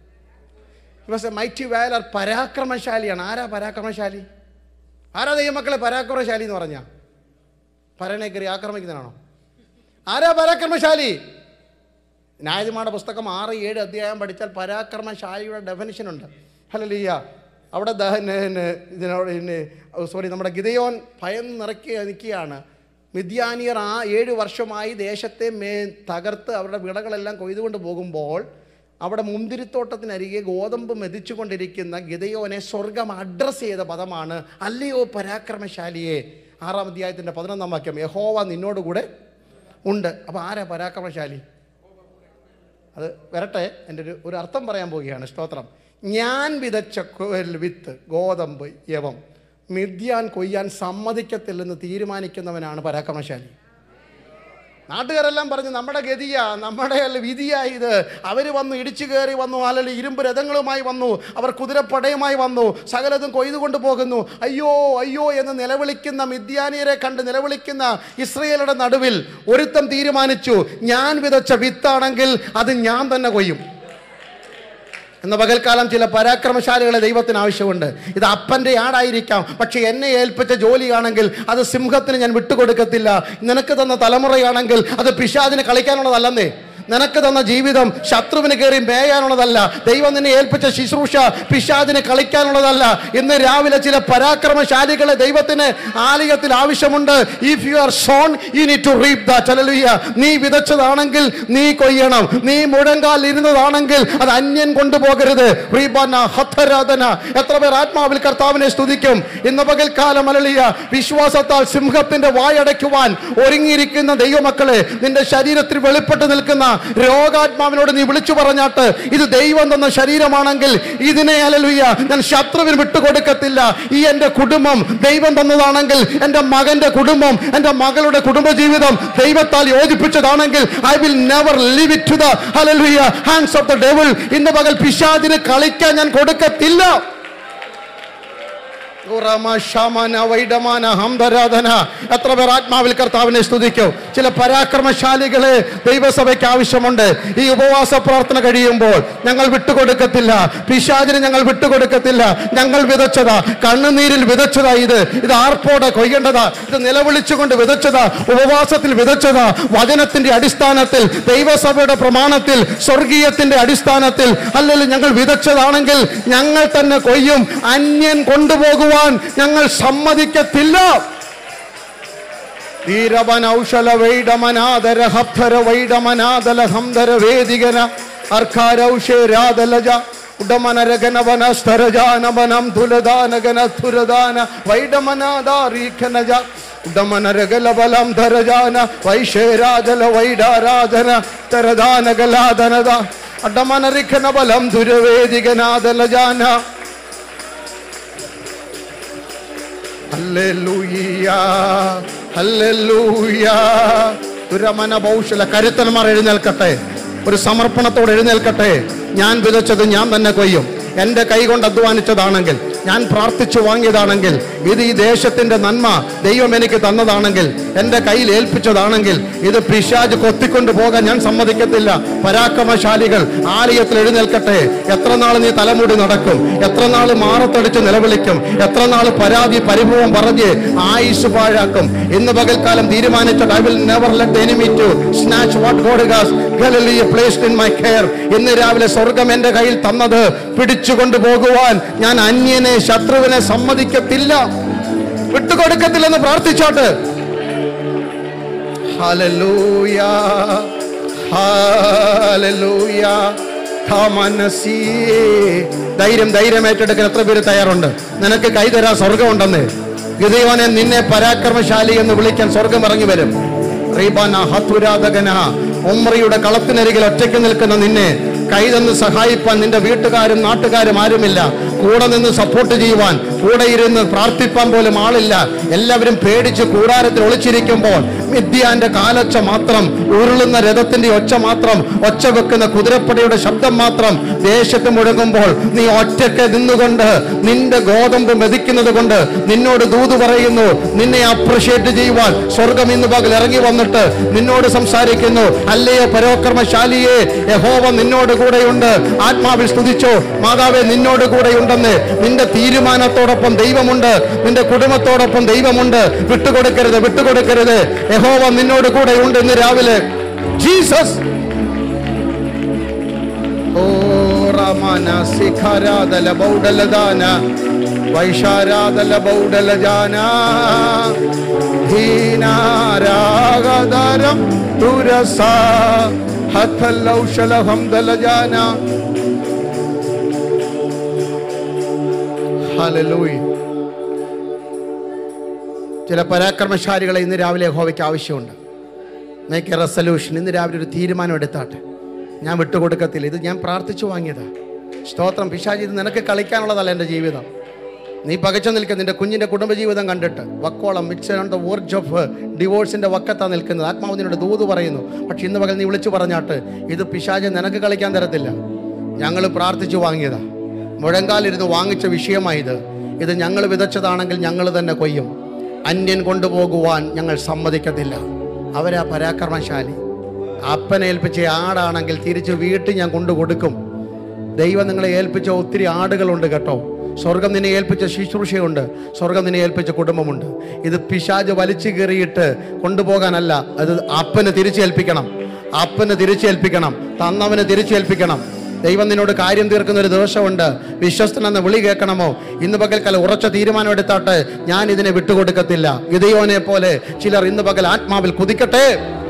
വാസ് എ മൈറ്റി വാലർ പരാക്രമശാലിയാണ് ആരാ പരാക്രമശാലി ആരാ ദൈവമക്കളെ പരാക്രമശാലി എന്ന് പറഞ്ഞ പരനെ കയറി ആക്രമിക്കുന്നതാണോ ആരാ പരാക്രമശാലി ന്യായതിമാരുടെ പുസ്തകം ആറ് ഏഴ് അധ്യായം പഠിച്ചാൽ പരാക്രമശാലിയുടെ ഡെഫിനിഷൻ ഉണ്ട് ഹലലിയ അവിടെ ദ- നെ- നെ- ഇതിനോട് സോറി നമ്മുടെ ഗിതയോൻ ഭയം നിറക്കി നിൽക്കുകയാണ് മിഥ്യാനിയർ ആ ഏഴ് വർഷമായി ദേശത്തെ മേ തകർത്ത് അവരുടെ വിളകളെല്ലാം കൊയ്തുകൊണ്ട് പോകുമ്പോൾ അവിടെ മുന്തിരിത്തോട്ടത്തിനരികെ ഗോതമ്പ് മെതിച്ചുകൊണ്ടിരിക്കുന്ന ഗിതയോനെ സ്വർഗം അഡ്രസ്സ് ചെയ്ത പദമാണ് അല്ലയോ പരാക്രമശാലിയെ ആറാം അധ്യായത്തിൻ്റെ പതിനൊന്നാം വാക്യം യഹോവ നിന്നോടുകൂടെ ഉണ്ട് അപ്പോൾ ആരാ പരാക്രമശാലി അത് വരട്ടെ എൻ്റെ ഒരു ഒരു അർത്ഥം പറയാൻ പോവുകയാണ് സ്തോത്രം ഞാൻ വിതച്ച കൊ- വിത്ത് ഗോതമ്പ് യവം മിഥ്യാൻ കൊയ്യാൻ സമ്മതിക്കത്തില്ലെന്ന് തീരുമാനിക്കുന്നവനാണ് പരാക്രമശാലി നാട്ടുകാരെല്ലാം പറഞ്ഞു നമ്മുടെ ഗതിയാ നമ്മുടെ അല്ല വിധിയാ ഇത് അവർ വന്നു ഇടിച്ചു കയറി വന്നു അല്ലെങ്കിൽ ഇരുമ്പ് രഥങ്ങളുമായി വന്നു അവർ കുതിരപ്പടയുമായി വന്നു സകലതും കൊയ്തുകൊണ്ട് പോകുന്നു അയ്യോ അയ്യോ എന്ന് നിലവിളിക്കുന്ന മിഥ്യാനിയരെ കണ്ട് നിലവിളിക്കുന്ന ഇസ്രയേലുടെ നടുവിൽ ഒരുത്തം തീരുമാനിച്ചു ഞാൻ വിതച്ച വിത്താണെങ്കിൽ അത് ഞാൻ തന്നെ കൊയ്യും എന്ന പകൽക്കാലം ചില പരാക്രമശാലികളെ ദൈവത്തിന് ആവശ്യമുണ്ട് ഇത് അപ്പൻ്റെ ആടായിരിക്കാം പക്ഷെ എന്നെ ഏൽപ്പിച്ച ജോലിയാണെങ്കിൽ അത് സിംഹത്തിന് ഞാൻ വിട്ടുകൊടുക്കത്തില്ല നിനക്ക് തന്ന തലമുറയാണെങ്കിൽ അത് പിശാദിന് കളിക്കാനുള്ളതല്ലെന്നേ നിനക്ക് തന്ന ജീവിതം ശത്രുവിന് കയറി മേയാനുള്ളതല്ല ദൈവം നിന്നെ ഏൽപ്പിച്ച ശുശ്രൂഷ പിശാദിന് കളിക്കാനുള്ളതല്ല ഇന്ന് രാവിലെ ചില പരാക്രമശാലികളെ ദൈവത്തിന് ആലയത്തിൽ ആവശ്യമുണ്ട് if you are sown you need to reap the ചലലുയ നീ വിതച്ചതാണെങ്കിൽ നീ കൊയ്യണം നീ മുഴങ്കാൽ ഇരുന്നതാണെങ്കിൽ അത് അന്യൻ കൊണ്ടുപോകരുത് റീബാന ഹത്തരാധന എത്ര പേർ ആത്മാവിൽ കർത്താവിനെ സ്തുതിക്കും ഇന്ന് പകൽക്കാലം അലളിയ വിശ്വാസത്താൽ സിംഹത്തിന്റെ വായടയ്ക്കുവാൻ ഒരുങ്ങിയിരിക്കുന്ന ദൈവമക്കളെ നിന്റെ ശരീരത്തിൽ വെളിപ്പെട്ട് നിൽക്കുന്ന രോഗാത്മാവിനോട് നീ വിളിച്ചു പറഞ്ഞാട്ട് ഇത് ദൈവം തന്ന ശരീരമാണെങ്കിൽ ഇതിനെ അലലുയ്യ ഞാൻ ശത്രുവിന് വിട്ടുകൊടുക്കത്തില്ല ഈ എൻ്റെ കുടുംബം ദൈവം തന്നതാണെങ്കിൽ എൻ്റെ മകന്റെ കുടുംബം എൻ്റെ മകളുടെ കുടുംബജീവിതം ദൈവത്താൽ യോജിപ്പിച്ചതാണെങ്കിൽ I will never leave it to the hallelujah hands of the devil ഇന്ന് പകൽ പിശാചിന് കളിക്കാൻ ഞാൻ കൊടുക്കത്തില്ല ഉറമ, ശമന, വൈഡമാന, ഹംദരാധന. എത്ര പേർ ആത്മാവിൽ കർത്താവിനെ സ്തുതിക്കും ചില പരാക്രമശാലികളെ ദൈവസഭയ്ക്ക് ആവശ്യമുണ്ട് ഈ ഉപവാസ പ്രാർത്ഥന കഴിയുമ്പോൾ ഞങ്ങൾ വിട്ടുകൊടുക്കത്തില്ല പിശാചിന് ഞങ്ങൾ വിട്ടുകൊടുക്കത്തില്ല ഞങ്ങൾ വിതച്ചതാ കണ്ണുനീരിൽ വിതച്ചതാ ഇത് ഇത് ആർപ്പോടെ കൊയ്യേണ്ടതാ ഇത് നിലവിളിച്ചുകൊണ്ട് വിതച്ചതാ ഉപവാസത്തിൽ വിതച്ചതാ വചനത്തിന്റെ അടിസ്ഥാനത്തിൽ ദൈവസഭയുടെ പ്രമാണത്തിൽ സ്വർഗീയത്തിന്റെ അടിസ്ഥാനത്തിൽ അല്ലെങ്കിൽ ഞങ്ങൾ വിതച്ചതാണെങ്കിൽ ഞങ്ങൾ തന്നെ കൊയ്യും അന്യൻ കൊണ്ടുപോകുവാൻ ഞങ്ങൾ സമ്മതിക്കത്തില്ല വീരവനൗഷല വൈഡമനാദര ഹബ്ധര വൈഡമനാദല ഹംധര വേദികന അർക്കാരൗഷേരാദലജ ഉടമനരഗനവന സ്ഥരജാനവനം തുലദാനഗന ധുരദാന വൈഡമനാദാരീഖനജ ഉടമനരഗലബലം ധരജാന വൈഷേരാജല വൈഡാരാധന തരദാനഗലാധനദ അടമനരിഖന ബലം ദുരവേദികനാദലജാന ഹല്ലേലൂയ ഹല്ലേലൂയ ദുരമന ബൗഷല കരുത്തന്മാർ എഴുന്നേൽക്കട്ടെ ഒരു സമർപ്പണത്തോടെ എഴുന്നേൽക്കട്ടെ ഞാൻ വിതച്ചത് ഞാൻ തന്നെ കൊയ്യും എൻ്റെ കൈ കൊണ്ട് അധ്വാനിച്ചതാണെങ്കിൽ ഞാൻ പ്രാർത്ഥിച്ചു വാങ്ങിയതാണെങ്കിൽ ഇത് ഈ ദേശത്തിന്റെ നന്മ ദൈവം എനിക്ക് തന്നതാണെങ്കിൽ എൻ്റെ കയ്യിൽ ഏൽപ്പിച്ചതാണെങ്കിൽ ഇത് പിശാജ് കൊത്തിക്കൊണ്ട് പോകാൻ ഞാൻ സമ്മതിക്കത്തില്ല പരാക്രമശാലികൾ ആലയത്തിൽ എഴുന്നേൽക്കട്ടെ എത്ര നാൾ നീ തലമുടി നടക്കും എത്ര നാൾ മാറത്തടിച്ച് നിലവിളിക്കും എത്ര നാൾ പരാതി പരിഭവം പറഞ്ഞ് ആയുസ് പാഴാക്കും ഇന്ന് പകൽക്കാലം തീരുമാനിച്ചിട്ട് I will never let enemy to snatch what God has ഗലലിയ പ്ലേസ്ഡ് ഇൻ മൈ കെയർ ഇന്ന് രാവിലെ സ്വർഗം എൻ്റെ കയ്യിൽ തന്നത് പിടിച്ചുകൊണ്ട് പോകുവാൻ ഞാൻ അന്യനെ ശത്രുവിനെ സമ്മതിക്കത്തില്ല വിട്ടുകൊടുക്കത്തില്ലെന്ന് പ്രാർത്ഥിച്ചോട്ട് ഹല്ലേലൂയ ഹല്ലേലൂയ ഖമനസീ. ധൈര്യം ധൈര്യം ഏറ്റെടുക്കാൻ എത്ര പേര് തയ്യാറുണ്ട് നിനക്ക് കൈതരാ സ്വർഗമുണ്ടെന്ന് ഗിതയോനെ നിന്നെ പരാക്രമശാലി എന്ന് വിളിക്കാൻ സ്വർഗം ഇറങ്ങി വരും റീബാന ഹത്തുരാധകന ഉമ്രയുടെ കളത്തിനരികിൽ ഒറ്റയ്ക്ക് നിൽക്കുന്ന നിന്നെ കൈതന്ന് സഹായിപ്പാൻ നിന്റെ വീട്ടുകാരും നാട്ടുകാരും ആരുമില്ല കൂടെ നിന്ന് സപ്പോർട്ട് ചെയ്യുവാൻ കൂടെ ഇരുന്ന് പ്രാർത്ഥിപ്പാൻ പോലും ആളില്ല എല്ലാവരും പേടിച്ച് കൂടാരത്തിൽ ഒളിച്ചിരിക്കുമ്പോൾ മിഥ്യാന്റെ കാലൊച്ച മാത്രം ഉരുളുന്ന രഥത്തിന്റെ ഒച്ച മാത്രം ഒച്ച വെക്കുന്ന കുതിരപ്പടയുടെ ശബ്ദം മാത്രം ദേശത്ത് മുഴങ്ങുമ്പോൾ നീ ഒറ്റയ്ക്ക് നിന്നുകൊണ്ട് നിന്റെ ഗോതമ്പ് മെതിക്കുന്നത് കൊണ്ട് നിന്നോട് ദൂത് പറയുന്നു നിന്നെ അപ്രിഷിയേറ്റ് ചെയ്യുവാൻ സ്വർഗം ഇന്ന് പകൽ ഇറങ്ങി വന്നിട്ട് നിന്നോട് സംസാരിക്കുന്നു അല്ലയോ പരോക്രമശാലിയെ യഹോവ നിന്നോട് കൂടെയുണ്ട് ആത്മാവിൽ സ്തുതിച്ചോ മാതാവെ നിന്നോട് കൂടെയുണ്ടെന്ന് നിന്റെ തീരുമാനത്തോടൊപ്പം ദൈവമുണ്ട് നിന്റെ കുടുംബത്തോടൊപ്പം ദൈവമുണ്ട് വിട്ടുകൊടുക്കരുത് വിട്ടുകൊടുക്കരുത് യഹോവ നിന്നോട് കൂടെയുണ്ട് ഇന്ന് രാവിലെ ജീസസ് ഓ റമന ശിഖരാദല ബൗഡലദാന വൈശാരാദല ബൗഡലജാന ധീനാരാഗതരം തുരസ ഹത്തല്ലൗഷലഹം ദലജാന ഹല്ലേലൂയ ചില പരാക്രമശാലികളെ ഇന്ന് രാവിലെ യഹോവയ്ക്ക് ആവശ്യമുണ്ട് മേക്ക് എ റെസൊല്യൂഷൻ ഇന്ന് രാവിലെ ഒരു തീരുമാനം എടുത്താട്ടെ ഞാൻ വിട്ടുകൊടുക്കത്തില്ല ഇത് ഞാൻ പ്രാർത്ഥിച്ചു വാങ്ങിയതാ സ്തോത്രം പിശാചി ഇത് നിനക്ക് കളിക്കാനുള്ളതല്ല എൻ്റെ ജീവിതം നീ പകച്ചു നിൽക്കുന്ന നിന്റെ കുഞ്ഞിൻ്റെ കുടുംബജീവിതം കണ്ടിട്ട് വക്കോളം mix on the verge of ഡിവോഴ്സിൻ്റെ വക്കത്താണ് നിൽക്കുന്നത് ആത്മാവ് നിന്നോട് ദൂത് പറയുന്നു പക്ഷെ ഇന്ന് പകൽ നീ വിളിച്ചു പറഞ്ഞാട്ട് ഇത് പിശാച് നിനക്ക് കളിക്കാൻ തരത്തില്ല ഞങ്ങൾ പ്രാർത്ഥിച്ചു വാങ്ങിയതാ മുഴങ്കാലിരുന്ന് വാങ്ങിച്ച വിഷയമായത് ഇത് ഞങ്ങൾ വിതച്ചതാണെങ്കിൽ ഞങ്ങൾ തന്നെ കൊയ്യും അന്യൻ കൊണ്ടുപോകുവാൻ ഞങ്ങൾ സമ്മതിക്കത്തില്ല അവരാ പരാക്രമശാലി അപ്പനെ ഏൽപ്പിച്ച ആടാണെങ്കിൽ തിരിച്ച് വീട്ടിൽ ഞാൻ കൊണ്ടു കൊടുക്കും ദൈവം നിങ്ങളെ ഏൽപ്പിച്ച ഒത്തിരി ആടുകളുണ്ട് കേട്ടോ സ്വർഗം നിന്നെ ഏൽപ്പിച്ച ശുശ്രൂഷയുണ്ട് സ്വർഗം നിന്നെ ഏൽപ്പിച്ച കുടുംബമുണ്ട് ഇത് പിശാജ് വലിച്ചു കയറിയിട്ട് കൊണ്ടുപോകാനല്ല അത് അപ്പന് തിരിച്ചേൽപ്പിക്കണം അപ്പന് തിരിച്ചേൽപ്പിക്കണം തന്നവന് തിരിച്ചേൽപ്പിക്കണം ദൈവം നിന്നോട് കാര്യം തീർക്കുന്ന ഒരു ദിവസമുണ്ട് വിശ്വസ്തൻ എന്ന വിളി കേൾക്കണമോ ഇന്ന് പകൽക്കാലം ഉറച്ച തീരുമാനം എടുത്താട്ട് ഞാൻ ഇതിനെ വിട്ടുകൊടുക്കത്തില്ല ഗിതയോനെ പോലെ ചിലർ ഇന്ന് പകൽ ആത്മാവിൽ കുതിക്കട്ടെ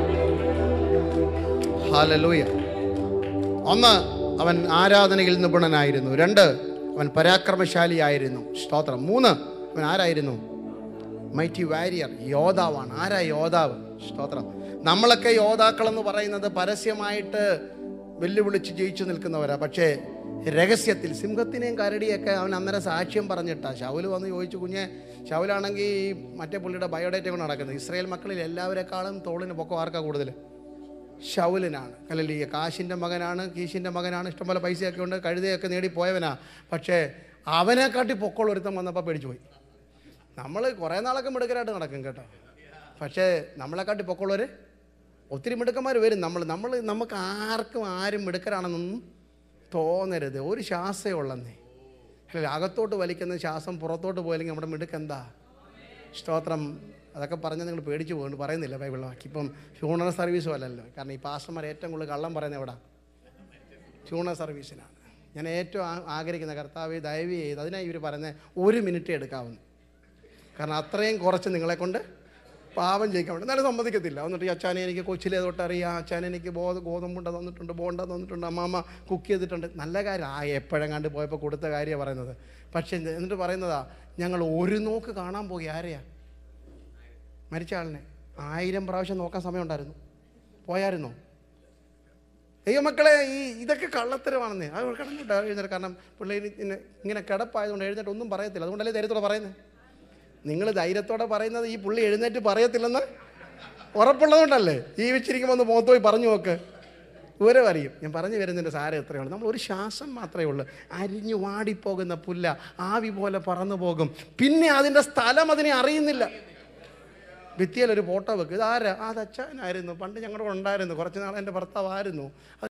ഹാലലൂയ ഒന്ന് അവൻ ആരാധനയിൽ നിപുണനായിരുന്നു രണ്ട് അവൻ പരാക്രമശാലിയായിരുന്നു സ്തോത്രം മൂന്ന് അവൻ ആരായിരുന്നു മൈറ്റി വാരിയർ യോദ്ധാവാണ് ആരാ യോദ്ധാവ് സ്തോത്രം നമ്മളൊക്കെ യോദ്ധാക്കളെന്ന് പറയുന്നത് പരസ്യമായിട്ട് വെല്ലുവിളിച്ച് ജയിച്ചു നിൽക്കുന്നവരാ പക്ഷേ രഹസ്യത്തിൽ സിംഹത്തിനെയും കരടിയൊക്കെ അവൻ അന്നേരം സാക്ഷ്യം പറഞ്ഞിട്ടാ ഷൗല് വന്ന് ചോദിച്ചു കുഞ്ഞെ ഷൗലാണെങ്കിൽ ഈ മറ്റേ പുള്ളിയുടെ ബയോഡേറ്റ കൊണ്ട് നടക്കുന്നത് ഇസ്രായേൽ മക്കളിൽ എല്ലാവരെക്കാളും തോളിന് പൊക്കം ആർക്കാ കൂടുതൽ ഷൗലിനാണ് അല്ലല്ലേ ഈ കാശിൻ്റെ മകനാണ് കീശിൻ്റെ മകനാണ് ഇഷ്ടംപോലെ പൈസയൊക്കെ ഉണ്ട് കഴുതയൊക്കെ നേടിപ്പോയവനാ പക്ഷേ അവനെക്കാട്ടി പൊക്കമുള്ള ഒരുത്തം വന്നപ്പോൾ പേടിച്ചു പോയി നമ്മൾ കുറേ നാളൊക്കെ മിടുക്കരായിട്ട് നടക്കും കേട്ടോ പക്ഷേ നമ്മളെക്കാട്ടി പൊക്കമുള്ളവർ ഒത്തിരി മിടുക്കന്മാർ വരും നമ്മൾ നമ്മൾ നമുക്ക് ആർക്കും ആരും മിടുക്കരാണെന്നൊന്നും തോന്നരുത് ഒരു ശ്വാസമേ ഉള്ളന്നേ അല്ല അകത്തോട്ട് വലിക്കുന്ന ശ്വാസം പുറത്തോട്ട് പോയില്ലെങ്കിൽ നമ്മുടെ മിടുക്കെന്താ സ്തോത്രം അതൊക്കെ പറഞ്ഞാൽ നിങ്ങൾ പേടിച്ചു പോകുന്നു പറയുന്നില്ല ബൈബിൾ വാക്കി ഇപ്പം ഫ്യൂണറൽ സർവീസും അല്ലല്ലോ കാരണം ഈ പാസ്റ്റർമാർ ഏറ്റവും കൂടുതൽ കള്ളം പറയുന്നത് എവിടെ ഫ്യൂണറൽ സർവീസിനാണ് ഞാൻ ഏറ്റവും ആ- ആഗ്രഹിക്കുന്ന കർത്താവ് ദയവ് ചെയ്ത് അതിനായി ഇവർ പറയുന്നത് ഒരു മിനിറ്റ് എടുക്കാവുന്നു കാരണം അത്രയും കുറച്ച് നിങ്ങളെ കൊണ്ട് പാപം ജയിക്കാൻ വേണ്ടി എന്നാലും സമ്മതിക്കത്തില്ല എന്നിട്ട് ഈ അച്ഛനെ എനിക്ക് കൊച്ചിലെ തൊട്ട് അറിയാം അച്ഛൻ എനിക്ക് ബോധ ഗോതമ്പുണ്ട തന്നിട്ടുണ്ട് ബോണ്ട തന്നിട്ടുണ്ട് അമ്മാമ്മ കുക്ക് ചെയ്തിട്ടുണ്ട് നല്ല കാര്യം ആ എപ്പോഴെങ്ങാണ്ട് പോയപ്പോൾ കൊടുത്ത കാര്യമാണ് പറയുന്നത് പക്ഷേ എന്ത് എന്നിട്ട് പറയുന്നതാ ഞങ്ങൾ ഒരു നോക്ക് കാണാൻ പോയി ആരെയാ മരിച്ച ആളിനെ ആയിരം പ്രാവശ്യം നോക്കാൻ സമയമുണ്ടായിരുന്നു പോയായിരുന്നോ ദൈവമക്കളെ ഈ ഇതൊക്കെ കള്ളത്തരമാണെന്നേ അത് കിടന്നിട്ട് എഴുന്നേറ്റ് കാരണം പിള്ളേർ ഇങ്ങനെ ഇങ്ങനെ കിടപ്പായതുകൊണ്ട് എഴുന്നേറ്റ് ഒന്നും പറയത്തില്ല അതുകൊണ്ടല്ലേ ധൈര്യത്തോടെ പറയുന്നത് നിങ്ങൾ ധൈര്യത്തോടെ പറയുന്നത് ഈ പുള്ളി എഴുന്നേറ്റ് പറയത്തില്ലെന്ന് ഉറപ്പുള്ളതുകൊണ്ടല്ലേ ജീവിച്ചിരിക്കുമ്പോൾ ഒന്ന് മുഖത്ത് പോയി പറഞ്ഞു നോക്ക് വിവരം അറിയും ഞാൻ പറഞ്ഞു വരുന്നതിൻ്റെ സാരം എത്രയാണ് നമ്മൾ ഒരു ശ്വാസം മാത്രമേ ഉള്ളൂ അരിഞ്ഞു വാടിപ്പോകുന്ന പുല്ല ആവി പോലെ പറന്നു പോകും പിന്നെ അതിൻ്റെ സ്ഥലം അതിനെ അറിയുന്നില്ല ഭിത്തിയിൽ ഒരു ഫോട്ടോ വെക്കും ഇതാരാ ആ അത് അച്ഛനായിരുന്നു പണ്ട് ഞങ്ങളുടെ കൂടെ ഉണ്ടായിരുന്നു കുറച്ച് നാൾ എൻ്റെ ഭർത്താവായിരുന്നു അത്